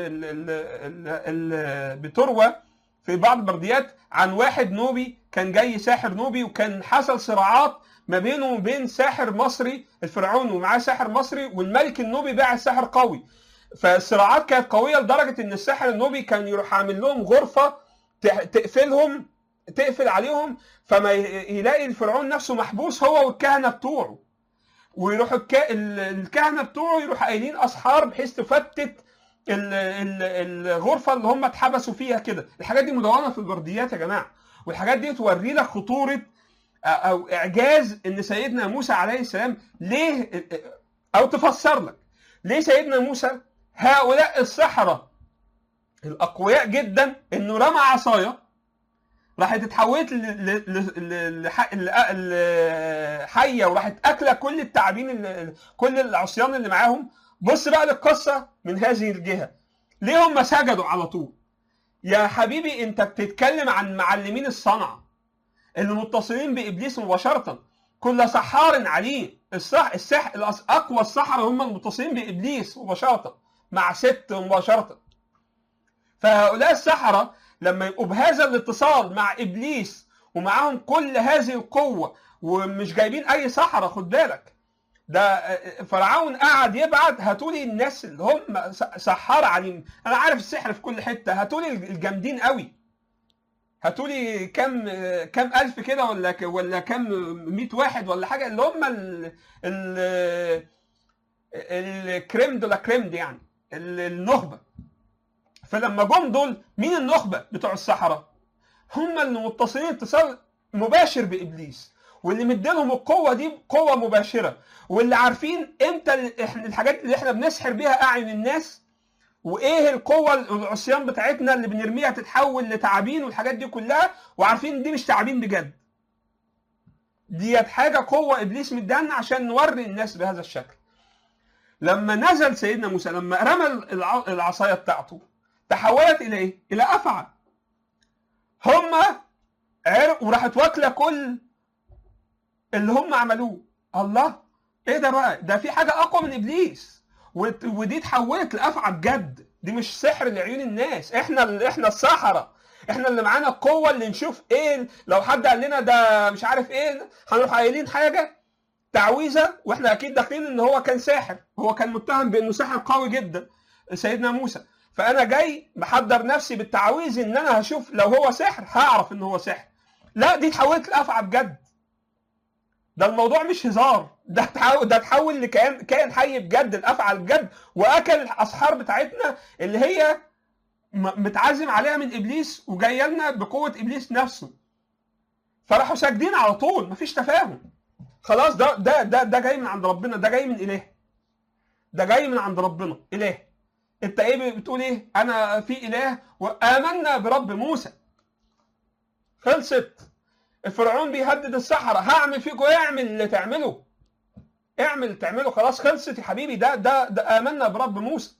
اللي بتروى في بعض البرديات عن واحد نوبي كان جاي ساحر نوبي وكان حصل صراعات ما بينه وبين ساحر مصري الفرعون ومعاه ساحر مصري والملك النوبي باع ساحر قوي فالصراعات كانت قويه لدرجه ان الساحر النوبي كان يروح عامل لهم غرفه تقفلهم تقفل عليهم فما ي- يلاقي الفرعون نفسه محبوس هو والكهنه بتوعه ويروح الك- ال- الكهنه بتوعه يروح قايلين اسحار بحيث تفتت ال- ال- الغرفه اللي هم اتحبسوا فيها كده الحاجات دي مدونه في البرديات يا جماعه والحاجات دي توري لك خطوره او اعجاز ان سيدنا موسى عليه السلام ليه او تفسر لك ليه سيدنا موسى هؤلاء السحره الاقوياء جدا انه رمى عصايه راحت اتحولت ل- ل- ل- ل- لح- ل- لحيه وراحت اكله كل التعابين اللي- كل العصيان اللي معاهم بص بقى للقصه من هذه الجهه ليه هم سجدوا على طول يا حبيبي انت بتتكلم عن معلمين الصنعه اللي متصلين بابليس مباشره كل سحار عليم الصح السح الأص- اقوى السحره هم المتصلين بابليس مباشره مع ست مباشره فهؤلاء السحره لما يبقوا بهذا الاتصال مع ابليس ومعاهم كل هذه القوه ومش جايبين اي سحره خد بالك ده فرعون قعد يبعت هاتوا لي الناس اللي هم س- سحار عليم انا عارف السحر في كل حته هاتوا لي الجامدين قوي هاتوا لي كم كم الف كده ولا ك- ولا كم 100 واحد ولا حاجه اللي هم ال ال الكريم دولا كريم دي يعني ال- النخبه فلما جم دول مين النخبه بتوع السحره هم اللي متصلين اتصال مباشر بابليس واللي مديلهم القوه دي قوه مباشره واللي عارفين امتى ال- احنا الحاجات اللي احنا بنسحر بيها اعين الناس وايه القوه العصيان بتاعتنا اللي بنرميها تتحول لتعابين والحاجات دي كلها وعارفين دي مش تعابين بجد ديت حاجه قوه ابليس مدانا عشان نوري الناس بهذا الشكل لما نزل سيدنا موسى لما رمى الع- العصايه بتاعته تحولت الى ايه؟ الى افعى هم عرق وراحت واكله كل اللي هم عملوه الله ايه ده بقى ده في حاجه اقوى من ابليس وت- ودي اتحولت لافعى بجد دي مش سحر لعيون الناس احنا ال- احنا السحره احنا اللي معانا القوه اللي نشوف ايه لو حد قال لنا ده مش عارف ايه هنروح قايلين حاجه تعويذه واحنا اكيد داخلين ان هو كان ساحر هو كان متهم بانه ساحر قوي جدا سيدنا موسى فانا جاي محضر نفسي بالتعويذ ان انا هشوف لو هو سحر هعرف ان هو سحر لا دي اتحولت لافعى بجد ده الموضوع مش هزار ده تحول ده تحول لكائن كائن حي بجد الافعى بجد واكل الاسحار بتاعتنا اللي هي م- متعزم عليها من ابليس وجايه لنا بقوه ابليس نفسه فراحوا ساجدين على طول مفيش تفاهم خلاص ده ده ده ده جاي من عند ربنا ده جاي من اله ده جاي من عند ربنا اله انت ايه بتقول ايه انا في اله وامنا برب موسى خلصت الفرعون بيهدد السحرة هعمل فيكم ايه اعمل اللي تعمله اعمل اللي تعمله خلاص خلصت يا حبيبي ده ده ده امنا برب موسى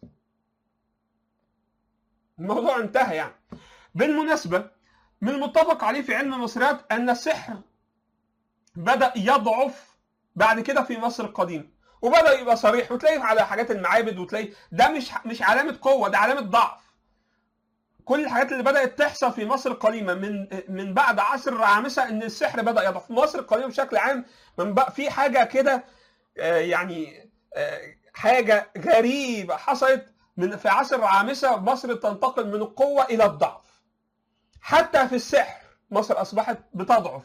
الموضوع انتهى يعني بالمناسبة من المتفق عليه في علم المصريات ان السحر بدأ يضعف بعد كده في مصر القديمة وبدأ يبقى صريح وتلاقيه على حاجات المعابد وتلاقي ده مش مش علامة قوة ده علامة ضعف كل الحاجات اللي بدأت تحصل في مصر القديمة من من بعد عصر الرعامسة ان السحر بدأ يضعف في مصر القديمة بشكل عام من بقى في حاجة كده آه، يعني آه، حاجة غريبة حصلت من في عصر الرعامسة مصر تنتقل من القوة إلى الضعف حتى في السحر مصر أصبحت بتضعف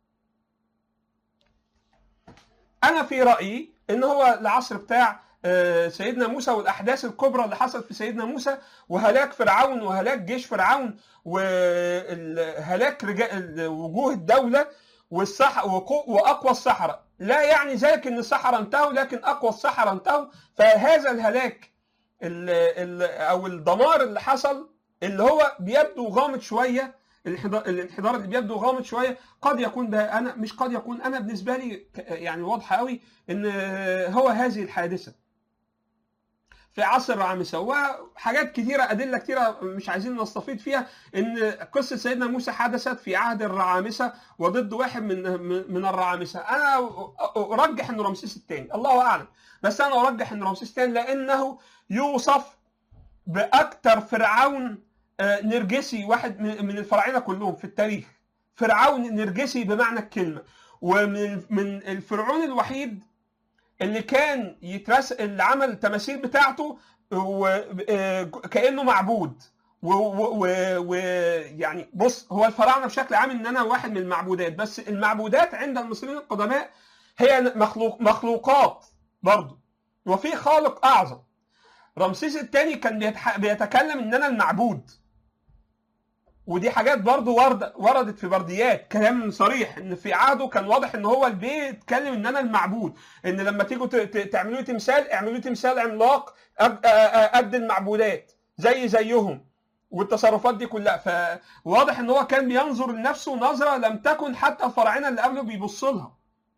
انا في رايي ان هو العصر بتاع آه، سيدنا موسى والاحداث الكبرى اللي حصلت في سيدنا موسى وهلاك فرعون وهلاك جيش فرعون وهلاك رجال وجوه الدوله والصح وقو- واقوى السحره لا يعني ذلك ان السحره انتهوا لكن اقوى السحره انتهوا فهذا الهلاك ال ال او الدمار اللي حصل اللي هو بيبدو غامض شويه الانحدار الانحدار اللي بيبدو غامض شويه قد يكون ده انا مش قد يكون انا بالنسبه لي ك- يعني واضحه قوي ان هو هذه الحادثه في عصر الرعامسه وحاجات كثيره ادله كثيره مش عايزين نستفيض فيها ان قصه سيدنا موسى حدثت في عهد الرعامسه وضد واحد من من الرعامسه انا ارجح انه رمسيس الثاني الله اعلم بس انا ارجح انه رمسيس الثاني لانه يوصف باكثر فرعون آه، نرجسي واحد من من الفراعنه كلهم في التاريخ فرعون نرجسي بمعنى الكلمه ومن من الفرعون الوحيد اللي كان يترس اللي عمل التماثيل بتاعته و- آه، كانه معبود ويعني بص هو الفراعنه بشكل عام ان انا واحد من المعبودات بس المعبودات عند المصريين القدماء هي مخلوق مخلوقات برضه وفي خالق اعظم رمسيس الثاني كان بيتح... بيتكلم ان انا المعبود ودي حاجات برضو ورد وردت في برديات كلام صريح ان في عهده كان واضح ان هو اللي بيتكلم ان انا المعبود ان لما تيجوا ت- ت- تعملوا لي تمثال اعملوا لي تمثال عملاق أب- أ- أ- قد المعبودات زي زيهم والتصرفات دي كلها فواضح ان هو كان بينظر لنفسه نظره لم تكن حتى الفراعنه اللي قبله بيبصوا لها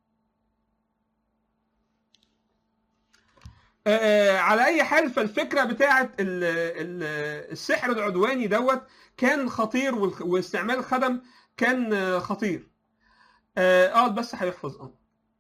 آه، على اي حال فالفكره بتاعه ال- ال- السحر العدواني دوت كان خطير والخ- واستعمال الخدم كان آه، خطير اه آه، بس هيحفظ اه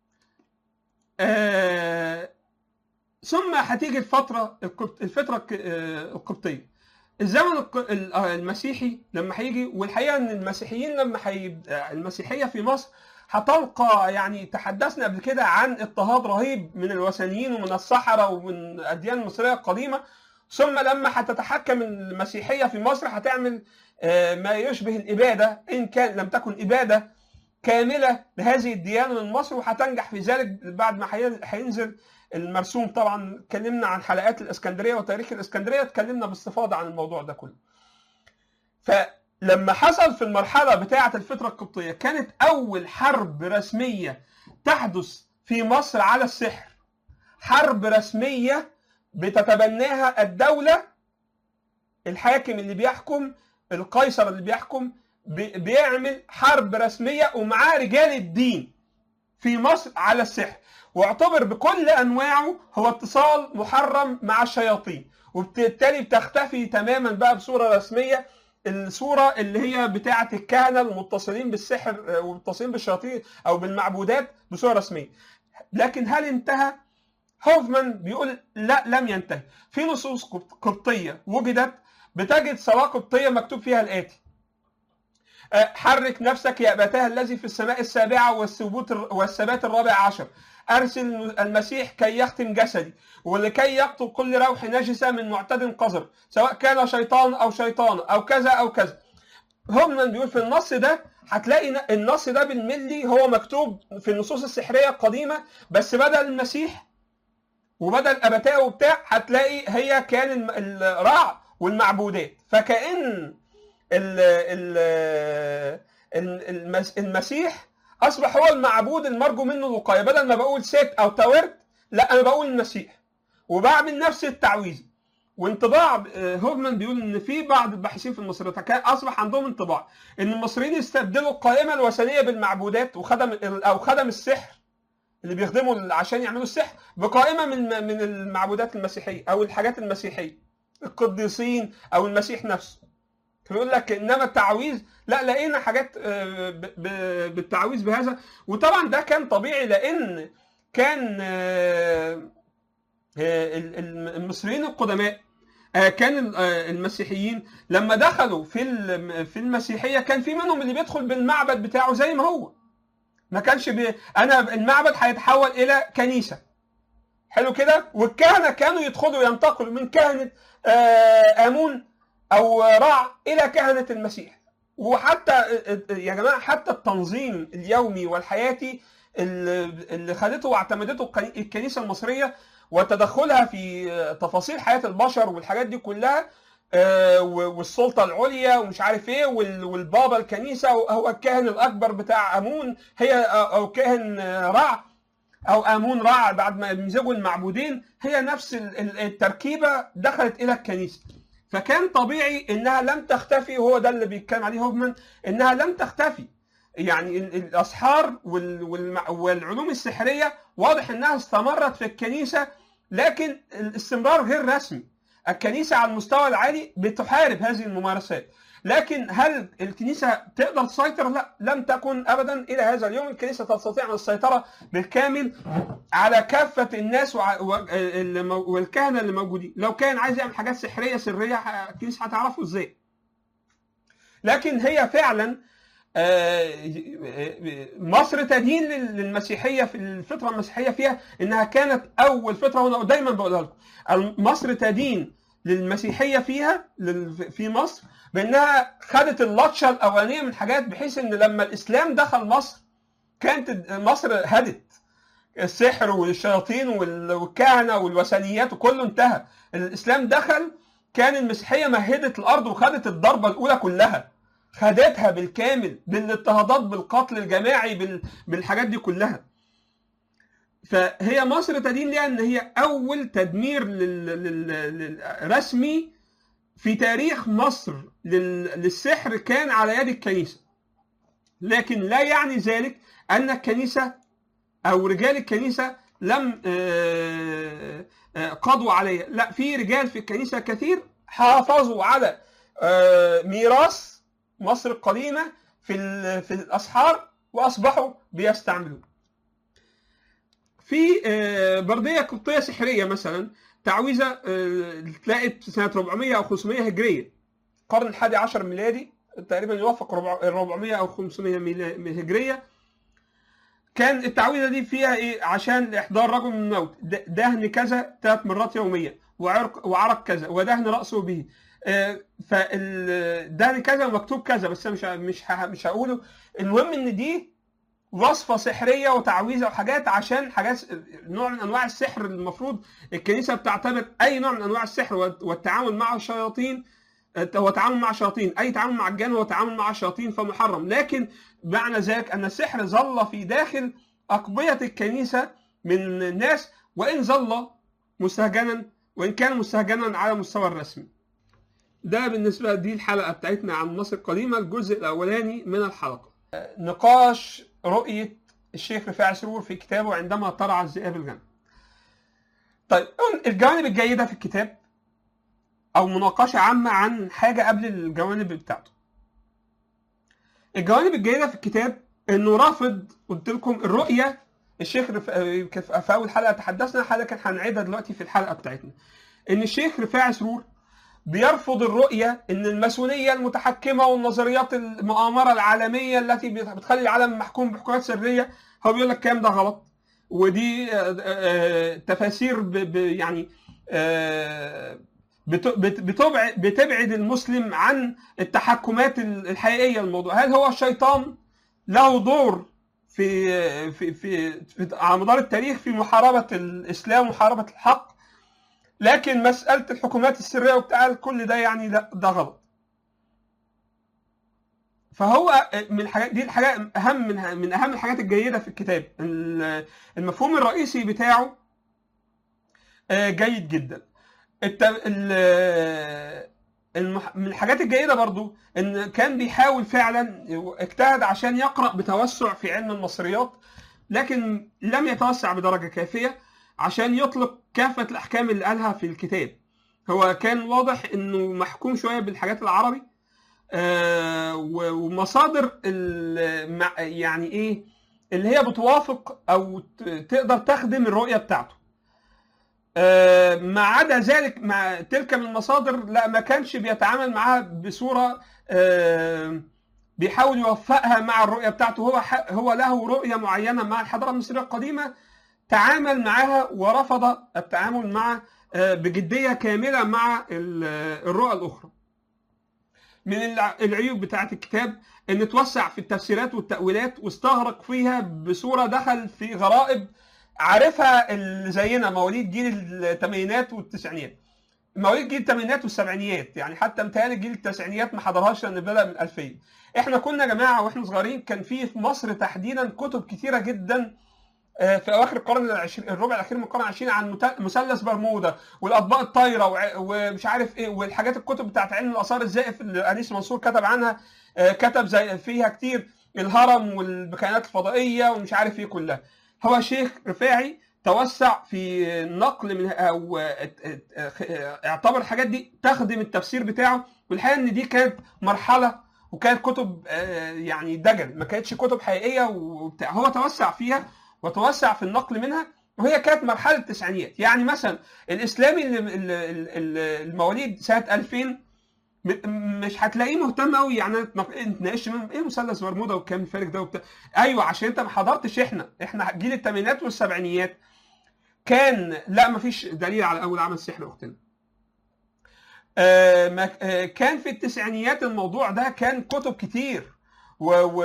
آه، ثم هتيجي الفتره القبط- الفتره الك- آه، القبطيه الزمن الق- ال- آه، المسيحي لما هيجي والحقيقه ان المسيحيين لما هي المسيحيه في مصر هتلقى يعني تحدثنا قبل كده عن اضطهاد رهيب من الوثنيين ومن الصحراء ومن الاديان المصريه القديمه ثم لما هتتحكم المسيحيه في مصر هتعمل آه، ما يشبه الاباده ان كان لم تكن اباده كامله لهذه الديانه من مصر وهتنجح في ذلك بعد ما هي- هينزل المرسوم طبعا اتكلمنا عن حلقات الاسكندريه وتاريخ الاسكندريه اتكلمنا باستفاضه عن الموضوع ده كله. فلما حصل في المرحله بتاعه الفتره القبطيه كانت اول حرب رسميه تحدث في مصر على السحر. حرب رسميه بتتبناها الدوله الحاكم اللي بيحكم القيصر اللي بيحكم بي- بيعمل حرب رسميه ومعاه رجال الدين في مصر على السحر واعتبر بكل انواعه هو اتصال محرم مع الشياطين وبالتالي بتختفي تماما بقى بصوره رسميه الصوره اللي هي بتاعه الكهنه المتصلين بالسحر آه، ومتصلين بالشياطين او بالمعبودات بصوره رسميه لكن هل انتهى هوفمان بيقول لا لم ينتهي في نصوص قبط- قبطيه وجدت بتجد صلاه قبطيه مكتوب فيها الاتي آه، حرك نفسك يا أبتاه الذي في السماء السابعة والثبوت والثبات الرابع عشر أرسل المسيح كي يختم جسدي ولكي يقتل كل روح نجسة من معتد قذر سواء كان شيطان أو شيطان أو كذا أو كذا هوملاند بيقول في النص ده هتلاقي ن- النص ده بالملي هو مكتوب في النصوص السحرية القديمة بس بدل المسيح وبدل أبتاه وبتاع هتلاقي هي كان الم- الرع والمعبودات فكأن ال ال ال- المس- المسيح اصبح هو المعبود المرجو منه الوقايه بدل ما بقول ست او تاورت لا انا بقول المسيح وبعمل نفس التعويذه وانطباع آه، هوفمان بيقول ان في بعض الباحثين في المصرية كان اصبح عندهم انطباع ان المصريين يستبدلوا القائمه الوثنيه بالمعبودات وخدم ال- او خدم السحر اللي بيخدموا ال- عشان يعملوا السحر بقائمه من من المعبودات المسيحيه او الحاجات المسيحيه القديسين او المسيح نفسه فيقول لك انما التعويذ لا لقينا حاجات آه، ب- ب- بالتعويذ بهذا وطبعا ده كان طبيعي لان كان آه، آه، ال- ال- المصريين القدماء آه، كان ال- آه، المسيحيين لما دخلوا في الم- في المسيحيه كان في منهم اللي بيدخل بالمعبد بتاعه زي ما هو ما كانش بي... انا المعبد هيتحول الى كنيسه حلو كده والكهنه كانوا يدخلوا ينتقلوا من كهنه آه، امون او رع الى كهنه المسيح وحتى يا جماعه حتى التنظيم اليومي والحياتي اللي اللي خدته واعتمدته الكني- الكنيسه المصريه وتدخلها في تفاصيل حياه البشر والحاجات دي كلها آه، والسلطه العليا ومش عارف ايه وال- والبابا الكنيسه هو الكاهن الاكبر بتاع امون هي او كاهن رع او امون رع بعد ما يمزجوا المعبودين هي نفس ال- ال- التركيبه دخلت الى الكنيسه فكان طبيعي انها لم تختفي وهو ده اللي بيتكلم عليه هوفمان انها لم تختفي يعني ال- الاسحار وال- والمع- والعلوم السحريه واضح انها استمرت في الكنيسه لكن الاستمرار غير رسمي الكنيسه على المستوى العالي بتحارب هذه الممارسات لكن هل الكنيسه تقدر تسيطر؟ لا لم تكن ابدا الى هذا اليوم الكنيسه تستطيع السيطره بالكامل على كافه الناس وع- و- اللي مو- والكهنه اللي موجودين، لو كان عايز يعمل حاجات سحريه سريه ه- الكنيسه هتعرفه ازاي. لكن هي فعلا آه، مصر تدين لل- للمسيحيه في الفتره المسيحيه فيها انها كانت اول فتره وانا دايما بقولها لكم مصر تدين للمسيحيه فيها لل- في مصر بانها خدت اللطشه الاولانيه من حاجات بحيث ان لما الاسلام دخل مصر كانت مصر هدت السحر والشياطين وال- والكهنه والوثنيات وكله انتهى الاسلام دخل كان المسيحيه مهدت الارض وخدت الضربه الاولى كلها خدتها بالكامل بالاضطهادات بالقتل الجماعي بال- بالحاجات دي كلها فهي مصر تدين لها ان هي اول تدمير لل- لل- لل- رسمي في تاريخ مصر لل- للسحر كان على يد الكنيسه لكن لا يعني ذلك ان الكنيسه او رجال الكنيسه لم آه، آه، قضوا عليها لا في رجال في الكنيسه كثير حافظوا على آه، ميراث مصر القديمه في ال- في الاسحار واصبحوا بيستعملوه في آه، برديه قبطيه سحريه مثلا تعويذه آه، اتلقت سنه 400 او 500 هجريه القرن الحادي عشر ميلادي تقريبا يوافق 400 او 500 ميلا- هجريه كان التعويذه دي فيها ايه عشان احضار رجل من الموت د- دهن كذا ثلاث مرات يوميا وعرق وعرق كذا ودهن راسه به فالدهن كذا ومكتوب كذا بس أنا مش ه- مش ه- مش هقوله المهم ان دي وصفه سحريه وتعويذه وحاجات عشان حاجات نوع من انواع السحر المفروض الكنيسه بتعتبر اي نوع من انواع السحر والت- والتعامل مع الشياطين هو تعامل مع الشياطين اي تعامل مع الجن هو تعامل مع الشياطين فمحرم لكن معنى ذلك ان السحر ظل في داخل اقبيه الكنيسه من الناس وان ظل مستهجنا وان كان مستهجنا على مستوى الرسمي ده بالنسبه دي الحلقه بتاعتنا عن مصر القديمه الجزء الاولاني من الحلقه نقاش رؤيه الشيخ رفاعي سرور في كتابه عندما ترعى الذئاب الجنة طيب الجوانب الجيده في الكتاب او مناقشه عامه عن حاجه قبل الجوانب بتاعته الجوانب الجيده في الكتاب انه رافض قلت لكم الرؤيه الشيخ رف... في اول حلقه تحدثنا حاجه كان هنعيدها دلوقتي في الحلقه بتاعتنا ان الشيخ رفاعي سرور بيرفض الرؤيه ان الماسونيه المتحكمه والنظريات المؤامره العالميه التي بتخلي العالم محكوم بحكومات سريه هو بيقول لك الكلام ده غلط ودي تفاسير ب... ب... يعني بتبعد بتبعد المسلم عن التحكمات الحقيقيه الموضوع هل هو الشيطان له دور في في في, في على مدار التاريخ في محاربه الاسلام ومحاربه الحق لكن مساله الحكومات السريه وبتاع كل ده يعني لا ده غلط فهو من الحاجات دي الحاجات اهم من من اهم الحاجات الجيده في الكتاب المفهوم الرئيسي بتاعه جيد جدا من الحاجات الجيدة برضو ان كان بيحاول فعلا اجتهد عشان يقرأ بتوسع في علم المصريات لكن لم يتوسع بدرجة كافية عشان يطلق كافة الأحكام اللي قالها في الكتاب هو كان واضح انه محكوم شوية بالحاجات العربي ومصادر يعني ايه اللي هي بتوافق او تقدر تخدم الرؤية بتاعته ما عدا ذلك مع تلك من المصادر لا ما كانش بيتعامل معاها بصوره بيحاول يوفقها مع الرؤيه بتاعته هو هو له رؤيه معينه مع الحضاره المصريه القديمه تعامل معها ورفض التعامل مع بجديه كامله مع الرؤى الاخرى من العيوب بتاعه الكتاب ان توسع في التفسيرات والتاويلات واستغرق فيها بصوره دخل في غرائب عارفها اللي زينا مواليد جيل الثمانينات والتسعينيات مواليد جيل الثمانينات والسبعينيات يعني حتى متهيألي جيل التسعينيات ما حضرهاش لان بدا من 2000 احنا كنا يا جماعه واحنا صغيرين كان في في مصر تحديدا كتب كثيره جدا في اواخر القرن العشرين الربع الاخير من القرن العشرين عن مثلث برمودا والاطباق الطايره ومش عارف ايه والحاجات الكتب بتاعت علم الاثار الزائف اللي انيس منصور كتب عنها كتب زي فيها كتير الهرم والكائنات الفضائيه ومش عارف ايه كلها هو شيخ رفاعي توسع في نقل من او اعتبر الحاجات دي تخدم التفسير بتاعه والحقيقه ان دي كانت مرحله وكانت كتب يعني دجل ما كانتش كتب حقيقيه وبتاع هو توسع فيها وتوسع في النقل منها وهي كانت مرحله التسعينيات يعني مثلا الاسلامي المواليد سنه 2000 مش هتلاقيه مهتم قوي يعني نتناقش ايه مثلث برمودا والكلام الفارغ ده وبتاع ايوه عشان انت ما حضرتش احنا احنا جيل الثمانينات والسبعينيات كان لا ما فيش دليل على اول عمل سحر اختنا آه، ما- آه، كان في التسعينيات الموضوع ده كان كتب كتير و و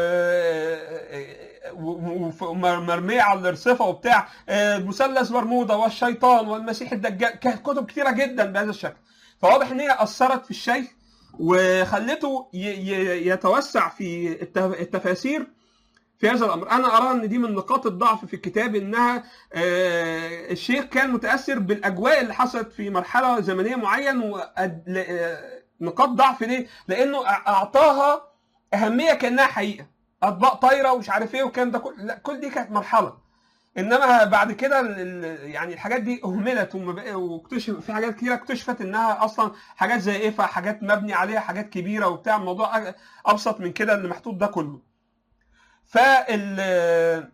و- و- ومرميه على الارصفه وبتاع آه، مثلث برمودا والشيطان والمسيح الدجال كانت كتب كتيره جدا بهذا الشكل فواضح ان هي اثرت في الشيخ وخلته ي- ي- يتوسع في التف- التفاسير في هذا الامر انا ارى ان دي من نقاط الضعف في الكتاب انها آه، الشيخ كان متاثر بالاجواء اللي حصلت في مرحله زمنيه معين ونقاط ضعف ليه لانه أع- اعطاها اهميه كانها حقيقه اطباق طايره ومش عارف ايه والكلام ده كل لا كل دي كانت مرحله انما بعد كده ال- ال- يعني الحاجات دي اهملت وما بقى- واكتشف في حاجات كتيره اكتشفت انها اصلا حاجات زائفه حاجات مبني عليها حاجات كبيره وبتاع الموضوع أ- ابسط من كده اللي محطوط ده كله فال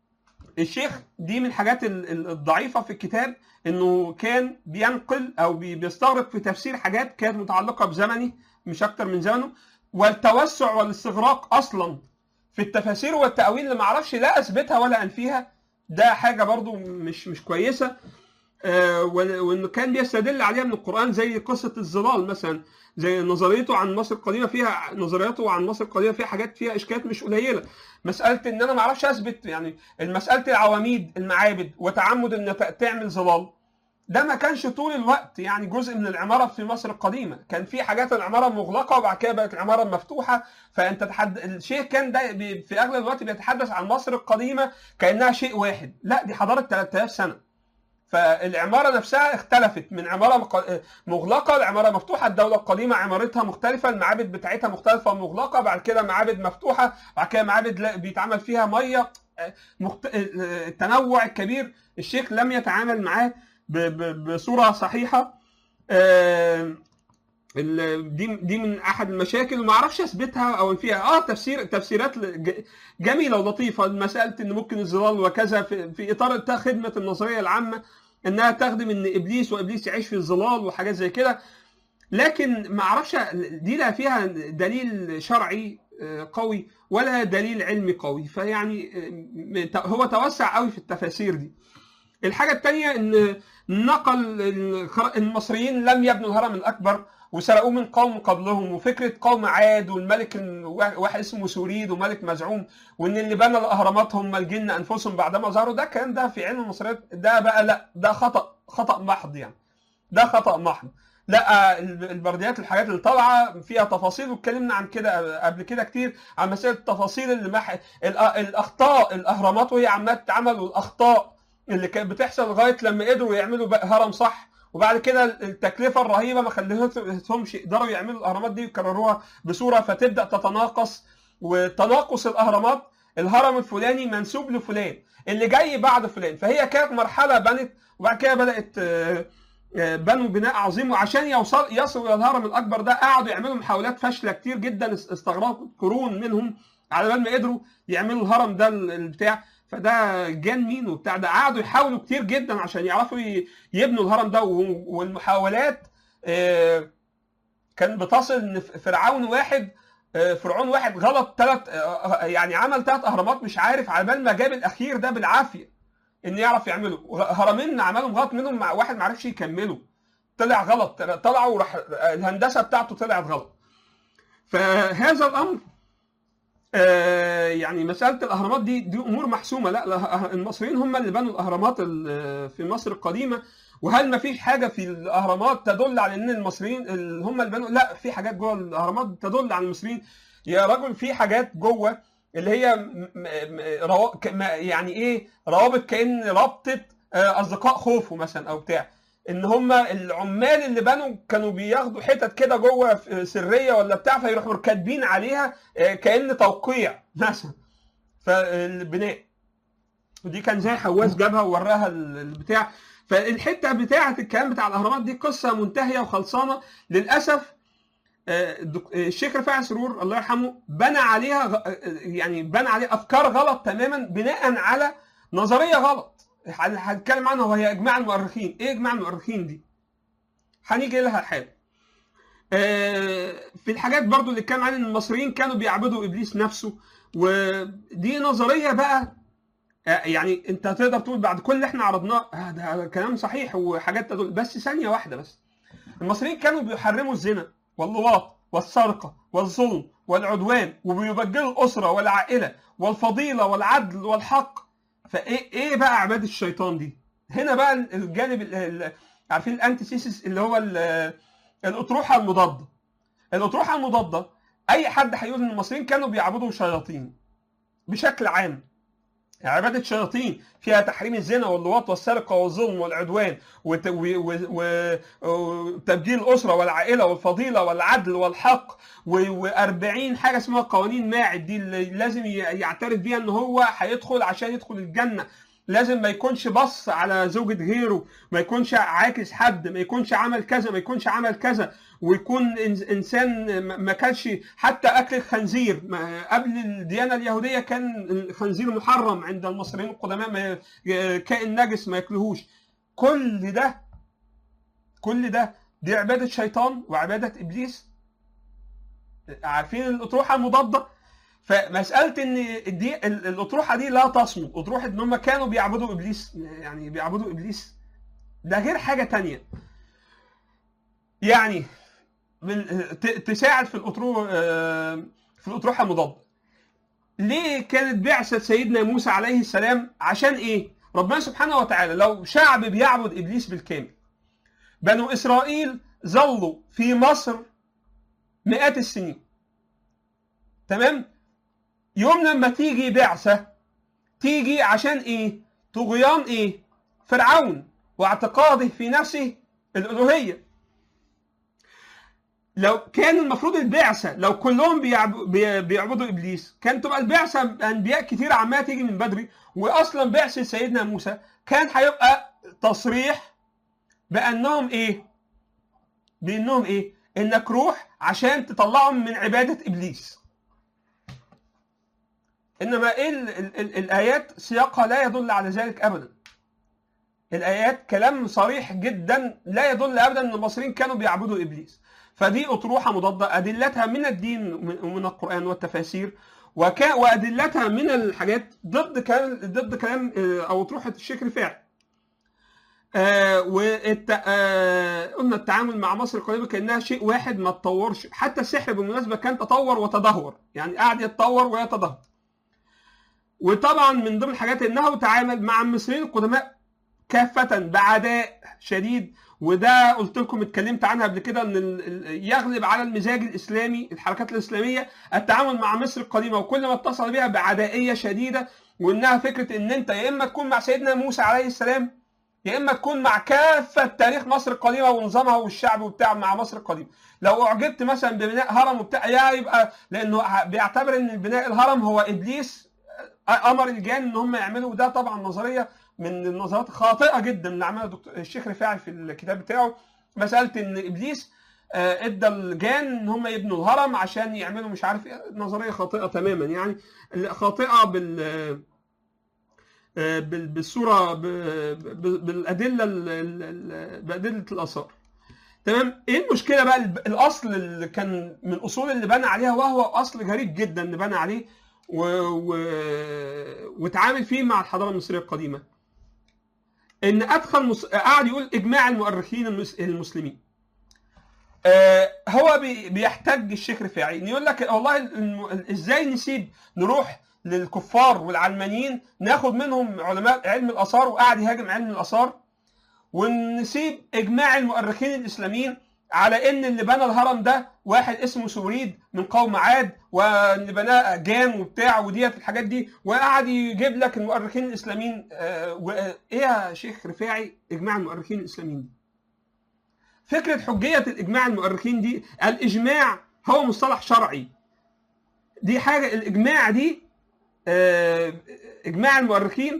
الشيخ دي من الحاجات ال- ال- الضعيفه في الكتاب انه كان بينقل او بي- بيستغرق في تفسير حاجات كانت متعلقه بزمنه مش اكتر من زمنه والتوسع والاستغراق اصلا في التفاسير والتاويل اللي ما اعرفش لا اثبتها ولا انفيها ده حاجه برضو مش مش كويسه آه، وال- وانه كان بيستدل عليها من القران زي قصه الظلال مثلا زي نظريته عن مصر القديمه فيها نظرياته عن مصر القديمه فيها حاجات فيها اشكالات مش قليله مساله ان انا ما اعرفش اثبت يعني مساله العواميد المعابد وتعمد ان ت- تعمل ظلال ده ما كانش طول الوقت يعني جزء من العماره في مصر القديمه كان في حاجات العماره مغلقه وبعد كده بقت العماره مفتوحه فانت تحد... الشيء كان ده بي- في اغلب الوقت بيتحدث عن مصر القديمه كانها شيء واحد لا دي حضاره 3000 سنه فالعماره نفسها اختلفت من عماره مق- مغلقه لعماره مفتوحه الدوله القديمه عمارتها مختلفه المعابد بتاعتها مختلفه ومغلقه بعد كده معابد مفتوحه بعد كده معابد لا- بيتعمل فيها ميه مخت... التنوع الكبير الشيخ لم يتعامل معاه ب... ب... بصوره صحيحه آه، ال- دي دي من احد المشاكل وما اعرفش اثبتها او فيها اه تفسير تفسيرات ج- جميله ولطيفه مساله ان ممكن الظلال وكذا في, في اطار تا- خدمه النظريه العامه انها تخدم ان ابليس وابليس يعيش في الظلال وحاجات زي كده لكن ما اعرفش دي لا فيها دليل شرعي آه، قوي ولا دليل علمي قوي فيعني آه، هو توسع قوي في التفاسير دي الحاجه الثانيه ان نقل الخر- المصريين لم يبنوا الهرم الاكبر وسرقوه من قوم قبلهم وفكره قوم عاد والملك ال- واحد اسمه سوريد وملك مزعوم وان اللي بنى الاهرامات هم الجن انفسهم بعدما ظهروا ده الكلام ده في علم المصريات ده بقى لا ده خطا خطا محض يعني ده خطا محض لا ال- البرديات الحاجات اللي طالعه فيها تفاصيل واتكلمنا عن كده قبل كده كتير عن مساله التفاصيل اللي مح... الأ- الاخطاء الاهرامات وهي عماله تتعمل والاخطاء اللي كانت بتحصل لغايه لما قدروا يعملوا بقى هرم صح وبعد كده التكلفه الرهيبه ما خلتهمش يقدروا يعملوا الاهرامات دي ويكرروها بصوره فتبدا تتناقص وتناقص الاهرامات الهرم الفلاني منسوب لفلان اللي جاي بعد فلان فهي كانت مرحله بنت وبعد كده بدات آه، آه، بنوا بناء عظيم وعشان يوصل يصلوا الى الهرم الاكبر ده قعدوا يعملوا محاولات فاشله كتير جدا است- استغرقت قرون منهم على بال ما قدروا يعملوا الهرم ده ال- البتاع فده جان مين وبتاع ده قعدوا يحاولوا كتير جدا عشان يعرفوا ي- يبنوا الهرم ده و- والمحاولات آه، كان بتصل ان ف- فرعون واحد آه، فرعون واحد غلط ثلاث يعني عمل ثلاث اهرامات مش عارف على بال ما جاب الاخير ده بالعافيه ان يعرف يعمله هرمين عملهم غلط منهم مع واحد ما عرفش يكمله طلع غلط طلعوا وراح الهندسه بتاعته طلعت غلط فهذا الامر آه، يعني مساله الاهرامات دي دي امور محسومه لا لا، المصريين هم اللي بنوا الاهرامات ال- في مصر القديمه وهل ما فيش حاجه في الاهرامات تدل على ان المصريين اللي هم اللي بنوا لا في حاجات جوه الاهرامات تدل على المصريين يا رجل في حاجات جوه اللي هي م- م- روا... ك- ما- يعني ايه روابط كان رابطه آه، اصدقاء خوفو مثلا او بتاع ان هم العمال اللي بنوا كانوا بياخدوا حتت كده جوه في- سريه ولا بتاع فيروحوا كاتبين عليها آه، كان توقيع مثلا فالبناء ودي كان زي حواس جابها ووراها ال- البتاع فالحته بتاعه الكلام بتاع الاهرامات دي قصه منتهيه وخلصانه للاسف آه، الدك- آه، الشيخ رفاعي سرور الله يرحمه بنى عليها غ- آه، يعني بنى عليها افكار غلط تماما بناء على نظريه غلط هن- هنتكلم عنها وهي اجماع المؤرخين ايه اجماع المؤرخين دي هنيجي لها حالا آه، في الحاجات برضو اللي اتكلم عن ان المصريين كانوا بيعبدوا ابليس نفسه ودي نظريه بقى آه، يعني انت تقدر تقول بعد كل اللي احنا عرضناه آه، ده كلام صحيح وحاجات تدل بس ثانيه واحده بس المصريين كانوا بيحرموا الزنا واللواط والسرقه والظلم والعدوان وبيبجلوا الاسره والعائله والفضيله والعدل والحق فايه ايه بقى عباده الشيطان دي؟ هنا بقى الجانب ال- ال- عارفين الانتيسيسيس اللي هو ال- الاطروحه المضاده الاطروحه المضاده اي حد هيقول ان المصريين كانوا بيعبدوا شياطين بشكل عام عبادة شياطين فيها تحريم الزنا واللواط والسرقة والظلم والعدوان وت- و- و- و- وتبجيل الأسرة والعائلة والفضيلة والعدل والحق و40 حاجة اسمها قوانين ماعد دي اللي لازم ي- يعترف بيها إن هو هيدخل عشان يدخل الجنة لازم ما يكونش بص على زوجة غيره ما يكونش عاكس حد ما يكونش عمل كذا ما يكونش عمل كذا ويكون إنس- انسان ما- ما كانش حتى اكل الخنزير ما- قبل الديانه اليهوديه كان الخنزير محرم عند المصريين القدماء ما ي- كائن نجس ما ياكلوهوش كل ده كل ده دي عباده شيطان وعباده ابليس عارفين الاطروحه المضاده فمساله ان دي ال- الاطروحه دي لا تصمد اطروحه ان هم كانوا بيعبدوا ابليس يعني بيعبدوا ابليس ده غير حاجه تانية يعني من ت- تساعد في الاطروحه في الاطروحه المضاده ليه كانت بعثه سيدنا موسى عليه السلام عشان ايه ربنا سبحانه وتعالى لو شعب بيعبد ابليس بالكامل بنو اسرائيل ظلوا في مصر مئات السنين تمام يوم لما تيجي بعثه تيجي عشان ايه طغيان ايه فرعون واعتقاده في نفسه الالوهيه لو كان المفروض البعثه لو كلهم بيعب- بي- بيعبدوا ابليس كان تبقى البعثه انبياء كتير عماله تيجي من بدري واصلا بعثه سيدنا موسى كان هيبقى تصريح بانهم ايه؟ بانهم ايه؟ انك روح عشان تطلعهم من عباده ابليس. انما ايه ال ال ال الايات سياقها لا يدل على ذلك ابدا. الايات كلام صريح جدا لا يدل ابدا ان المصريين كانوا بيعبدوا ابليس. فدي اطروحه مضاده ادلتها من الدين ومن القران والتفاسير وكا وادلتها من الحاجات ضد كلام ضد كلام آه، او اطروحه الشيخ رفاعي. آه والت... آه قلنا التعامل مع مصر القريبه كانها شيء واحد ما تطورش حتى السحر بالمناسبه كان تطور وتدهور يعني قاعد يتطور ويتدهور وطبعا من ضمن الحاجات انه تعامل مع المصريين القدماء كافه بعداء شديد وده قلت لكم اتكلمت عنها قبل كده ان ال- ال- يغلب على المزاج الاسلامي الحركات الاسلاميه التعامل مع مصر القديمه وكل ما اتصل بها بعدائيه شديده وانها فكره ان انت يا اما تكون مع سيدنا موسى عليه السلام يا اما تكون مع كافه تاريخ مصر القديمه ونظامها والشعب وبتاع مع مصر القديمه لو اعجبت مثلا ببناء هرم وبتاع يا يبقى لانه بيعتبر ان بناء الهرم هو ابليس امر الجان ان هم يعملوا ده طبعا نظريه من النظريات الخاطئه جدا اللي عملها الدكتور الشيخ رفاعي في الكتاب بتاعه مساله ان ابليس آه، ادى الجان ان هم يبنوا الهرم عشان يعملوا مش عارف ايه نظريه خاطئه تماما يعني خاطئه بال آه، بال- بالصوره ب- ب- بالادله ال- ال- ال- بادله الاثار تمام ايه المشكله بقى الب- الاصل اللي كان من الاصول اللي بنى عليها وهو اصل غريب جدا اللي بنى عليه و... و... وتعامل فيه مع الحضاره المصريه القديمه ان ادخل مس... قاعد يقول اجماع المؤرخين المس... المسلمين آه هو بي... بيحتج الشيخ رفاعي إن يقول لك والله الم... ازاي نسيب نروح للكفار والعلمانيين ناخد منهم علماء علم الاثار وقاعد يهاجم علم الاثار ونسيب اجماع المؤرخين الاسلاميين على ان اللي بنى الهرم ده واحد اسمه سوريد من قوم عاد واللي بناه جان وبتاع وديت الحاجات دي وقعد يجيب لك المؤرخين الاسلاميين آه، و- آه، ايه يا شيخ رفاعي اجماع المؤرخين الاسلاميين دي؟ فكره حجيه الاجماع المؤرخين دي الاجماع هو مصطلح شرعي دي حاجه الاجماع دي آه، اجماع المؤرخين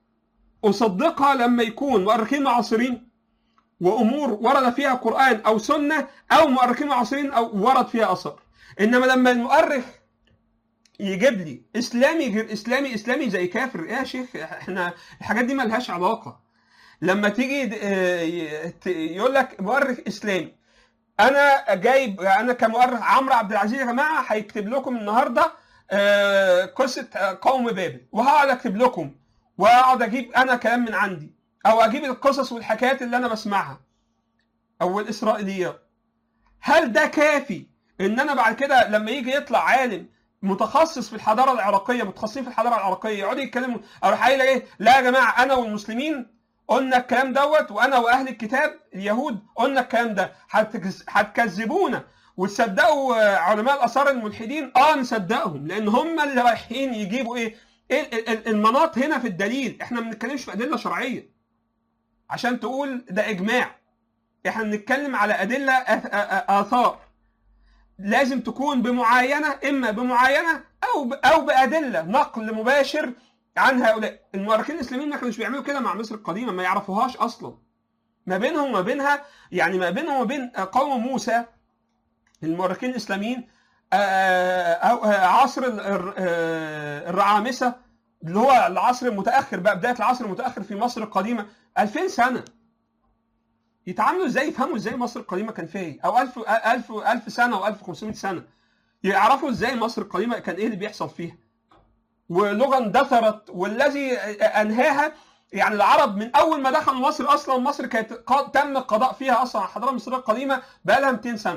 اصدقها لما يكون مؤرخين معاصرين وامور ورد فيها قران او سنه او مؤرخين معاصرين او ورد فيها اثر انما لما المؤرخ يجيب لي اسلامي غير اسلامي اسلامي زي كافر ايه يا شيخ احنا الحاجات دي ملهاش علاقه لما تيجي آه، ي- ت- يقول لك مؤرخ اسلامي انا جايب انا كمؤرخ عمرو عبد العزيز يا جماعه هيكتب لكم النهارده آه، قصه آه، قوم بابل وهقعد اكتب لكم واقعد اجيب انا كلام من عندي او اجيب القصص والحكايات اللي انا بسمعها او الاسرائيليات هل ده كافي ان انا بعد كده لما يجي يطلع عالم متخصص في الحضاره العراقيه متخصصين في الحضاره العراقيه يقعدوا يتكلموا اروح قايل ايه لا يا جماعه انا والمسلمين قلنا الكلام دوت وانا واهل الكتاب اليهود قلنا الكلام ده هتكز- هتكذبونا وتصدقوا آه، علماء الاثار الملحدين اه نصدقهم لان هم اللي رايحين يجيبوا ايه إيه ال- ال- المناط هنا في الدليل احنا ما بنتكلمش في ادله شرعيه عشان تقول ده اجماع احنا بنتكلم على ادله آث- آ- آ- اثار لازم تكون بمعاينه اما بمعاينه او ب- او بادله نقل مباشر عن هؤلاء المؤرخين الاسلاميين ما كانوش بيعملوا كده مع مصر القديمه ما يعرفوهاش اصلا ما بينهم وما بينها يعني ما بينهم وبين قوم موسى المؤرخين الاسلاميين آه، أو آه، عصر ال- الر- آه، الرعامسه اللي هو العصر المتاخر بقى بدايه العصر المتاخر في مصر القديمه 2000 سنه يتعاملوا ازاي يفهموا ازاي مصر القديمه كان فيها ايه او 1000 1000 1000 سنه او 1500 سنه يعرفوا ازاي مصر القديمه كان ايه اللي بيحصل فيها ولغه اندثرت والذي انهاها يعني العرب من اول ما دخلوا مصر اصلا مصر كانت قا- تم القضاء فيها اصلا الحضاره المصريه القديمه بقى لها 200 سنه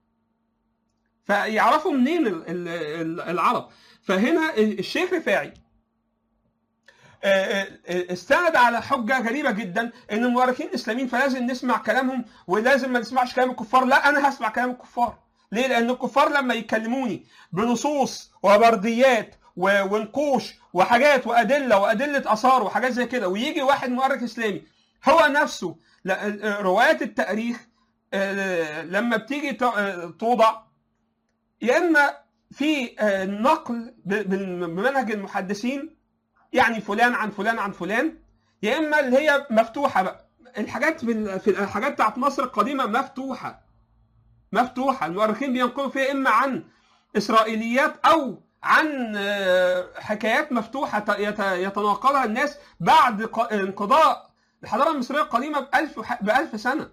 فيعرفوا منين ال- ال- ال- العرب فهنا الشيخ رفاعي آه، آه، استند على حجه غريبه جدا ان المؤرخين الاسلاميين فلازم نسمع كلامهم ولازم ما نسمعش كلام الكفار لا انا هسمع كلام الكفار ليه لان الكفار لما يكلموني بنصوص وبرديات و- ونقوش وحاجات وادله وادله اثار وحاجات زي كده ويجي واحد مؤرخ اسلامي هو نفسه لا- آه، روايات التاريخ آه، لما بتيجي ت- آه، توضع يا اما في آه، نقل ب- بال- بمنهج المحدثين يعني فلان عن فلان عن فلان يا اما اللي هي مفتوحه بقى الحاجات في ال- في الحاجات بتاعت مصر القديمه مفتوحه مفتوحه المؤرخين بينقلوا فيها اما عن اسرائيليات او عن آه، حكايات مفتوحه ت- يت- يتناقلها الناس بعد ق- انقضاء الحضاره المصريه القديمه بألف وح- بألف سنه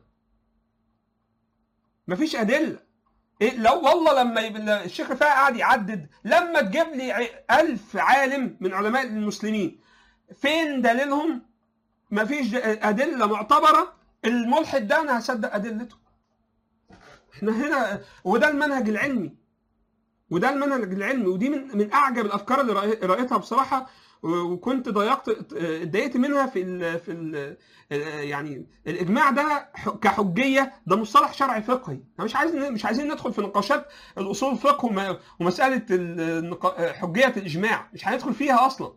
مفيش ادله إيه لو والله لما يبقى الشيخ رفاعي قاعد يعدد لما تجيب لي ع- ألف عالم من علماء المسلمين فين دليلهم؟ مفيش د- أدلة معتبرة الملحد ده أنا هصدق أدلته. احنا هنا وده المنهج العلمي وده المنهج العلمي ودي من من أعجب الأفكار اللي رأي- رأيتها بصراحة و- وكنت ضيقت اتضايقت منها في ال في ال يعني الاجماع ده ح- كحجيه ده مصطلح شرعي فقهي احنا مش عايزين مش عايزين ندخل في نقاشات الاصول الفقه وم- ومساله النقا- حجيه الاجماع مش هندخل فيها اصلا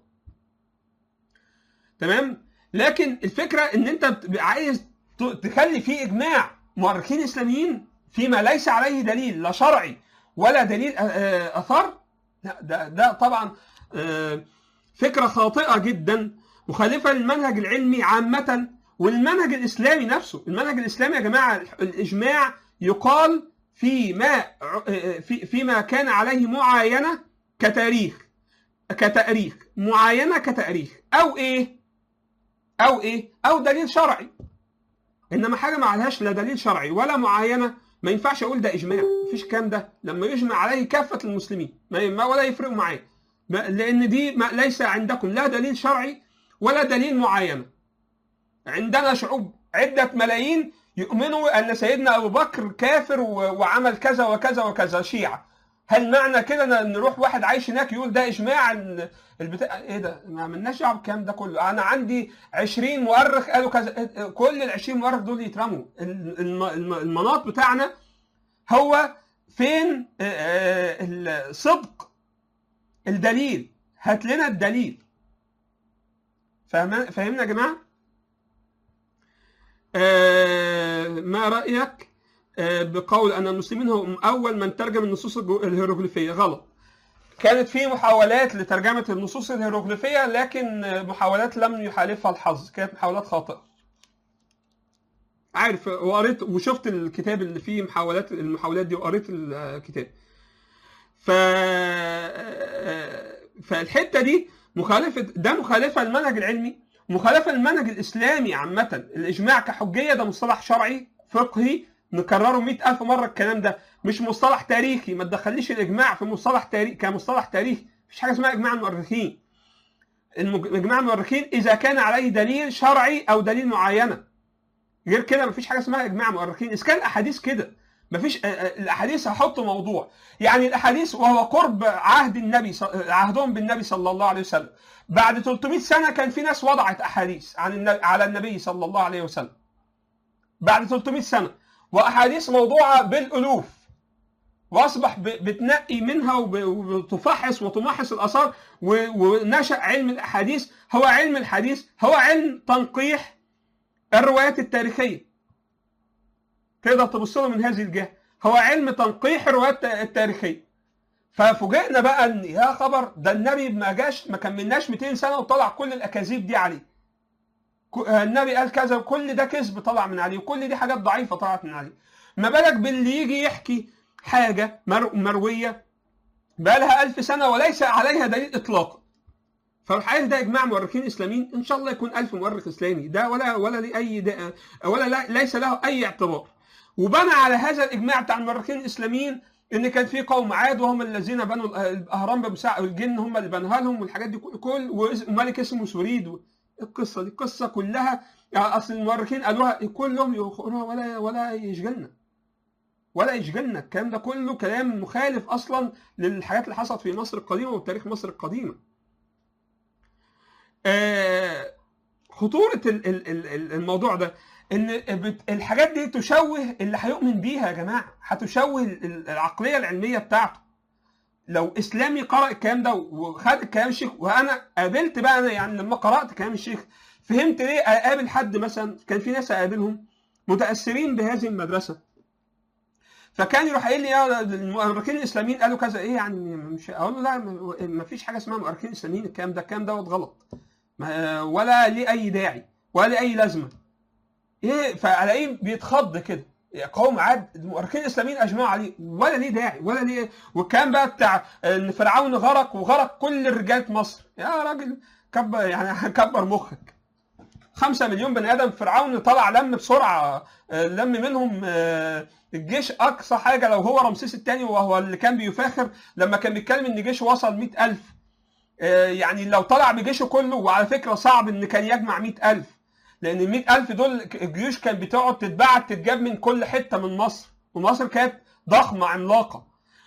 تمام لكن الفكره ان انت بتبقى عايز ت- تخلي فيه اجماع مؤرخين اسلاميين فيما ليس عليه دليل لا شرعي ولا دليل آه، آه، اثار لا ده ده طبعا آه، فكره خاطئه جدا مخالفه للمنهج العلمي عامه والمنهج الاسلامي نفسه المنهج الاسلامي يا جماعه الاجماع يقال فيما في فيما كان عليه معاينه كتاريخ كتاريخ معاينه كتاريخ او ايه او ايه او دليل شرعي انما حاجه ما عليهاش لا دليل شرعي ولا معاينه ما ينفعش اقول ده اجماع مفيش الكلام ده لما يجمع عليه كافه المسلمين ما ما- ولا يفرقوا معايا ما- لان دي ما ليس عندكم لا دليل شرعي ولا دليل معاينه عندنا شعوب عده ملايين يؤمنوا ان سيدنا ابو بكر كافر و- وعمل كذا وكذا وكذا شيعه هل معنى كده ان نروح واحد عايش هناك يقول ده اجماع ال- البتاع ايه ده ما عملناش دعوه بالكلام ده كله انا عندي 20 مؤرخ قالوا كذا كل ال 20 مؤرخ دول يترموا ال- الم- الم- المناط بتاعنا هو فين آه، آه، الصدق الدليل هات لنا الدليل فاهمين فاهمنا يا جماعه آه، ما رايك آه، بقول ان المسلمين هم اول من ترجم النصوص الجو- الهيروغليفيه غلط كانت في محاولات لترجمه النصوص الهيروغليفيه لكن آه، محاولات لم يحالفها الحظ كانت محاولات خاطئه عارف وقريت وشفت الكتاب اللي فيه محاولات المحاولات دي وقريت الكتاب ف فالحته دي مخالفه ده مخالفه للمنهج العلمي مخالفه للمنهج الاسلامي عامه الاجماع كحجيه ده مصطلح شرعي فقهي نكرره مئة ألف مرة الكلام ده مش مصطلح تاريخي ما تدخليش الإجماع في مصطلح تاريخ كمصطلح تاريخي مفيش حاجة اسمها إجماع المؤرخين المج- إجماع المؤرخين إذا كان عليه دليل شرعي أو دليل معينة غير كده مفيش حاجه اسمها اجماع مؤرخين اذا كان الاحاديث كده مفيش آه، آه، الاحاديث هحط موضوع يعني الاحاديث وهو قرب عهد النبي ص- عهدهم بالنبي صلى الله عليه وسلم بعد 300 سنه كان في ناس وضعت احاديث عن النبي على النبي صلى الله عليه وسلم بعد 300 سنه واحاديث موضوعه بالالوف واصبح ب- بتنقي منها وب- وتفحص وتمحص الاثار و- ونشا علم الاحاديث هو علم الحديث هو علم تنقيح الروايات التاريخيه تقدر تبص له من هذه الجهه هو علم تنقيح الروايات التاريخيه ففوجئنا بقى ان يا خبر ده النبي ما جاش ما كملناش 200 سنه وطلع كل الاكاذيب دي عليه ك- النبي قال كذا وكل ده كذب طلع من عليه وكل دي حاجات ضعيفه طلعت من عليه ما بالك باللي يجي يحكي حاجه مر- مرويه بقى لها ألف سنه وليس عليها دليل اطلاقا فراح قال ده اجماع مؤرخين اسلاميين ان شاء الله يكون ألف مؤرخ اسلامي ده ولا ولا ليه اي ده ولا لا ليس له اي اعتبار وبنى على هذا الاجماع بتاع المؤرخين الاسلاميين ان كان في قوم عاد وهم الذين بنوا الأ- الاهرام بمساع الجن هم اللي بنوها لهم والحاجات دي كل كل- وملك اسمه سوريد و- القصه دي القصه كلها يعني اصل المؤرخين قالوها كلهم يقولوها ولا ولا يشغلنا ولا يشغلنا الكلام ده كله كلام مخالف اصلا للحاجات اللي حصلت في مصر القديمه وتاريخ مصر القديمه. آه، خطوره ال- ال- ال- ال- الموضوع ده ان بت- الحاجات دي تشوه اللي هيؤمن بيها يا جماعه هتشوه ال- ال- العقليه العلميه بتاعته لو اسلامي قرأ الكلام ده وخد كلام الشيخ وانا قابلت بقى انا يعني لما قرأت كلام الشيخ فهمت ليه اقابل حد مثلا كان في ناس اقابلهم متاثرين بهذه المدرسه فكان يروح قايل لي يا المؤرخين الاسلاميين قالوا كذا ايه يعني مش اقول له لا ما فيش حاجه اسمها مؤرخين اسلاميين الكلام ده الكلام دوت غلط ما- ولا ليه اي داعي ولا ليه اي لازمه ايه فالاقيه بيتخض كده قوم عاد المؤرخين الاسلاميين اجمعوا عليه ولا ليه داعي ولا ليه والكلام بقى بتاع ان فرعون غرق وغرق كل رجاله مصر يا راجل كبر يعني كبر مخك خمسة مليون بني ادم فرعون طلع لم بسرعه آه، لم منهم آه، الجيش اقصى حاجه لو هو رمسيس الثاني وهو اللي كان بيفاخر لما كان بيتكلم ان جيشه وصل 100000 آه، يعني لو طلع بجيشه كله وعلى فكره صعب ان كان يجمع 100000 لان ال 100000 دول الجيوش كانت بتقعد تتبعت تتجاب من كل حته من مصر ومصر كانت ضخمه عملاقه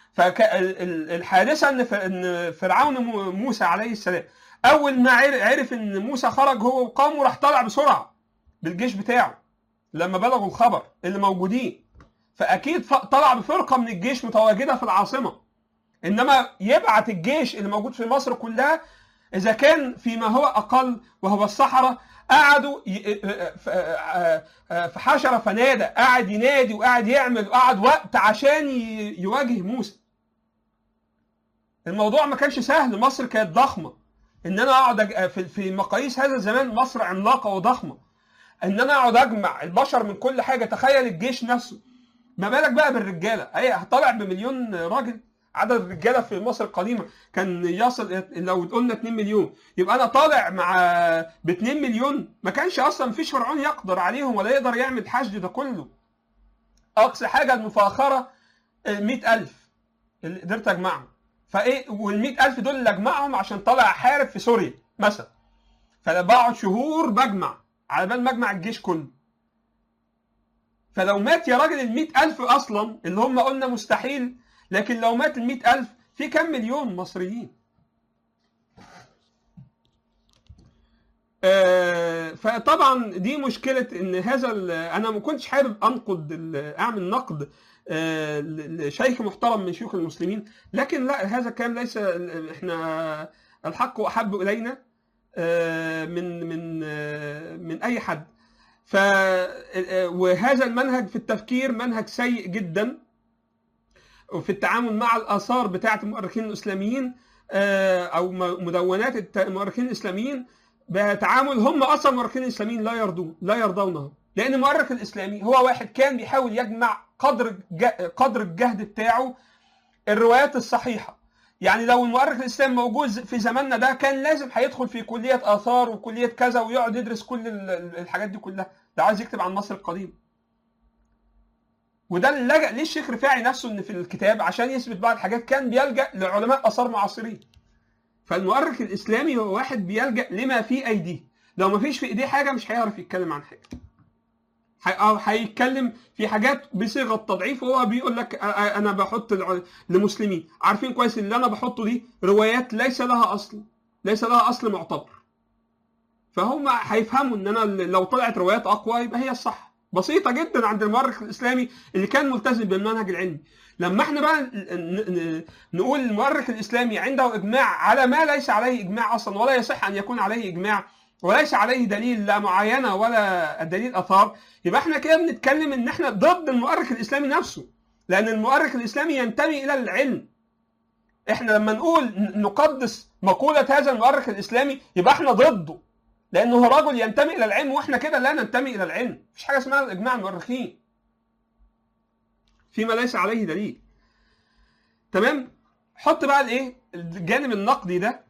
فالحادثه ان ف- ان فرعون مو- موسى عليه السلام اول ما عر- عرف ان موسى خرج هو وقومه راح طلع بسرعه بالجيش بتاعه لما بلغوا الخبر اللي موجودين فاكيد ف- طلع بفرقه من الجيش متواجده في العاصمه انما يبعت الجيش اللي موجود في مصر كلها اذا كان فيما هو اقل وهو الصحراء قعدوا ي- ف- في حشره فنادى قعد ينادي وقعد يعمل وقعد وقت عشان ي- يواجه موسى الموضوع ما كانش سهل مصر كانت ضخمه ان انا اقعد أج- في- في مقاييس هذا الزمان مصر عملاقه وضخمه ان انا اقعد اجمع البشر من كل حاجه تخيل الجيش نفسه ما بالك بقى بالرجاله هي طالع بمليون راجل عدد الرجاله في مصر القديمه كان يصل لو قلنا 2 مليون يبقى انا طالع مع ب 2 مليون ما كانش اصلا مفيش فرعون يقدر عليهم ولا يقدر يعمل الحشد ده كله اقصى حاجه المفاخره 100000 اللي قدرت اجمعهم فايه وال 100000 دول اللي اجمعهم عشان طالع احارب في سوريا مثلا فانا بقعد شهور بجمع على بال ما اجمع الجيش كله فلو مات يا راجل ال 100000 اصلا اللي هم قلنا مستحيل لكن لو مات ال 100000 في كم مليون مصريين آه، فطبعا دي مشكله ان هذا ال- انا ما كنتش حابب انقد ال- اعمل نقد آه، ل- لشيخ محترم من شيوخ المسلمين لكن لا هذا الكلام ليس احنا الحق احب الينا آه، من من آه، من اي حد ف آه، وهذا المنهج في التفكير منهج سيء جدا وفي التعامل مع الاثار بتاعه المؤرخين الاسلاميين آه، او م- مدونات الت- المؤرخين الاسلاميين بتعامل هم اصلا المؤرخين الاسلاميين لا يرضون لا يرضونه لان المؤرخ الاسلامي هو واحد كان بيحاول يجمع قدر ج- قدر الجهد بتاعه الروايات الصحيحه يعني لو المؤرخ الاسلامي موجود في زماننا ده كان لازم هيدخل في كليه اثار وكليه كذا ويقعد يدرس كل ال- ال- الحاجات دي كلها ده عايز يكتب عن مصر القديم وده اللي لجأ ليه الشيخ رفاعي نفسه ان في الكتاب عشان يثبت بعض الحاجات كان بيلجأ لعلماء اثار معاصرين فالمؤرخ الاسلامي هو واحد بيلجأ لما في ايديه لو ما فيش في ايديه حاجه مش هيعرف يتكلم عن حاجه هي- أو هيتكلم في حاجات بصيغه تضعيف وهو بيقول لك أ- أ- انا بحط الع- لمسلمين عارفين كويس اللي انا بحطه دي روايات ليس لها اصل ليس لها اصل معتبر فهم هيفهموا ان انا لو طلعت روايات اقوى يبقى هي الصح بسيطه جدا عند المؤرخ الاسلامي اللي كان ملتزم بالمنهج العلمي لما احنا بقى ن- ن- نقول المؤرخ الاسلامي عنده اجماع على ما ليس عليه اجماع اصلا ولا يصح ان يكون عليه اجماع وليس عليه دليل لا معاينه ولا دليل اثار يبقى احنا كده بنتكلم ان احنا ضد المؤرخ الاسلامي نفسه لان المؤرخ الاسلامي ينتمي الى العلم احنا لما نقول ن- نقدس مقوله هذا المؤرخ الاسلامي يبقى احنا ضده لانه هو رجل ينتمي الى العلم واحنا كده لا ننتمي الى العلم مفيش حاجه اسمها اجماع المؤرخين فيما ليس عليه دليل تمام حط بقى الايه الجانب النقدي ده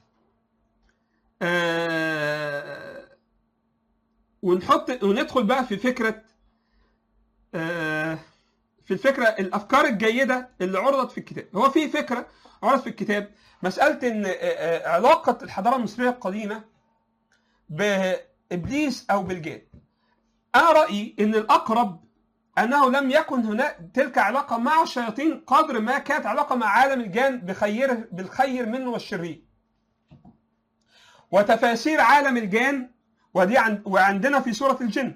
آه ونحط وندخل بقى في فكره آه في الفكره الافكار الجيده اللي عرضت في الكتاب هو في فكره عرضت في الكتاب مساله ان آه، آه، علاقه الحضاره المصريه القديمه بابليس او بالجان انا رايي ان الاقرب انه لم يكن هناك تلك علاقه مع الشياطين قدر ما كانت علاقه مع عالم الجان بخير بالخير منه والشرير وتفاسير عالم الجان ودي عن وعندنا في سوره الجن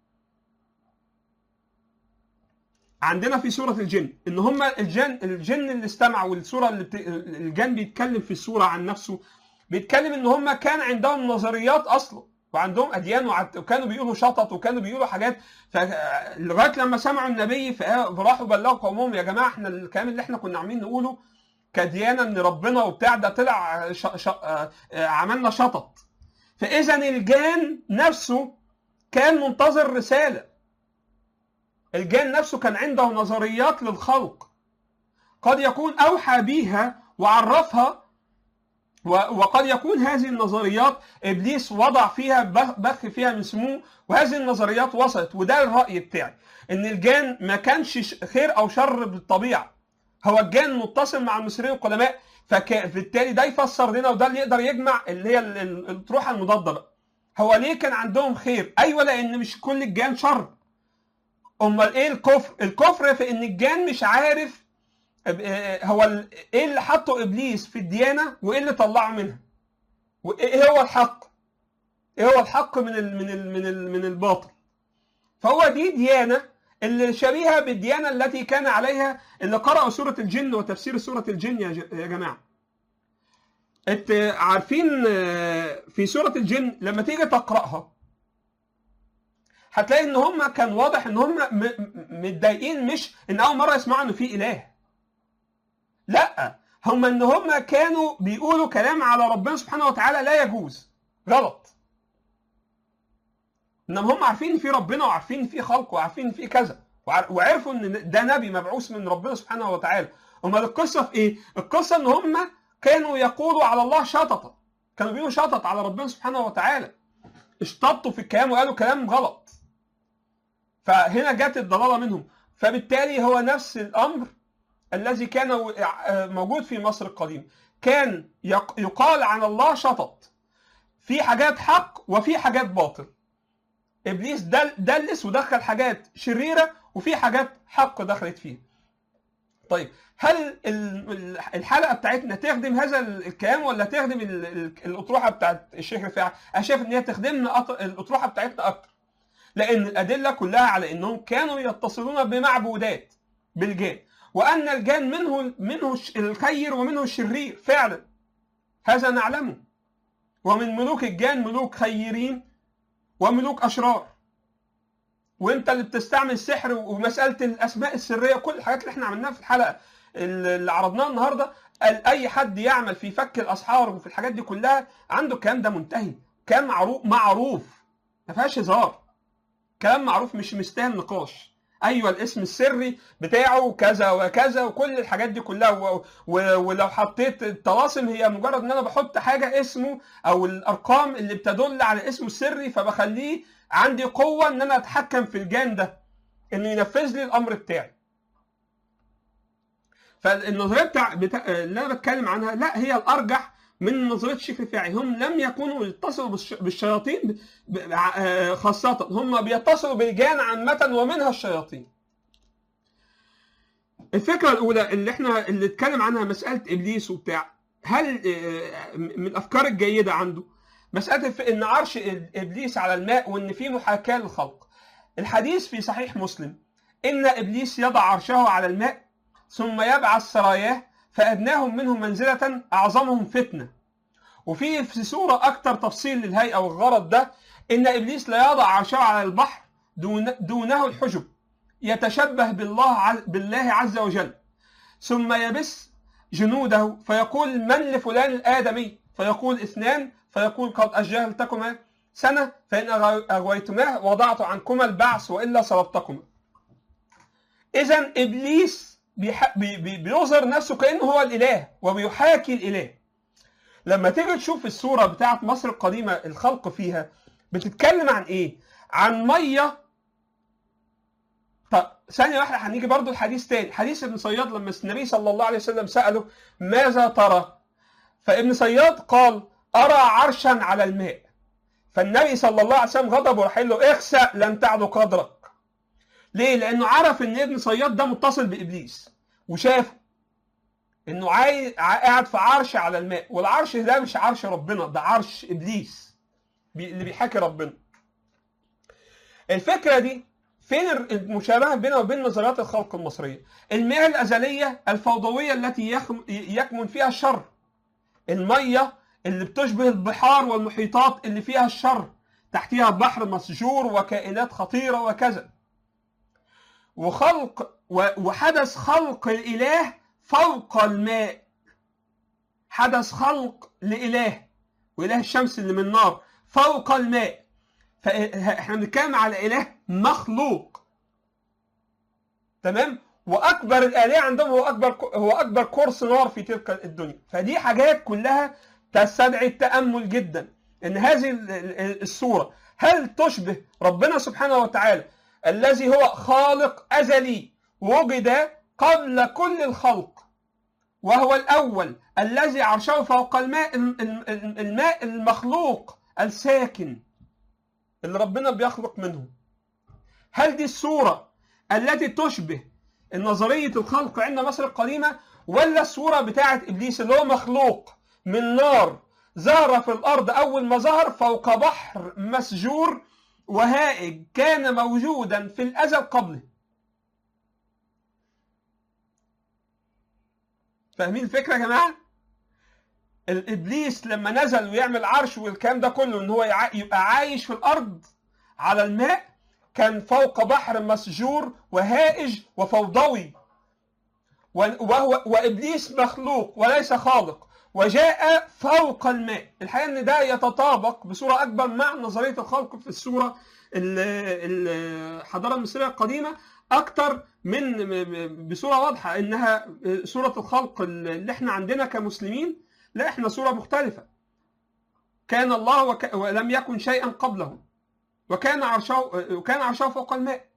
عندنا في سورة الجن ان هم الجن الجن اللي استمعوا والسورة اللي بت... الجن بيتكلم في السورة عن نفسه بيتكلم ان هم كان عندهم نظريات اصلا وعندهم اديان وعت- وكانوا بيقولوا شطط وكانوا بيقولوا حاجات ف... لغايه لما سمعوا النبي ف- فراحوا بلغوا قومهم يا جماعه احنا الكلام اللي احنا كنا عاملين نقوله كديانه ان ربنا وبتاع ده طلع ش... ش... آه، آه، عملنا شطط فاذا الجان نفسه كان منتظر رساله الجان نفسه كان عنده نظريات للخلق قد يكون اوحى بيها وعرفها و- وقد يكون هذه النظريات ابليس وضع فيها بخ بخ فيها من سموه وهذه النظريات وصلت وده الراي بتاعي ان الجان ما كانش ش- خير او شر بالطبيعه هو الجان متصل مع المصريين القدماء فبالتالي ده يفسر لنا وده اللي يقدر يجمع اللي هي ال- ال- الاطروحه المضاده بقى هو ليه كان عندهم خير ايوه لان مش كل الجان شر امال ايه الكفر الكفر في ان الجان مش عارف آه، هو ال- ايه اللي حطه ابليس في الديانه وايه اللي طلعه منها وايه هو الحق ايه هو الحق من ال من ال من ال من الباطل فهو دي ديانه اللي شبيهه بالديانه التي كان عليها اللي قرأوا سوره الجن وتفسير سوره الجن يا ج- يا جماعه انت عارفين آه، في سوره الجن لما تيجي تقراها هتلاقي ان هم كان واضح ان هم م- م- متضايقين مش ان اول مره يسمعوا ان في اله لا هم ان هم كانوا بيقولوا كلام على ربنا سبحانه وتعالى لا يجوز غلط انما هم عارفين ان في ربنا وعارفين ان في خلق وعارفين ان في كذا وعر- وعرفوا ان ده نبي مبعوث من ربنا سبحانه وتعالى امال القصه في ايه القصه ان هم كانوا يقولوا على الله شططا كانوا بيقولوا شطط على ربنا سبحانه وتعالى اشتطوا في الكلام وقالوا كلام غلط فهنا جت الضلاله منهم فبالتالي هو نفس الامر الذي كان و- آه، موجود في مصر القديمه كان يق- يقال عن الله شطط في حاجات حق وفي حاجات باطل ابليس دل دلس ودخل حاجات شريره وفي حاجات حق دخلت فيه طيب هل ال- ال- الحلقه بتاعتنا تخدم هذا ال- الكلام ولا تخدم ال- ال- الاطروحه بتاعت الشيخ رفاعي انا شايف ان هي تخدمنا أط- الاطروحه بتاعتنا اكتر لان الادله كلها على انهم كانوا يتصلون بمعبودات بالجان وان الجان منه منه الش- الخير ومنه الشرير فعلا هذا نعلمه ومن ملوك الجان ملوك خيرين وملوك اشرار وانت اللي بتستعمل السحر ومساله الاسماء السريه وكل الحاجات اللي احنا عملناها في الحلقه اللي عرضناها النهارده قال اي حد يعمل في فك الاسحار وفي الحاجات دي كلها عنده الكلام ده منتهي كلام معروف معروف ما فيهاش هزار كلام معروف مش مستاهل نقاش ايوه الاسم السري بتاعه كذا وكذا وكل الحاجات دي كلها و... و... ولو حطيت الطلاسم هي مجرد ان انا بحط حاجه اسمه او الارقام اللي بتدل على اسمه السري فبخليه عندي قوه ان انا اتحكم في الجان ده انه ينفذ لي الامر بتاعي فالنظريه بتاع, بتاع اللي انا بتكلم عنها لا هي الارجح من نظريه الشيخ رفاعي هم لم يكونوا يتصلوا بالش- بالشياطين ب- ب- آه، خاصه هم بيتصلوا بالجان عامه ومنها الشياطين الفكره الاولى اللي احنا اللي اتكلم عنها مساله ابليس وبتاع هل آه، من الافكار الجيده عنده مساله الف- ان عرش ابليس على الماء وان في محاكاه للخلق الحديث في صحيح مسلم ان ابليس يضع عرشه على الماء ثم يبعث سراياه فادناهم منهم منزله اعظمهم فتنه وفي في سوره اكثر تفصيل للهيئه والغرض ده ان ابليس لا يضع عرشه على البحر دون دونه الحجب يتشبه بالله عز بالله عز وجل ثم يبث جنوده فيقول من لفلان الآدمي فيقول اثنان فيقول قد أجهلتكما سنة فإن أغو- أغويتماه وضعت عنكما البعث وإلا صلبتكما إذا إبليس بيح... بي... بي... بيظهر نفسه كأنه هو الإله وبيحاكي الإله لما تيجي تشوف الصورة بتاعت مصر القديمة الخلق فيها بتتكلم عن إيه؟ عن مية طب ثانية واحدة هنيجي برضو الحديث تاني حديث ابن صياد لما النبي صلى الله عليه وسلم سأله ماذا ترى فابن صياد قال أرى عرشا على الماء فالنبي صلى الله عليه وسلم غضب وراح قال له اخسأ لن تعدو قدرك ليه؟ لأنه عرف إن ابن صياد ده متصل بإبليس وشافه إنه عاي... قاعد في عرش على الماء والعرش ده مش عرش ربنا ده عرش إبليس بي... اللي بيحاكي ربنا الفكرة دي فين المشابهة بينها وبين نظريات الخلق المصرية المياه الأزلية الفوضوية التي يخم... يكمن فيها الشر المية اللي بتشبه البحار والمحيطات اللي فيها الشر تحتها بحر مسجور وكائنات خطيرة وكذا وخلق و... وحدث خلق الإله فوق الماء حدث خلق لإله وإله الشمس اللي من نار فوق الماء فاحنا بنتكلم على اله مخلوق تمام واكبر الالهه عندهم هو اكبر هو اكبر قرص نار في تلك الدنيا فدي حاجات كلها تستدعي التامل جدا ان هذه الصوره هل تشبه ربنا سبحانه وتعالى الذي هو خالق ازلي وجد قبل كل الخلق وهو الاول الذي عرشه فوق الماء الماء المخلوق الساكن اللي ربنا بيخلق منه هل دي الصورة التي تشبه نظرية الخلق عند مصر القديمة ولا الصورة بتاعة إبليس اللي هو مخلوق من نار ظهر في الأرض أول ما ظهر فوق بحر مسجور وهائج كان موجودا في الأزل قبله فاهمين الفكرة يا جماعة؟ الابليس لما نزل ويعمل عرش والكلام ده كله ان هو يبقى عايش في الارض على الماء كان فوق بحر مسجور وهائج وفوضوي وهو وابليس مخلوق وليس خالق وجاء فوق الماء الحقيقه ان ده يتطابق بصوره اكبر مع نظريه الخلق في الصوره الحضاره المصريه القديمه اكتر من بصوره واضحه انها صوره الخلق اللي احنا عندنا كمسلمين لا احنا صورة مختلفة كان الله وك... ولم يكن شيئا قبله وكان عرشه وكان عرشه فوق الماء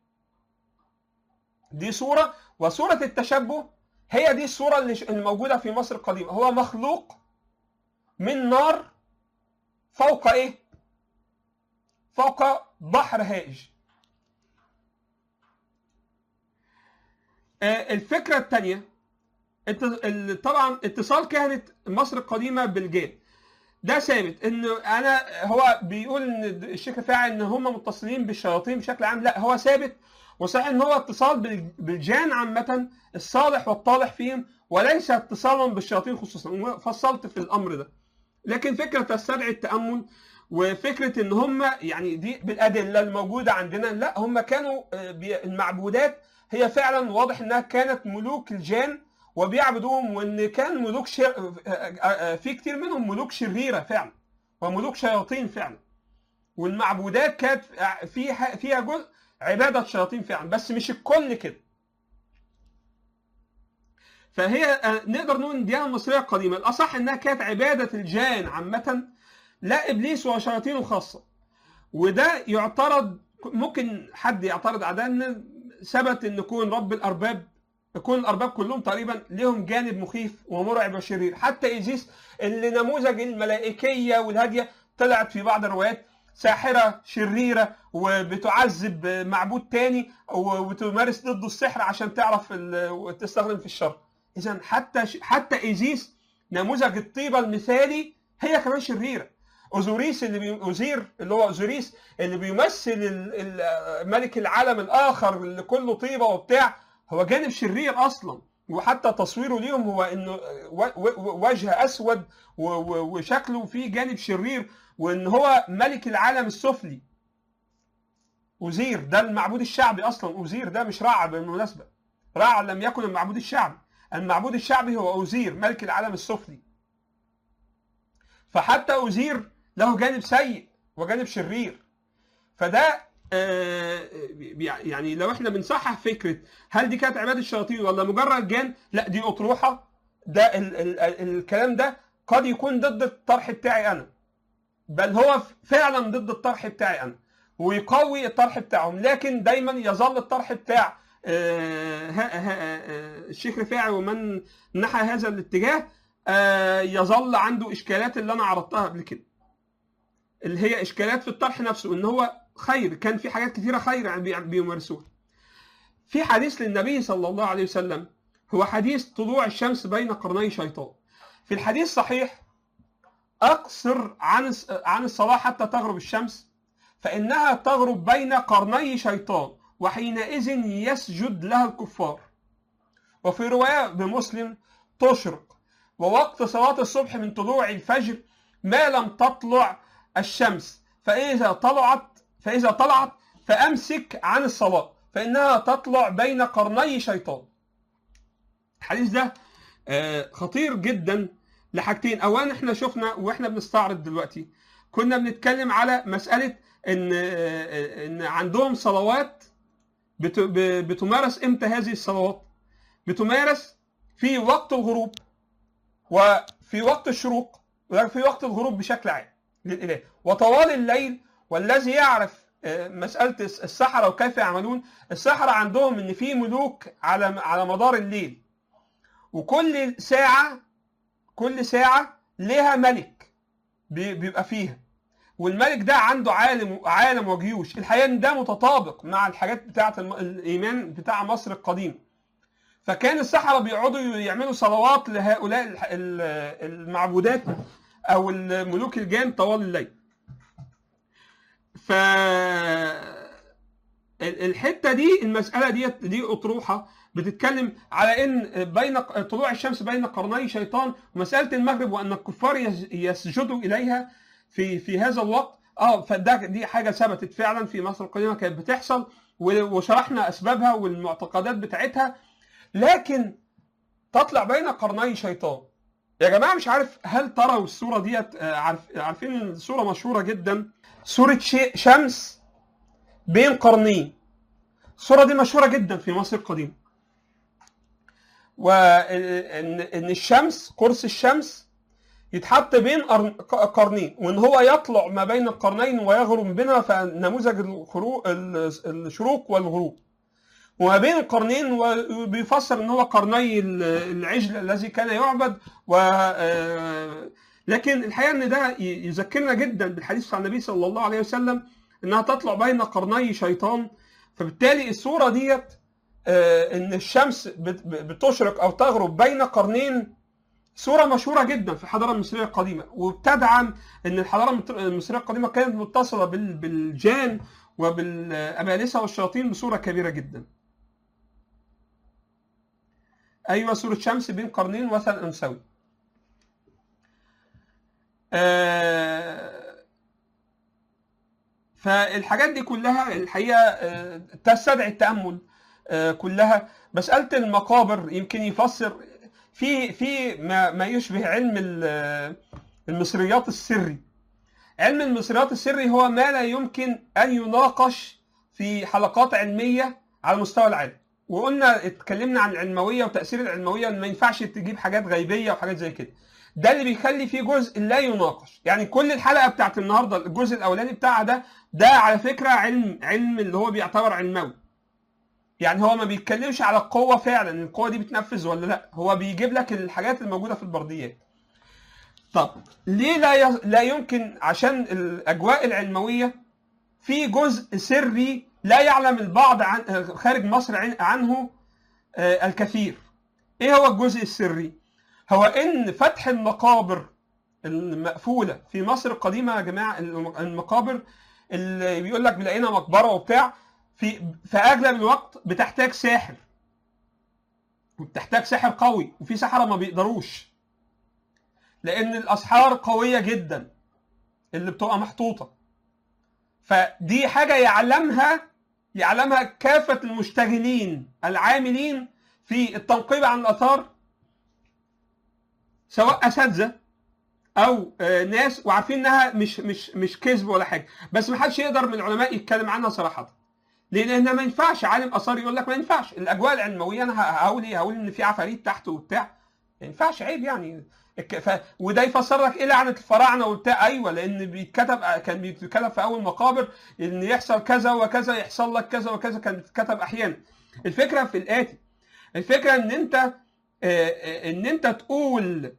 دي صورة وصورة التشبه هي دي الصورة اللي الموجودة في مصر القديمة هو مخلوق من نار فوق ايه فوق بحر هائج الفكرة الثانية طبعا اتصال كهنة مصر القديمة بالجان ده ثابت ان انا هو بيقول ان الشيخ رفاعي ان هم متصلين بالشياطين بشكل عام لا هو ثابت وصحيح ان هو اتصال بالجان عامة الصالح والطالح فيهم وليس اتصالا بالشياطين خصوصا فصلت في الامر ده لكن فكرة تستدعي التأمل وفكرة ان هم يعني دي بالادلة الموجودة عندنا لا هم كانوا المعبودات هي فعلا واضح انها كانت ملوك الجان وبيعبدوهم وان كان ملوك شر... في كتير منهم ملوك شريره فعلا وملوك شياطين فعلا والمعبودات كانت فيها فيها جزء عباده شياطين فعلا بس مش الكل كده فهي نقدر نقول الديانه المصريه القديمه الاصح انها كانت عباده الجان عامه لا ابليس وشياطينه خاصه وده يعترض ممكن حد يعترض على ده ان ثبت ان يكون رب الارباب يكون الارباب كلهم تقريبا لهم جانب مخيف ومرعب وشرير حتى ايزيس اللي نموذج الملائكيه والهاديه طلعت في بعض الروايات ساحره شريره وبتعذب معبود تاني وبتمارس ضده السحر عشان تعرف تستخدم في الشر اذا حتى حتى ايزيس نموذج الطيبه المثالي هي كمان شريره اوزوريس اللي بي... اوزير اللي هو اوزوريس اللي بيمثل ال... ال... ملك العالم الاخر اللي كله طيبه وبتاع هو جانب شرير اصلا وحتى تصويره ليهم هو انه و... و... وجه اسود و... و... وشكله فيه جانب شرير وان هو ملك العالم السفلي اوزير ده المعبود الشعبي اصلا اوزير ده مش رع بالمناسبه رع لم يكن المعبود الشعبي المعبود الشعبي هو اوزير ملك العالم السفلي فحتى اوزير له جانب سيء وجانب شرير فده يعني لو احنا بنصحح فكره هل دي كانت عباده الشياطين ولا مجرد جان لا دي اطروحه ده ال ال ال الكلام ده قد يكون ضد الطرح بتاعي انا بل هو فعلا ضد الطرح بتاعي انا ويقوي الطرح بتاعهم لكن دايما يظل الطرح بتاع الشيخ رفاعي ومن نحى هذا الاتجاه يظل عنده اشكالات اللي انا عرضتها قبل كده اللي هي اشكالات في الطرح نفسه ان هو خير كان في حاجات كثيره خير يعني بيمارسوها في حديث للنبي صلى الله عليه وسلم هو حديث طلوع الشمس بين قرني شيطان في الحديث صحيح اقصر عن عن الصلاه حتى تغرب الشمس فانها تغرب بين قرني شيطان وحينئذ يسجد لها الكفار وفي روايه بمسلم تشرق ووقت صلاه الصبح من طلوع الفجر ما لم تطلع الشمس فإذا طلعت فإذا طلعت فأمسك عن الصلاة فإنها تطلع بين قرني شيطان. الحديث ده خطير جدا لحاجتين، أولا احنا شفنا واحنا بنستعرض دلوقتي كنا بنتكلم على مسألة إن إن عندهم صلوات بتمارس إمتى هذه الصلوات؟ بتمارس في وقت الغروب وفي وقت الشروق وفي وقت الغروب بشكل عام. للإله وطوال الليل والذي يعرف مسألة السحرة وكيف يعملون السحرة عندهم إن في ملوك على على مدار الليل وكل ساعة كل ساعة لها ملك بيبقى فيها والملك ده عنده عالم عالم وجيوش الحقيقة إن ده متطابق مع الحاجات بتاعة الإيمان بتاع مصر القديم فكان السحرة بيقعدوا يعملوا صلوات لهؤلاء المعبودات او الملوك الجان طوال الليل ف الحته دي المساله دي دي اطروحه بتتكلم على ان بين طلوع الشمس بين قرني شيطان ومساله المغرب وان الكفار يسجدوا اليها في في هذا الوقت اه فده دي حاجه ثبتت فعلا في مصر القديمه كانت بتحصل وشرحنا اسبابها والمعتقدات بتاعتها لكن تطلع بين قرني شيطان يا جماعه مش عارف هل تروا الصوره ديت عارف عارفين الصوره مشهوره جدا صوره شمس بين قرنين الصوره دي مشهوره جدا في مصر القديمه وان ان الشمس قرص الشمس يتحط بين قرنين وان هو يطلع ما بين القرنين ويغرب بينها فنموذج الشروق والغروب وما بين القرنين وبيفسر ان هو قرني العجل الذي كان يعبد و لكن الحقيقه ان ده يذكرنا جدا بالحديث عن النبي صلى الله عليه وسلم انها تطلع بين قرني شيطان فبالتالي الصوره ديت ان الشمس بتشرق او تغرب بين قرنين صوره مشهوره جدا في الحضاره المصريه القديمه وبتدعم ان الحضاره المصريه القديمه كانت متصله بالجان وبالابالسه والشياطين بصوره كبيره جدا. ايوه صوره شمس بين قرنين وثن انثوي. آه فالحاجات دي كلها الحقيقه آه تستدعي التامل آه كلها مساله المقابر يمكن يفسر في في ما, ما يشبه علم المصريات السري علم المصريات السري هو ما لا يمكن ان يناقش في حلقات علميه على مستوى العالم وقلنا اتكلمنا عن العلمويه وتاثير العلمويه ان ما ينفعش تجيب حاجات غيبيه وحاجات زي كده ده اللي بيخلي فيه جزء لا يناقش يعني كل الحلقه بتاعت النهارده الجزء الاولاني بتاعها ده ده على فكره علم علم اللي هو بيعتبر علموي يعني هو ما بيتكلمش على القوه فعلا القوه دي بتنفذ ولا لا هو بيجيب لك الحاجات الموجوده في البرديات طب ليه لا ي... لا يمكن عشان الاجواء العلمويه في جزء سري لا يعلم البعض عن خارج مصر عن... عنه آه، الكثير ايه هو الجزء السري هو ان فتح المقابر المقفوله في مصر القديمه يا جماعه المقابر اللي بيقول لك لقينا مقبره وبتاع في في اغلب الوقت بتحتاج ساحر وبتحتاج ساحر قوي وفي سحره ما بيقدروش لان الاسحار قويه جدا اللي بتبقى محطوطه فدي حاجه يعلمها يعلمها كافه المشتغلين العاملين في التنقيب عن الاثار سواء اساتذه او آه، ناس وعارفين انها مش مش مش كذب ولا حاجه بس ما حدش يقدر من العلماء يتكلم عنها صراحه لان ما ينفعش عالم اثار يقول لك ما ينفعش الاجواء العلمويه انا هقول ايه هقول ان في عفاريت تحت وبتاع ما ينفعش عيب يعني الك- ف... وده يفسر لك ايه لعنه الفراعنه وبتاع ايوه لان بيتكتب كان بيتكتب في اول مقابر ان يحصل كذا وكذا يحصل لك كذا وكذا كان بيتكتب احيانا الفكره في الاتي الفكره ان انت آه، آه، ان انت تقول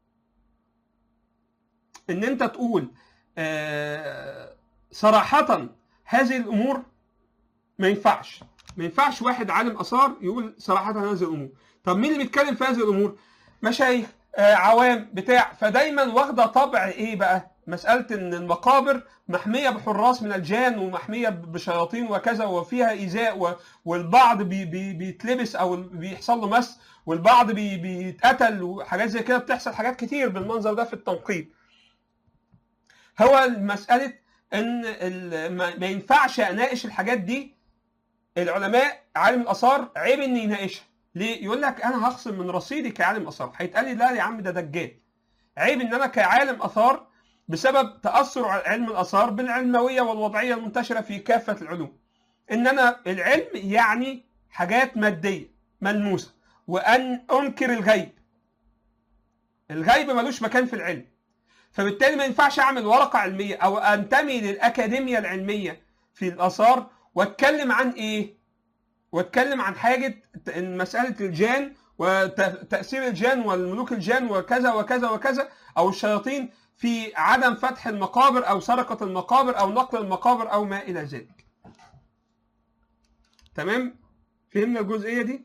ان انت تقول آه، صراحه هذه الامور ما ينفعش ما ينفعش واحد عالم اثار يقول صراحه هذه الامور طب مين اللي بيتكلم في هذه الامور مشايخ آه، عوام بتاع فدايما واخده طبع ايه بقى مساله ان المقابر محميه بحراس من الجان ومحميه بشياطين وكذا وفيها ايذاء و- والبعض بي بي بيتلبس او بيحصل له مس والبعض بي بيتقتل وحاجات زي كده بتحصل حاجات كتير بالمنظر ده في التنقيب هو مساله ان ال- ما ما ينفعش اناقش الحاجات دي العلماء عالم الاثار عيب ان يناقشها ليه يقول لك انا هخصم من رصيدي كعالم اثار هيتقال لي لا يا عم ده دجال عيب ان انا كعالم اثار بسبب تاثر علم الاثار بالعلمويه والوضعيه المنتشره في كافه العلوم ان انا العلم يعني حاجات ماديه ملموسه وان انكر الغيب الغيب ملوش مكان في العلم فبالتالي ما ينفعش اعمل ورقه علميه او انتمي للاكاديميه العلميه في الاثار واتكلم عن ايه واتكلم عن حاجه ان مساله الجان وتاثير الجان والملوك الجان وكذا وكذا وكذا او الشياطين في عدم فتح المقابر او سرقه المقابر او نقل المقابر او ما الى ذلك تمام فهمنا الجزئيه دي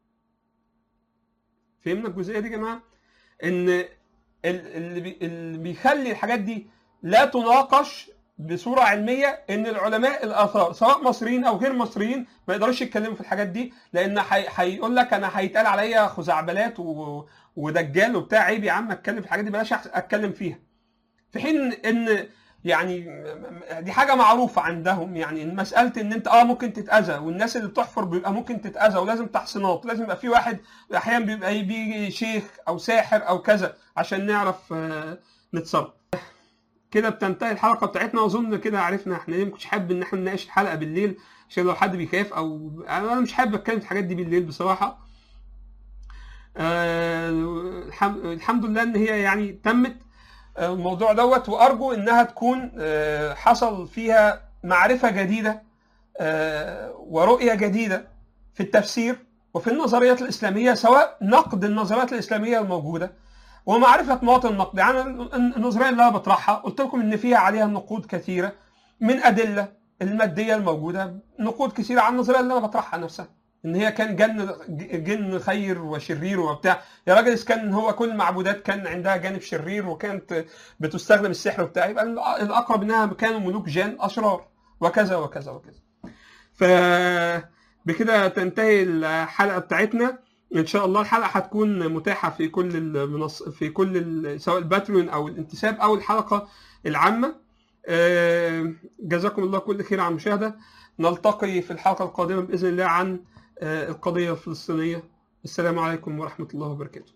فهمنا الجزئيه دي يا جماعه ان ال- اللي بي- اللي بيخلي الحاجات دي لا تناقش بصوره علميه ان العلماء الاثار سواء مصريين او غير مصريين ما يقدروش يتكلموا في الحاجات دي لان هي- هيقول لك انا هيتقال عليا خزعبلات و... ودجال وبتاع عيب يا عم اتكلم في الحاجات دي بلاش أح- اتكلم فيها في حين ان يعني دي حاجه معروفه عندهم يعني إن مساله ان انت اه ممكن تتاذى والناس اللي بتحفر بيبقى ممكن تتاذى ولازم تحصينات لازم يبقى في واحد احيانا بيبقى بيجي شيخ او ساحر او كذا عشان نعرف آه، نتصرف كده بتنتهي الحلقه بتاعتنا واظن كده عرفنا احنا ليه ما كنتش حابب ان احنا نناقش الحلقه بالليل عشان لو حد بيخاف او انا مش حابب اتكلم في الحاجات دي بالليل بصراحه آه، الحم- الحمد لله ان هي يعني تمت آه، الموضوع دوت وارجو انها تكون آه، حصل فيها معرفه جديده آه، ورؤيه جديده في التفسير وفي النظريات الاسلاميه سواء نقد النظريات الاسلاميه الموجوده ومعرفه مواطن النقد يعني النظريه اللي انا بطرحها قلت لكم ان فيها عليها نقود كثيره من ادله الماديه الموجوده نقود كثيره عن النظريه اللي انا بطرحها نفسها ان هي كان جن جن خير وشرير وبتاع يا راجل اذا كان هو كل المعبودات كان عندها جانب شرير وكانت بتستخدم السحر وبتاع يبقى الاقرب انها كانوا ملوك جان اشرار وكذا وكذا وكذا ف بكده تنتهي الحلقه بتاعتنا ان شاء الله الحلقه هتكون متاحه في كل المنص... في كل ال... سواء الباتريون او الانتساب او الحلقه العامه آه، جزاكم الله كل خير على المشاهده نلتقي في الحلقه القادمه باذن الله عن آه، القضيه الفلسطينيه السلام عليكم ورحمه الله وبركاته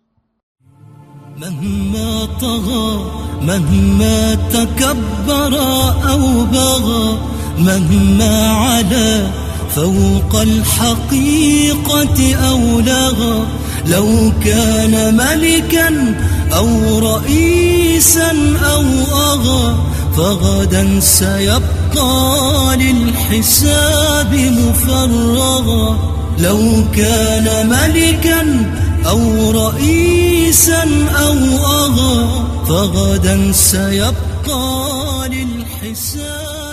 مهما طغى مهما تكبر أو بغى مهما علا فوق الحقيقة أو لغى لو كان ملكا أو رئيسا أو أغى فغدا سيبقى للحساب مفرغا لو كان ملكا أو رئيسا أو أغا فغدا سيبقى للحساب